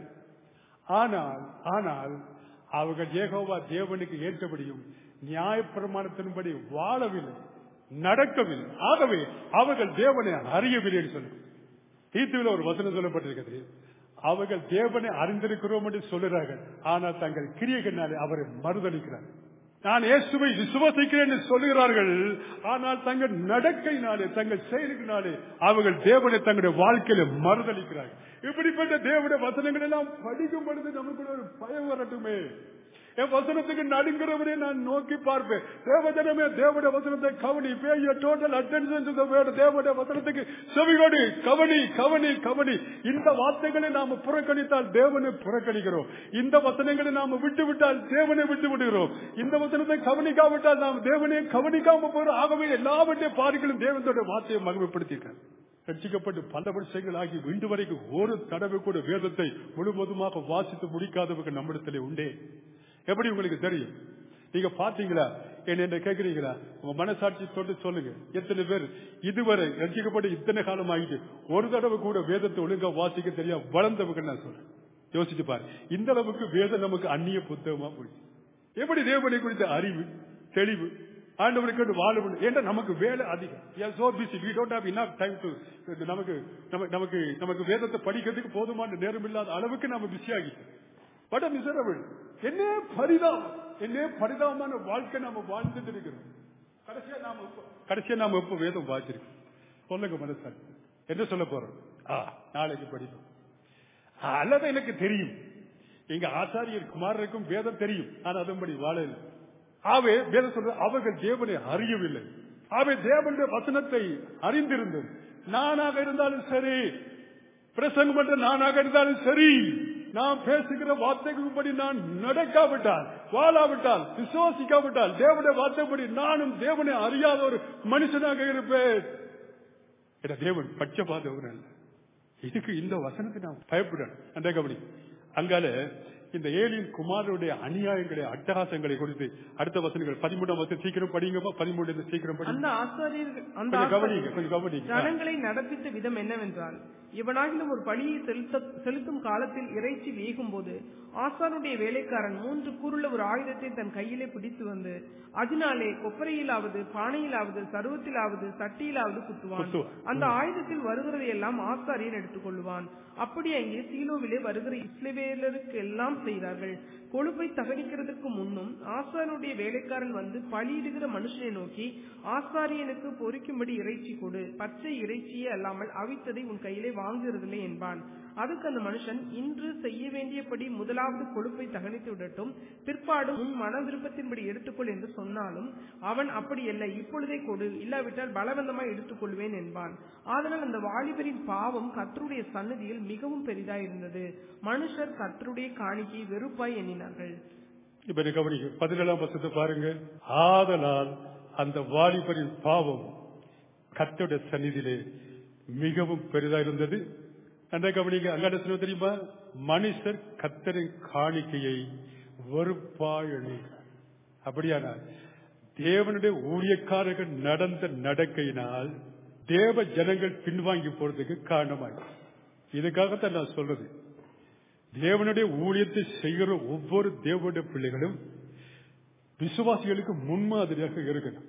ஆனால் ஆனால் அவர்கள் ஏகோவா தேவனுக்கு ஏற்றபடியும் நியாயப்பிரமாணத்தின்படி வாழவில்லை நடக்கவில்லை ஆகவே அவர்கள் தேவனை அறியவில்லை என்று சொல்லும் தீத்துவில் ஒரு வசனம் சொல்லப்பட்டிருக்கிறது அவர்கள் தேவனை அறிந்திருக்கிறோம் என்று சொல்லுகிறார்கள் ஆனால் தங்கள் கிரியைகளினாலே அவரை மறுதளிக்கிறார்கள் நான் இயேசுவை விசுவாசிக்கிறேன் என்று சொல்லுகிறார்கள் ஆனால் தங்கள் நடக்கையினாலே தங்கள் செயலுக்கினாலே அவர்கள் தேவனை தங்களுடைய வாழ்க்கையில மறுதளிக்கிறார்கள் இப்படிப்பட்ட தேவனுடைய வசனங்கள் எல்லாம் படிக்கும் பொழுது நமக்கு ஒரு பயம் வரட்டுமே என் வசனத்துக்கு நடுங்கிறவரே நான் நோக்கி பார்ப்பேன் தேவஜனமே தேவடைய வசனத்தை கவனி பே டோட்டல் அட்டென்ஷன் டு தேவடைய வசனத்துக்கு செவிகொடு கவனி கவனி கவனி இந்த வார்த்தைகளை நாம புறக்கணித்தால் தேவனை புறக்கணிக்கிறோம் இந்த வசனங்களை நாம விட்டு விட்டால் தேவனை விட்டு விடுகிறோம் இந்த வசனத்தை கவனிக்காவிட்டால் நாம் தேவனை கவனிக்காம போறோம் ஆகவே எல்லாவற்றையும் பாருங்களும் தேவனுடைய வார்த்தையை மகிமைப்படுத்தியிருக்காங்க ரட்சிக்கப்பட்டு பல வருஷங்கள் ஆகி இன்று வரைக்கும் ஒரு தடவை கூட வேதத்தை முழுவதுமாக வாசித்து முடிக்காதவர்கள் நம்மிடத்திலே உண்டே எப்படி உங்களுக்கு தெரியும் நீங்க பாத்தீங்களா என்ன என்ன கேக்குறீங்களா உங்க மனசாட்சி தொட்டு சொல்லுங்க எத்தனை பேர் இதுவரை ரசிக்கப்பட்டு இத்தனை காலம் ஆகிட்டு ஒரு தடவை கூட வேதத்தை ஒழுங்கா வாசிக்க தெரியாம வளர்ந்தவங்க நான் சொல்றேன் யோசிச்சு பாரு இந்த அளவுக்கு வேதம் நமக்கு அந்நிய புத்தகமா போயிடுச்சு எப்படி தேவனை குறித்த அறிவு தெளிவு ஆண்டவருக்கு வாழ முடியும் ஏன்னா நமக்கு வேலை அதிகம் so busy we don't have enough time to நமக்கு நமக்கு நமக்கு நமக்கு வேதத்தை படிக்கிறதுக்கு போதுமான நேரம் இல்லாத அளவுக்கு நம்ம பிஸி ஆகிட்டோம் பட் மிசரபிள் என்ன பரிதாபம் என்ன பரிதாபமான வாழ்க்கை நாம வாழ்ந்துட்டு இருக்கிறோம் கடைசியா நாம எப்ப- கடைசியா நாம எப்ப வேதம் வாசிச்சிருக்கோம் சொல்லுங்க மனசாரி என்ன சொல்ல போறோம் ஆ நாளைக்கு படிப்போம் ஆ, அல்லது எனக்கு தெரியும் எங்க ஆச்சாரியர் குமாரருக்கும் வேதம் தெரியும் ஆனா அதன்படி வாழல ஆவே வேதம் சொல்ற அவர்கள் தேவனை அறியவில்லை ஆவே தேவனுடைய வசனத்தை அறிந்திருந்தோம் நானாக இருந்தாலும் சரி பிரசங்கம் பண்ற நானாக இருந்தாலும் சரி நான் பேசுகிற வார்த்தைகளின்படி நான் நடக்காவிட்டால் வாழாவிட்டால் விசுவாசிக்காவிட்டால் தேவனுடைய வார்த்தைப்படி நானும் தேவனை அறியாத ஒரு மனுஷனாக இருப்பேன் என்ற தேவன் பட்சபாதவன் அல்ல இதுக்கு இந்த வசனத்தை நான் பயப்படுறேன் அந்த கவனி அங்கால இந்த ஏழியின் குமாரனுடைய அநியாயங்களை அட்டகாசங்களை குறித்து அடுத்த வசனங்கள் பதிமூணாம் வசனம் சீக்கிரம் படிங்கப்பா பதிமூணு சீக்கிரம் படிங்க அந்த ஆசாரியர்கள் அந்த கொஞ்சம் கவனிங்க ஆசாரியர்கள் கொஞ்சம் கவனிங்க ஜனங்களை நடப்பித்த விதம் என்னவென்றால் இவனாகிலும் ஒரு பலியை செலுத்த செலுத்தும் காலத்தில் இறைச்சி வேகும் போது ஆசானுடைய வேலைக்காரன் மூன்று கூறுள்ள ஒரு ஆயுதத்தை தன் கையிலே பிடித்து வந்து அதனாலே கொப்பரையிலாவது பானையிலாவது சருவத்திலாவது சட்டியிலாவது குத்துவான் குத்துவான். அந்த ஆயுதத்தில் வருகிறதை எல்லாம் ஆசாரியன் எடுத்துக்கொள்வான் அப்படி அங்கே சீலோவிலே வருகிற இஸ்ரவேலருக்கு எல்லாம் செய்தார்கள் கொழுப்பை தகனிக்கிறதுக்கு முன்னும் ஆசானுடைய வேலைக்காரன் வந்து பலியிடுகிற மனுஷனை நோக்கி ஆசாரியனுக்கு பொறிக்கும்படி இறைச்சி கொடு பச்சை இறைச்சியே அல்லாமல் அவித்ததை உன் கையிலே வாங்குகிறதில்லை என்பான் அதுக்கு அந்த மனுஷன் இன்று செய்ய வேண்டியபடி முதலாவது கொழுப்பை தகனித்து விடட்டும் பிற்பாடு உன் மன விருப்பத்தின்படி எடுத்துக்கொள் என்று சொன்னாலும் அவன் அப்படி இல்லை இப்பொழுதே கொடு இல்லாவிட்டால் பலவந்தமாய் எடுத்துக்கொள்வேன் என்பான் ஆதலால் அந்த வாலிபரின் பாவம் கர்த்தருடைய சன்னதியில் மிகவும் பெரிதாயிருந்தது மனுஷர் கர்த்தருடைய காணிக்கையை வெறுப்பாய் எண்ணினார்கள் இப்ப நீ கவனிங்க பதினேழாம் வசத்தை பாருங்க ஆதலால் அந்த வாலிபரின் பாவம் கத்தோட சந்நிதியிலே மிகவும் பெரிதா இருந்தது அந்த கவனிங்க அங்காட சொல்ல தெரியுமா மனுஷர் கத்தரின் காணிக்கையை வெறுப்பாயணி அப்படியானால் தேவனுடைய ஊழியக்காரர்கள் நடந்த நடக்கையினால் தேவ ஜனங்கள் பின்வாங்கி போறதுக்கு காரணமாயிடும் இதுக்காகத்தான் நான் சொல்றது தேவனுடைய ஊழியத்தை செய்கிற ஒவ்வொரு தேவனுடைய பிள்ளைகளும் விசுவாசிகளுக்கு முன்மாதிரியாக இருக்கணும்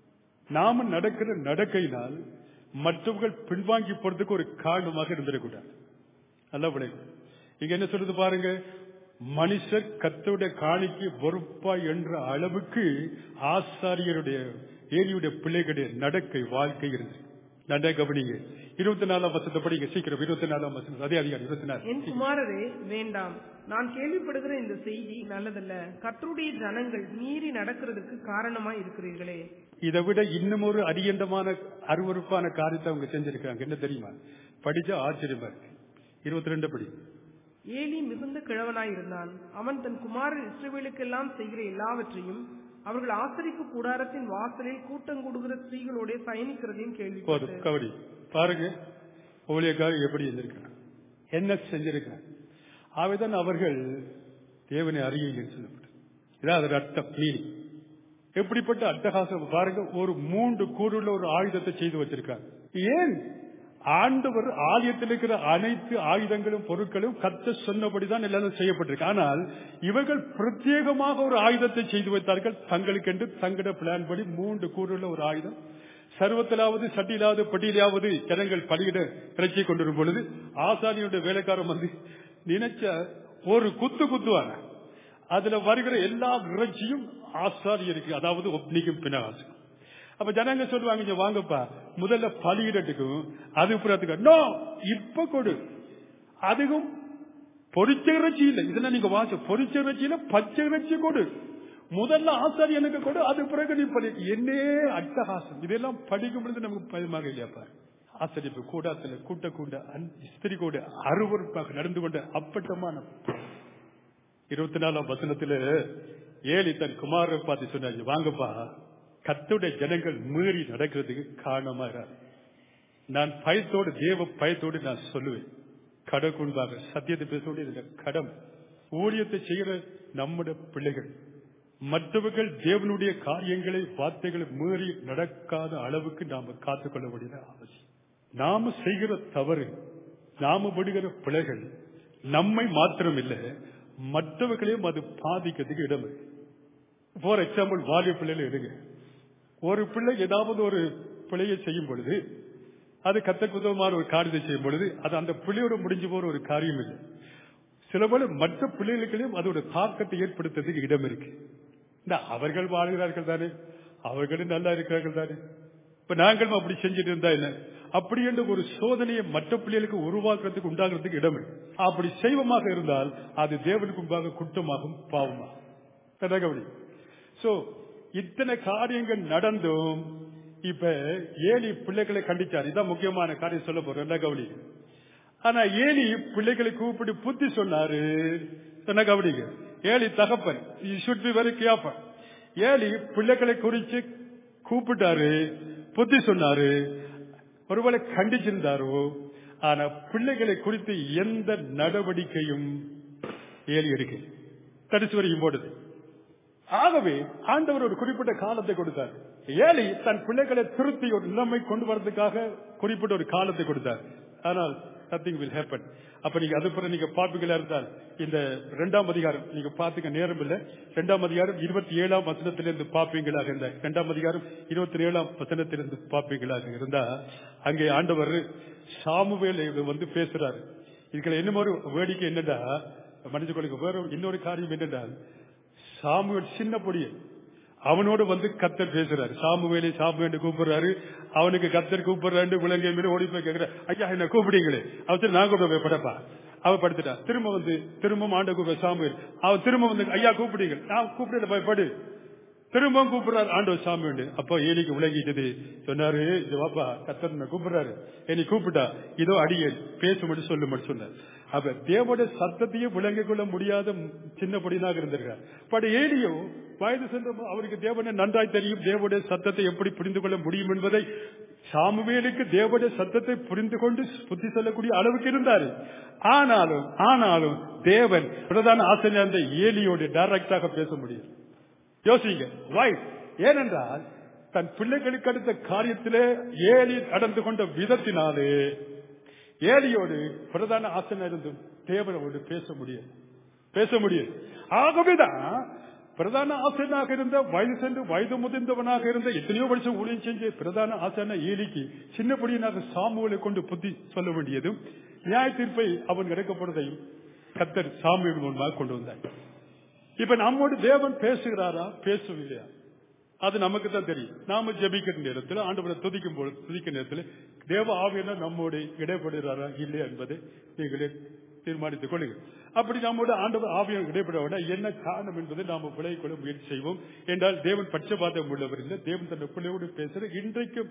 நாம நடக்கிற நடக்கையினால் மற்றவர்கள் பின்வாங்கி போறதுக்கு ஒரு காரணமாக இருந்திடக்கூடாது நல்ல விளைவு இங்க என்ன சொல்றது பாருங்க மனுஷர் கத்தருடைய காணிக்கு பொறுப்பா என்ற அளவுக்கு ஆசாரியருடைய ஏரியுடைய பிள்ளைகளுடைய நடக்கை வாழ்க்கை இருந்தது நன்றா கவனிங்க இருபத்தி நாலாம் வசத்தை படிங்க சீக்கிரம் இருபத்தி நாலாம் வசனம் அதே அதிகாரம் இருபத்தி நாலு என் குமாரரே வேண்டாம் நான் கேள்விப்படுகிற இந்த செய்தி நல்லதல்ல கர்த்தருடைய ஜனங்கள் மீறி நடக்கிறதுக்கு காரணமாய் இருக்கிறீர்களே இதை விட இன்னும் ஒரு அரியண்டமான அருவருப்பான காரியத்தை அவங்க செஞ்சிருக்காங்க என்ன தெரியுமா படிச்சா ஆச்சரியமா இருக்கு இருபத்தி ரெண்டு படி ஏலி மிகுந்த கிழவனாய் இருந்தான் அவன் தன் குமாரர் இஸ்ரவேலுக்கெல்லாம் செய்கிற எல்லாவற்றையும் அவர்கள் ஆசரிப்பு கூடாரத்தின் வாசலில் கூட்டம் கூடுகிற ஸ்திரீகளோட பயணிக்கிறதையும் போதும் கேள்விப்பட்டு கபடி பாருங்க ஊழியக்காரர் எப்படி இருந்திருக்காங்க என்ன செஞ்சிருக்காங்க ஆகவேதான் அவர்கள் தேவனை அறியுங்கள் சொல்லப்பட்டது இதான் அதோட அர்த்தம் மீனிங் எப்படிப்பட்ட அட்டகாசம் பாருங்க ஒரு மூன்று கூறுள்ள ஒரு ஆயுதத்தை செய்து வச்சிருக்காங்க ஏன் ஆண்டவர் ஆலயத்தில் இருக்கிற அனைத்து ஆயுதங்களும் பொருட்களும் கத்த சொன்னபடிதான் எல்லாரும் செய்யப்பட்டிருக்கு ஆனால் இவர்கள் பிரத்யேகமாக ஒரு ஆயுதத்தை செய்து வைத்தார்கள் தங்களுக்கென்று தங்கட பிளான் படி மூன்று கூறுள்ள ஒரு ஆயுதம் சர்வத்திலாவது சட்டியிலாவது பட்டியலாவது ஜனங்கள் பலியிட இறைச்சி கொண்டிருக்கும் பொழுது ஆசானியுடைய வேலைக்காரன் வந்து நினைச்ச ஒரு குத்து குத்துவாங்க அதுல வருகிற எல்லா இறைச்சியும் ஆசாரியருக்கு அதாவது ஒப்னிக்கும் பினகாசுக்கும் அப்ப ஜனங்க சொல்லுவாங்க இங்க வாங்கப்பா முதல்ல பலியிடட்டுக்கும் அது புறத்துக்கு நோ இப்ப கொடு அதுவும் பொரிச்ச இறைச்சி இல்லை இதெல்லாம் நீங்க வாச பொரிச்ச இறைச்சியில பச்சை இறைச்சி கொடு முதல்ல ஆசாரியனுக்கு கொடு அது பிறகு நீ பலி என்னே அட்டகாசம் இதெல்லாம் படிக்கும் பொழுது நமக்கு பயமாக இல்லையாப்பா ஆசிரியப்பு கூடாத்துல கூட்ட கூட்ட ஸ்திரி கூட அருவருப்பாக நடந்து கொண்ட அப்பட்டமான இருபத்தி நாலாம் வசனத்துல ஏழி தன் குமாரை பார்த்து சொன்னாங்க வாங்கப்பா கத்துடைய ஜனங்கள் மீறி நடக்கிறதுக்கு காரணமா இராது. நான் பயத்தோடு தேவ பயத்தோடு நான் சொல்லுவேன் கடற்குன்பாக சத்தியத்தை பேசோடு இதுல கடம் ஊழியத்தை செய்கிற நம்முடைய பிள்ளைகள் மற்றவர்கள் தேவனுடைய காரியங்களை வார்த்தைகளை மீறி நடக்காத அளவுக்கு நாம காத்துக்கொள்ள வேண்டியது அவசியம் நாம செய்கிற தவறு நாம விடுகிற பிழைகள் நம்மை மாத்திரமில்லை மற்றவர்களையும் அது பாதிக்கிறதுக்கு இடம் இருக்கு ஃபார் எக்ஸாம்பிள் வாலிய பிள்ளைகள் எடுங்க ஒரு பிள்ளை ஏதாவது ஒரு பிழையை செய்யும் பொழுது அது கத்தக்கு உதவமான ஒரு காரியத்தை செய்யும் பொழுது அது அந்த பிள்ளையோட முடிஞ்சு போற ஒரு காரியம் இல்லை சில போல மற்ற பிள்ளைகளுக்களையும் அதோட தாக்கத்தை ஏற்படுத்துறதுக்கு இடம் இருக்கு இந்த அவர்கள் வாழ்கிறார்கள் தானே அவர்களும் நல்லா இருக்கிறார்கள் தானே இப்ப நாங்களும் அப்படி செஞ்சுட்டு இருந்தா என்ன அப்படி என்ற ஒரு சோதனையை மற்ற பிள்ளைகளுக்கு உருவாக்குறதுக்கு உண்டாகிறதுக்கு இடம் இருக்கு அப்படி செய்வமாக இருந்தால் அது தேவனுக்கு முன்பாக குற்றமாகும் பாவமாகும் நல்லா கவனி சோ இத்தனை காரியங்கள் நடந்தும் இப்ப ஏலி பிள்ளைகளை கண்டிச்சார் இதான் முக்கியமான காரியம் சொல்ல போறோம் என்ன கவனி ஆனா ஏலி பிள்ளைகளை கூப்பிட்டு புத்தி சொன்னாரு என்ன கவனிங்க ஏலி தகப்பன் should be very careful Eli பிள்ளைகளை குறிச்சு கூப்பிட்டாரு புத்தி சொன்னாரு ஒருவேளை கண்டிச்சிருந்தாரோ ஆனா பிள்ளைகளை குறித்து எந்த நடவடிக்கையும் ஏலி எடுக்க தடுத்து வரையும் போடுது ஆகவே ஆண்டவர் ஒரு குறிப்பிட்ட காலத்தை கொடுத்தார் ஏலி தன் பிள்ளைகளை திருத்தி ஒரு நிலைமை கொண்டு வரதுக்காக குறிப்பிட்ட ஒரு காலத்தை கொடுத்தார் ஆனால் நத்திங் வில் ஹேப்பன் அப்ப நீங்க அது பிறகு நீங்க பார்ப்பீங்களா இருந்தால் இந்த இரண்டாம் அதிகாரம் நீங்க பாத்துக்க நேரம் இல்ல இரண்டாம் அதிகாரம் இருபத்தி ஏழாம் வசனத்திலிருந்து பார்ப்பீங்களாக இந்த இரண்டாம் அதிகாரம் இருபத்தி ஏழாம் வசனத்திலிருந்து பார்ப்பீங்களாக இருந்தா அங்கே ஆண்டவர் சாமுவேல் வந்து பேசுறாரு இதுல என்ன ஒரு வேடிக்கை என்னடா மன்னிச்சு கொள்ளுங்க வேற இன்னொரு காரியம் என்னென்றால் சாமுவேல் சின்ன பொடியன் அவனோடு வந்து கத்தர் பேசுறாரு சாமுவேலை சாமுவேல் கூப்பிடுறாரு அவனுக்கு கத்தர் கூப்பிடுறாரு விலங்கை மீது ஓடி போய் கேட்கிற ஐயா என்ன கூப்பிடுங்களே அவன் நான் கூப்பிட படப்பா அவன் படுத்துட்டா திரும்ப வந்து திரும்ப ஆண்ட கூப்பிட சாமுவேல் அவன் திரும்ப வந்து ஐயா கூப்பிடுங்க நான் கூப்பிடல போய் படு திரும்பவும் கூப்பிடுறாரு ஆண்டவர் சாமி உண்டு அப்போ ஏலிக்கு விளங்கிட்டது சொன்னாரு வாப்பா கத்தர் கூப்பிடுறாரு என்னை கூப்பிட்டா இதோ அடியே பேசும்படி சொல்லும்படி சொன்னார் அப்ப தேவோட சத்தத்தையும் விளங்கிக் கொள்ள முடியாத சின்ன பொடியாக இருந்திருக்கார் பட் ஏலியோ வயது சென்ற அவருக்கு தேவனை நன்றாய் தெரியும் தேவடைய சத்தத்தை எப்படி புரிந்து கொள்ள முடியும் என்பதை சாமுவேலுக்கு தேவடைய சத்தத்தை புரிந்து கொண்டு புத்தி சொல்லக்கூடிய அளவுக்கு இருந்தாரு ஆனாலும் ஆனாலும் தேவன் பிரதான ஆசிரியர் அந்த ஏலியோடு டைரக்டாக பேச முடியும் யோசிங்க வை ஏனென்றால் தன் பிள்ளைகளுக்கு அடுத்த காரியத்திலே ஏலி நடந்து கொண்ட விதத்தினாலே ஏலியோடு பிரதான ஆசனம் இருந்தும் தேவனோடு பேச முடியும் பேச முடியும் ஆகவேதான் பிரதான ஆசனாக இருந்த வயது சென்று வயது முதிர்ந்தவனாக இருந்த எத்தனையோ வருஷம் ஊழியம் செஞ்ச பிரதான ஆசன ஏலிக்கு சின்னபடியாக சாமுவலை கொண்டு புத்தி சொல்ல வேண்டியதும் நியாய தீர்ப்பை அவன் கிடைக்கப்படுவதையும் கத்தர் சாமுவேல் மூலமாக கொண்டு வந்தார் இப்ப நம்மோடு தேவன் பேசுகிறாரா பேசவில்லையா அது நமக்கு தான் தெரியும் நாம ஜபிக்கிற நேரத்தில் ஆண்டவரை துதிக்கும் போது துதிக்கிற நேரத்தில் தேவ ஆவியெல்லாம் நம்மோடு இடைப்படுகிறாரா இல்லையா என்பதை நீங்களே தீர்மானித்துக் கொள்ளுங்கள் அப்படி நம்மோட ஆண்டவர் ஆவியம் இடைப்பட விட என்ன காரணம் என்பதை நாம் விளைவிக்கொள்ள முயற்சி செய்வோம் என்றால் தேவன் பட்சபாதம் உள்ளவர் இல்லை தேவன் தன் பிள்ளையோடு பேசுற இன்றைக்கும்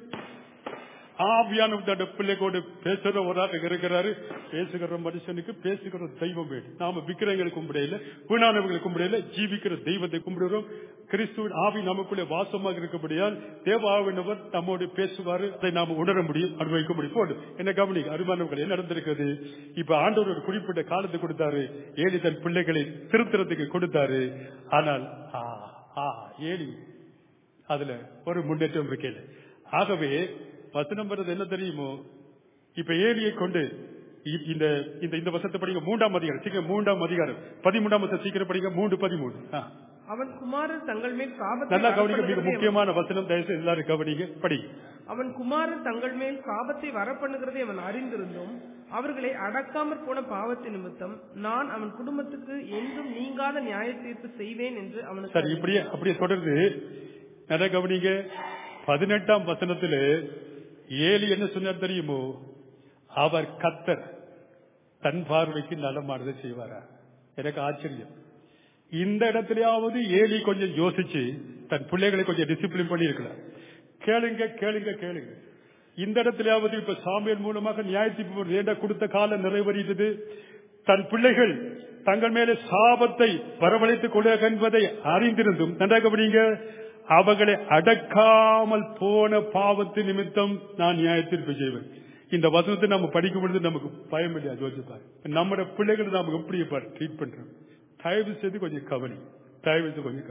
ஆவியான தன் பிள்ளைகளோடு பேசுற ஒரு ஆள் இருக்கிறாரு பேசுகிற மனுஷனுக்கு பேசுகிற தெய்வம் வேண்டும் நாம விக்கிரங்களை கும்பிடையில வீணானவர்களை கும்பிடையில ஜீவிக்கிற தெய்வத்தை கும்பிடுறோம் கிறிஸ்துவின் ஆவி நமக்குள்ளே வாசமாக இருக்கபடியால் தேவ ஆவினவர் நம்மோடு பேசுவாரு அதை நாம உணர முடியும் அனுபவிக்க முடியும் போடு என்ன கவனிக்க அருமானவர்கள் என்ன நடந்திருக்கிறது இப்ப ஆண்டவர் ஒரு குறிப்பிட்ட காலத்தை கொடுத்தாரு ஏழி தன் பிள்ளைகளை திருத்தறதுக்கு கொடுத்தாரு ஆனால் ஆ, ஆ, ஏழி அதுல ஒரு முன்னேற்றம் இருக்கல ஆகவே வசனம் வருது என்ன தெரியுமோ இப்ப ஏலியை கொண்டு இ- இந்த இந்த இந்த வசத்தை படிங்க மூன்றாம் அதிகாரம் சீக்கிரம் மூன்றாம் அதிகாரம் பதிமூன்றாம் வசனம் சீக்கிரம் படிங்க மூன்று பதிமூணு ஆ. அவன் குமாரர் தங்கள் மேல் சாபத்தை நல்லா கவனிக்க மிக வரப்பண்ணுகிறதை முக்கியமான வசனம் தயவுசெய்து எல்லாரும் கவனிங்க படி அவன் குமாரர் தங்கள் மேல் சாபத்தை வரப்பண்ணுகிறதை அவன் அறிந்திருந்தும் அவர்களை அடக்காமற் போன பாவத்து நிமித்தம் நான் அவன் குடும்பத்துக்கு என்றும் நீங்காத நியாய தீர்ப்பு செய்வேன் என்று அவனுக்கு சரி இப்படியே அப்படியே தொடர்ந்து நல்லா கவனிங்க பதினெட்டாம் வசனத்துல ஏலி என்ன சொன்னார் தெரியுமோ அவர் கத்தர் தன் பார்வைக்கு நலமானதை செய்வாரா எனக்கு ஆச்சரியம் இந்த இடத்துலயாவது ஏலி கொஞ்சம் யோசிச்சு தன் பிள்ளைகளை கொஞ்சம் டிசிப்ளின் பண்ணி இருக்கலாம் கேளுங்க கேளுங்க கேளுங்க இந்த இடத்துலயாவது இப்ப சாமியல் மூலமாக நியாயத்தீர்ப்பு வேண்ட கொடுத்த காலம் நிறைவேறியது தன் பிள்ளைகள் தங்கள் மேலே சாபத்தை வரவழைத்துக் கொள்ள என்பதை அறிந்திருந்தும் நன்றாக கவனிங்க அவர்களை அடக்காமல் போன பாவத்து நிமித்தம் நான் நியாயத்தீர்ப்பு செய்வேன் இந்த வசனத்தை நம்ம படிக்கும் பொழுது நமக்கு பயம் இல்லையா யோசிப்பார் நம்முடைய பிள்ளைகளை நாம எப்படி ட்ரீட் பண்றோம் தயவு செய்து கொஞ்சம் கவனி தயவு செய்து கொஞ்சம் கவனி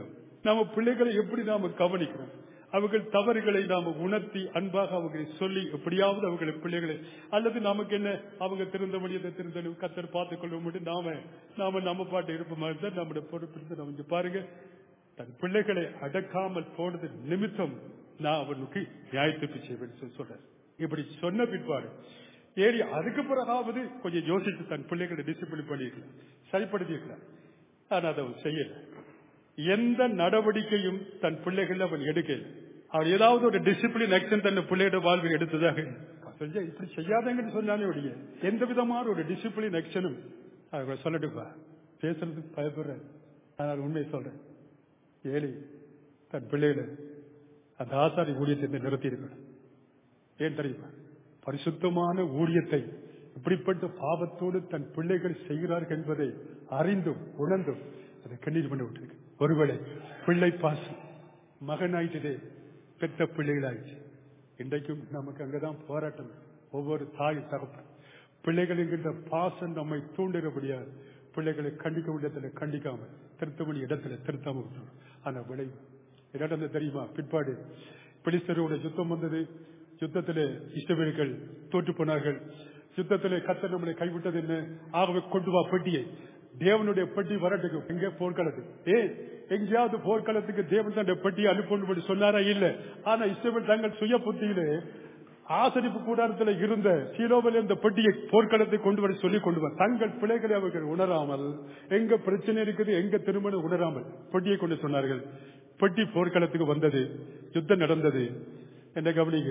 நாம பிள்ளைகளை எப்படி நாம கவனிக்கிறோம் அவர்கள் தவறுகளை நாம உணர்த்தி அன்பாக அவர்களை சொல்லி எப்படியாவது அவர்களை பிள்ளைகளை அல்லது நமக்கு என்ன அவங்க திருந்த முடியதை திருந்தணும் கத்தர் பார்த்துக் கொள்ள முடியும் நாம நாம நம்ம பாட்டு இருப்போமா இருந்தால் நம்முடைய பொறுப்பு இருந்து நம்ம இங்க பாருங்க தன் பிள்ளைகளை அடக்காமல் போனது நிமித்தம் நான் அவனுக்கு நியாயத்துக்கு செய்வேன் சொல்லி சொல்றேன் இப்படி சொன்ன பிற்பாடு ஏறி அதுக்கு பிறகாவது கொஞ்சம் யோசித்து தன் பிள்ளைகளை டிசிப்ளின் பண்ணிருக்கலாம் சரிப்படுத்திருக்கலாம் ஆனா அதை அவன் செய்யல எந்த நடவடிக்கையும் தன் பிள்ளைகள் அவன் எடுக்கல அவன் ஏதாவது ஒரு டிசிப்ளின் ஆக்ஷன் தன் பிள்ளையோட வாழ்வில் எடுத்ததாக செஞ்சா இப்படி செய்யாதங்கன்னு சொன்னானே ஒழிய எந்த விதமான ஒரு டிசிப்ளின் ஆக்ஷனும் அவங்க சொல்லட்டுப்பா பேசுறதுக்கு பயப்படுறேன் ஆனால் உண்மையை சொல்றேன் ஏழை தன் பிள்ளைகளை அந்த ஆசாரி ஊழியத்தை நிறுத்தி இருக்கணும் ஏன் தெரியுமா பரிசுத்தமான ஊழியத்தை இப்படிப்பட்ட பாவத்தோடு தன் பிள்ளைகள் செய்கிறார்கள் என்பதை அறிந்தும் உணர்ந்தும் அதை கண்ணீர் பண்ணி விட்டிருக்கு ஒருவேளை பிள்ளை பாசம் மகனாயிட்டதே பெற்ற பிள்ளைகளாயிடுச்சு இன்றைக்கும் நமக்கு அங்கதான் போராட்டம் ஒவ்வொரு தாய் தகப்பன் பிள்ளைகள் என்கின்ற பாசம் நம்மை தூண்டுகிறபடியாது பிள்ளைகளை கண்டிக்க வேண்டியதுல கண்டிக்காம திருத்த வேண்டிய இடத்துல திருத்தாம விட்டுறோம் ஆனா விளைவு என்ன நடந்தது தெரியுமா பிற்பாடு பிலிஸ்தரோட யுத்தம் வந்தது யுத்தத்திலே இஷ்டவீர்கள் தோற்று போனார்கள் யுத்தத்திலே கத்த நம்மளை கைவிட்டது என்ன ஆகவே கொண்டு வா பெட்டியை தேவனுடைய பெட்டி வரட்டுக்கு எங்க போர்க்களத்துக்கு ஏ எங்கேயாவது போர்க்களத்துக்கு தேவன் தான் பெட்டியை அனுப்பணும் சொன்னாரா இல்ல ஆனா இஸ்ரவேல் தங்கள் சுய புத்தியிலே ஆசரிப்பு கூடாரத்தில் இருந்த சீலோவில் இந்த பெட்டியை போர்க்களத்தை கொண்டு வர சொல்லி கொண்டு வர தங்கள் பிள்ளைகளை அவர்கள் உணராமல் எங்க பிரச்சனை இருக்குது எங்க திருமணம் உணராமல் பெட்டியை கொண்டு சொன்னார்கள் பெட்டி போர்க்களத்துக்கு வந்தது யுத்தம் நடந்தது என்ன கவனிங்க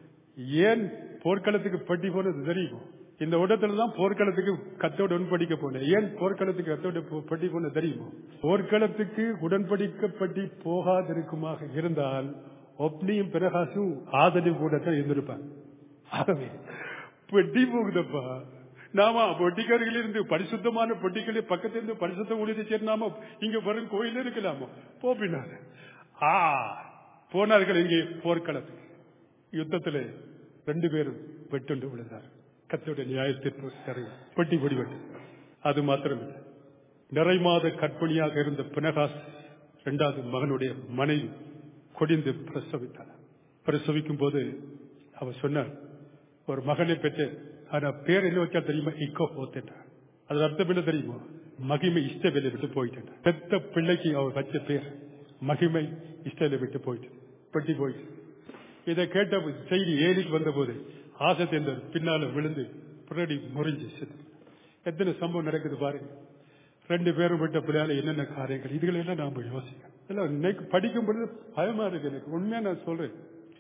ஏன் போர்க்களத்துக்கு பெட்டி போனது தெரியுமோ இந்த இடத்துல தான் போர்க்களத்துக்கு கத்தோட உடன்படிக்க போனேன் ஏன் போர்க்களத்துக்கு கத்தோட பட்டி போன தெரியுமோ போர்க்களத்துக்கு உடன்படிக்கப்பட்டி போகாதிருக்குமாக இருந்தால் ஒப்னியும் பிரகாசும் ஆதரவு கூடத்தான் இருந்திருப்பாங்க ஆகவே பெட்டி போகுதப்பா நாம பொட்டிக்காரர்கள் இருந்து பரிசுத்தமான பொட்டிகளே பக்கத்துல இருந்து பரிசுத்த ஊழியத்தை சேர்ந்தாம இங்க வரும் கோயில் இருக்கலாமோ போப்பினார் ஆ போனார்கள் இங்கே போர்க்களத்துக்கு யுத்தத்தில் ரெண்டு பேரும் வெட்டுண்டு விழுந்தார் கத்தோட நியாயத்திற்கு நிறைய பெட்டி பிடிபட்டு அது மாத்திரமில்லை நிறை மாத கற்பணியாக இருந்த பினகாஸ் இரண்டாவது மகனுடைய மனைவி கொடிந்து பிரசவித்தார் பிரசவிக்கும் போது அவர் சொன்னார் ஒரு மகனை பெற்று ஆனா பேர் என்ன வச்சா தெரியுமா இக்கோ போத்தேன் அது அர்த்தம் என்ன தெரியுமா மகிமை இஷ்டவேலை விட்டு போயிட்டேன் பெத்த பிள்ளைக்கு அவர் வச்ச பேர் மகிமை இஷ்டவேலை விட்டு போயிட்டு பெட்டி போயிட்டு இதை கேட்ட செய்தி ஏழிக்கு வந்த போது ஆசத்தை பின்னால விழுந்து புரடி முறிஞ்சு செத்து எத்தனை சம்பவம் நடக்குது பாருங்க ரெண்டு பேரும் விட்ட பிள்ளையால என்னென்ன காரியங்கள் இதுகளை எல்லாம் நாம யோசிக்கணும் எல்லாம் இன்னைக்கு படிக்கும் பொழுது பயமா இருக்கு எனக்கு உண்மையா நான் சொல்றேன்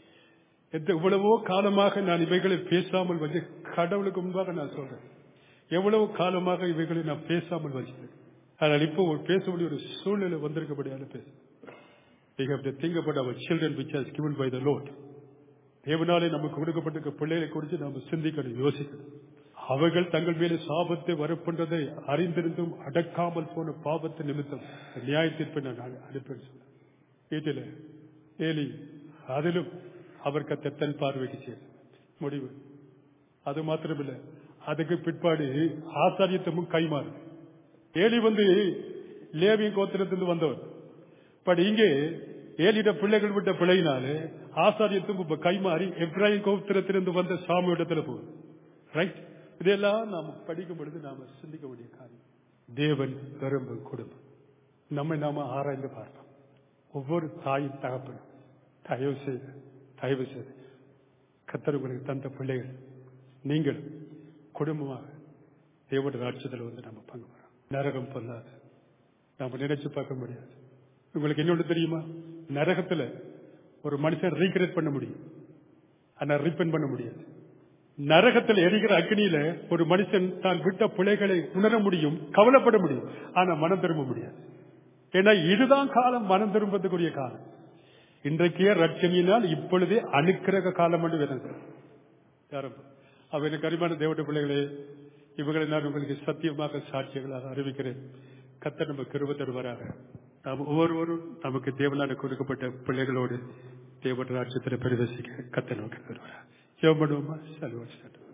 எத்த இவ்வளவோ காலமாக நான் இவைகளை பேசாமல் வந்து கடவுளுக்கு முன்பாக நான் சொல்றேன் எவ்வளவு காலமாக இவைகளை நான் பேசாமல் வச்சேன் ஆனால் இப்போ ஒரு பேச வேண்டிய ஒரு சூழ்நிலை வந்திருக்கபடியால பேச We have to think about our children which has given by the Lord. தேவனாலே நமக்கு கொடுக்கப்பட்டிருக்க பிள்ளைகளை குறித்து நாம் சிந்திக்கணும் யோசிக்கணும் அவர்கள் தங்கள் மேலே சாபத்தை வரப்பட்டதை அறிந்திருந்தும் அடக்காமல் போன பாவத்தை நிமித்தம் நியாய தீர்ப்பை நான் அனுப்பேன் சொன்னேன் வீட்டில் ஏலி அதிலும் அவர் கத்த தன் பார்வைக்கு செய்ய முடிவு அது மாத்திரமில்லை அதுக்கு பிற்பாடு ஆசாரியத்தமும் கைமாறு ஏலி வந்து லேவிய கோத்திரத்திலிருந்து வந்தவர் பட் இங்கே ஏழிட பிள்ளைகள் விட்ட பிழையினாலே ஆசாரியத்தும் இப்ப கைமாறி எப்ராஹிம் கோத்திரத்திலிருந்து வந்த சாமி இடத்துல போகுது ரைட் இதெல்லாம் நாம படிக்கும் பொழுது நாம சிந்திக்க வேண்டிய காரியம் தேவன் விரும்பும் குடும்பம் நம்மை நாம ஆராய்ந்து பார்ப்போம் ஒவ்வொரு தாயும் தகப்பனும் தயவு செய்து தயவு செய்து கத்தர் உங்களுக்கு தந்த பிள்ளைகள் நீங்கள் குடும்பமாக தேவனுடைய ராட்சத்தில் வந்து நம்ம பங்கு பெறோம் நரகம் பொல்லாது நாம நினைச்சு பார்க்க முடியாது உங்களுக்கு இன்னொன்று தெரியுமா நரகத்துல ஒரு மனுஷன் ரீக்ரியேட் பண்ண முடியும் ஆனா ரிப்பன் பண்ண முடியாது நரகத்தில் எரிகிற அக்னியில ஒரு மனுஷன் தான் விட்ட பிழைகளை உணர முடியும் கவலைப்பட முடியும் ஆனா மனம் திரும்ப முடியாது ஏன்னா இதுதான் காலம் மனம் திரும்பத்துக்குரிய காலம் இன்றைக்கே ரட்சணியினால் இப்பொழுதே அனுக்கிரக காலம் என்று வேணும் அவ எனக்கு அருமையான தேவட்ட பிள்ளைகளே இவர்களை நான் உங்களுக்கு சத்தியமாக சாட்சியங்களாக அறிவிக்கிறேன் கத்த நம்ம கிருப தருவாராக நாம் ஒவ்வொருவரும் நமக்கு தேவனான கொடுக்கப்பட்ட பிள்ளைகளோடு தேவன் ராட்சத்தில் பிரவேசிக்க கத்த நோக்கி வருவாரா ஜெபம் பண்ணுவோமா செல்வம்